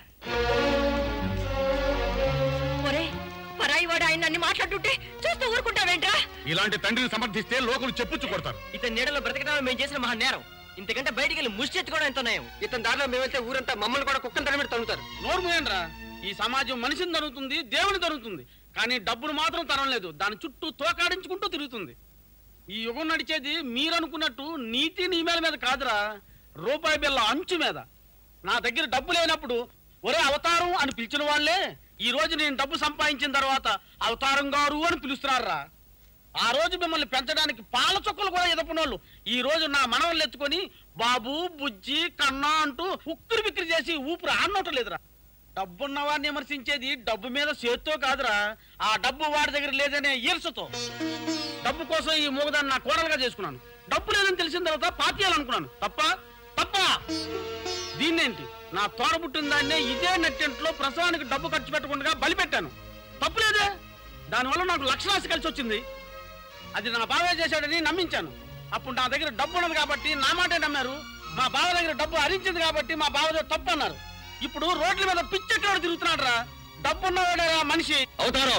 ఒరే పరాయి వాడు ఆయన నన్ను మాట్లాడుతుంటే చూస్తూ ఊరుకుంటావేంట్రా ఇలాంటి తండ్రిని సమర్థిస్తే లోకులు చెప్పుచ్చు కొడతారు ఇతని నీడలో బ్రతకడం మేము చేసిన మహా నేరం ఇంతకంటే బయటికి వెళ్ళి ముష్టెత్తుకోవడం ఎంత నయం ఇతని దారిలో మేమైతే ఊరంతా మమ్మల్ని కూడా కుక్కలు తరమిడి తరుగుతారు నోరు మూయండ్రా ఈ సమాజం మనిషిని తరుగుతుంది దేవుని తరుగుతుంది కానీ డబ్బును మాత్రం తరలేదు దాని చుట్టూ తోకాడించుకుంటూ తిరుగుతుంది ఈ యుగం నడిచేది మీరనుకున్నట్టు నీతి నియమాల మీద కాదురా రూపాయి బిళ్ళ అంచు మీద నా దగ్గర డబ్బు లేనప్పుడు ఒరే అవతారం అని పిలిచిన వాళ్ళే ఈ రోజు నేను డబ్బు సంపాదించిన తర్వాత అవతారం గారు అని పిలుస్తున్నారా ఆ రోజు మిమ్మల్ని పెంచడానికి పాల చుక్కలు కూడా ఎదపనోళ్ళు ఈ రోజు నా మనవల్ని ఎత్తుకొని బాబు బుజ్జి కన్నా అంటూ ఉక్కిరి బిక్కిరి చేసి ఊపిరి ఆడనోటం లేదురా డబ్బున్నవాడిని విమర్శించేది డబ్బు మీద చేత్తో కాదురా ఆ డబ్బు వాడి దగ్గర లేదనే ఈర్షతో డబ్బు కోసం ఈ మూగదాన్ని నా కోడలుగా చేసుకున్నాను డబ్బు లేదని తెలిసిన తర్వాత పాతేయాలనుకున్నాను తప్ప తప్ప దీన్నేంటి నా తోడ పుట్టిన దాన్నే ఇదే నెట్టింట్లో ప్రసవానికి డబ్బు ఖర్చు పెట్టకుండా బలి పెట్టాను తప్పులేదే దానివల్ల నాకు లక్షరాశి కలిసి వచ్చింది అది నా బావే చేశాడని నమ్మించాను అప్పుడు నా దగ్గర డబ్బు ఉన్నది కాబట్టి నా మాటే నమ్మారు మా బావ దగ్గర డబ్బు హరించింది కాబట్టి మా బావదే తప్పు అన్నారు ఇప్పుడు రోడ్ల మీద పిచ్చెక్కడ తిరుగుతున్నాడు రా డబ్బు ఉన్నవాడే మనిషి అవుతారో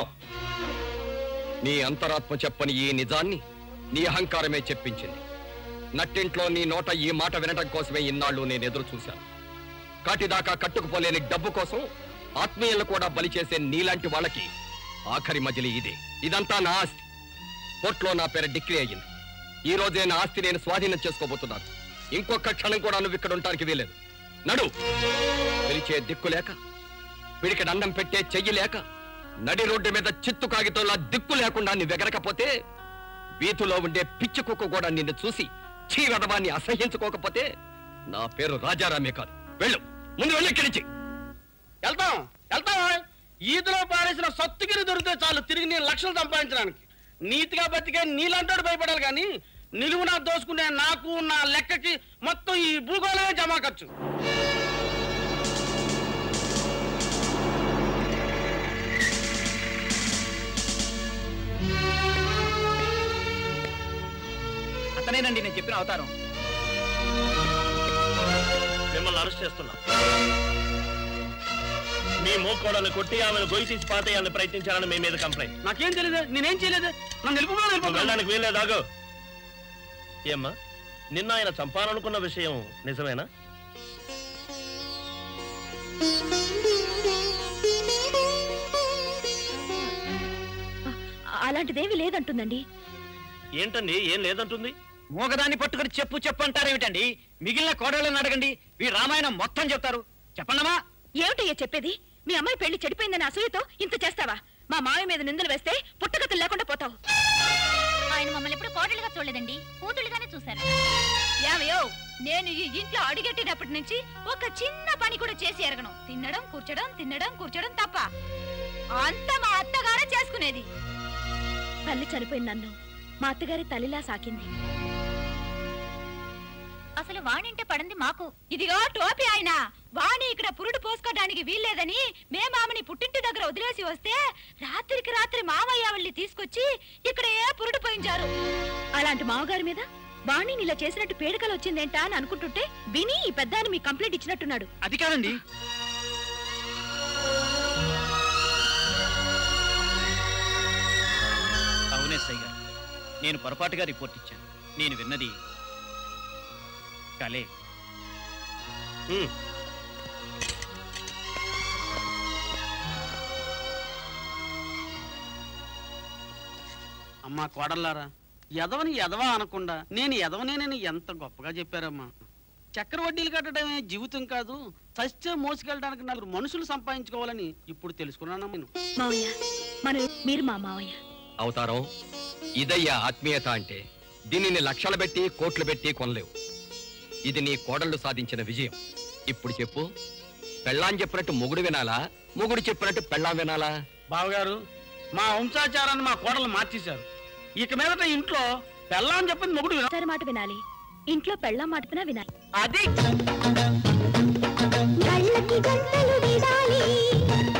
నీ అంతరాత్మ చెప్పని ఈ నిజాన్ని నీ అహంకారమే చెప్పించింది నట్టింట్లో నీ నోట ఈ మాట వినటం కోసమే ఇన్నాళ్ళు నేను ఎదురు చూశాను కాటిదాకా కట్టుకుపోలేని డబ్బు కోసం ఆత్మీయులను కూడా బలి చేసే నీలాంటి వాళ్ళకి ఆఖరి మజిలి ఇదే ఇదంతా నా ఆస్తి కోర్టులో నా పేరు డిగ్రీ అయ్యింది ఈ రోజే నా ఆస్తి నేను స్వాధీనం చేసుకోబోతున్నాను ఇంకొక క్షణం కూడా నువ్వు ఇక్కడ ఉండటానికి వీలేదు నడు పిలిచే దిక్కు లేక పిడికి దండం పెట్టే చెయ్యి లేక నడి రోడ్డు మీద చిత్తు కాగితంలా దిక్కు లేకుండా నీ వెగరకపోతే వీధిలో ఉండే పిచ్చి కుక్క కూడా నిన్ను చూసి చీ వెదవాన్ని అసహ్యించుకోకపోతే నా పేరు రాజారామే కాదు వెళ్ళు ముందు వెళ్ళి ఇక్కడి నుంచి వెళ్తాం వెళ్తాం ఈదులో పారేసిన సత్తుగిరి దొరికితే చాలు తిరిగి నేను లక్షలు సంపాదించడానికి నీతిగా బతికే నీలంటాడు భయపడాలి కానీ నిలువున దోసుకునే నాకు నా లెక్కకి మొత్తం ఈ భూగోళమే జమా ఖర్చు అతనేనండి నేను చెప్పిన అవతారం మిమ్మల్ని అరెస్ట్ చేస్తున్నా మీ మోకోడల్ని కొట్టి ఆమెను గొయ్యి తీసి పాతేయాలని ప్రయత్నించాలని మీ మీద కంప్లైంట్ నాకేం తెలియదు నేనేం చేయలేదు నన్ను నిలుపుమో నువ్వు వెళ్ళడానికి వీల్లేదాగో ఏమ్మా నిన్న ఆయన చంపాలనుకున్న విషయం నిజమేనా అలాంటిదేమీ లేదంటుందండి ఏంటండి ఏం లేదంటుంది మూగదాన్ని పట్టుకుని చెప్పు చెప్పు అంటారేమిటండి మిగిలిన కోడళ్ళని అడగండి వీ రామాయణం మొత్తం చెప్తారు చెప్పండమ్మా ఏమిటయ్యా చెప్పేది మీ అమ్మాయి పెళ్లి చెడిపోయిందని అసూయతో ఇంత చేస్తావా మా మావి మీద నిందలు వేస్తే పుట్టగతులు లేకుండా పోతావు ఆయన మమ్మల్ని ఎప్పుడు కోడలుగా చూడలేదండి కూతుళ్ళుగానే చూశారు ఏమయ్యో నేను ఈ ఇంట్లో అడుగెట్టినప్పటి నుంచి ఒక చిన్న పని కూడా చేసి ఎరగను తినడం కూర్చోడం తినడం కూర్చోడం తప్ప అంత మా అత్తగారే చేసుకునేది తల్లి చనిపోయిన నన్ను మా అత్తగారి తల్లిలా సాకింది అసలు వాణింటే పడింది మాకు ఇదిగో టోపీ ఆయన వాణి ఇక్కడ పురుడు పోసుకోవడానికి వీల్లేదని మేమామని పుట్టింటి దగ్గర వదిలేసి వస్తే రాత్రికి రాత్రి మామయ్య వాళ్ళని తీసుకొచ్చి ఇక్కడ ఏ పురుడు పోయించారు అలాంటి మామగారి మీద వాణిని ఇలా చేసినట్టు పీడకలు వచ్చిందేంటా అని అనుకుంటుంటే విని ఈ పెద్ద ఆయన మీకు కంప్లైంట్ ఇచ్చినట్టున్నాడు అది కాదండి అవునే సై గారు నేను పొరపాటుగా రిపోర్ట్ ఇచ్చాను నేను విన్నది కలే అమ్మా కోడల్లారా ఎదవని ఎదవా అనకుండా నేను ఎదవనేనని ఎంత గొప్పగా చెప్పారమ్మా చక్ర వడ్డీలు కట్టడమే జీవితం కాదు సత్య మోసుకెళ్ళడానికి నలుగురు మనుషులు సంపాదించుకోవాలని ఇప్పుడు తెలుసుకున్నాను నేను మావయ్య మన మీరు మా మావయ్య అవతారం ఇదయ్యా ఆత్మీయత అంటే దీనిని లక్షలు పెట్టి కోట్లు పెట్టి కొనలేవు ఇది నీ కోడళ్ళు సాధించిన విజయం ఇప్పుడు చెప్పు పెళ్ళాం చెప్పినట్టు మొగుడు వినాలా మొగుడు చెప్పినట్టు పెళ్ళాం వినాలా బావగారు మా వంశాచారాన్ని మా కోడలు మార్చేశారు ఇక మీదట ఇంట్లో పెళ్ళాం చెప్పింది మొగుడు విన- సరే మాట వినాలి ఇంట్లో పెళ్ళం మాటపినా వినాలి అది కళ్ళకి గంటలు విడాలి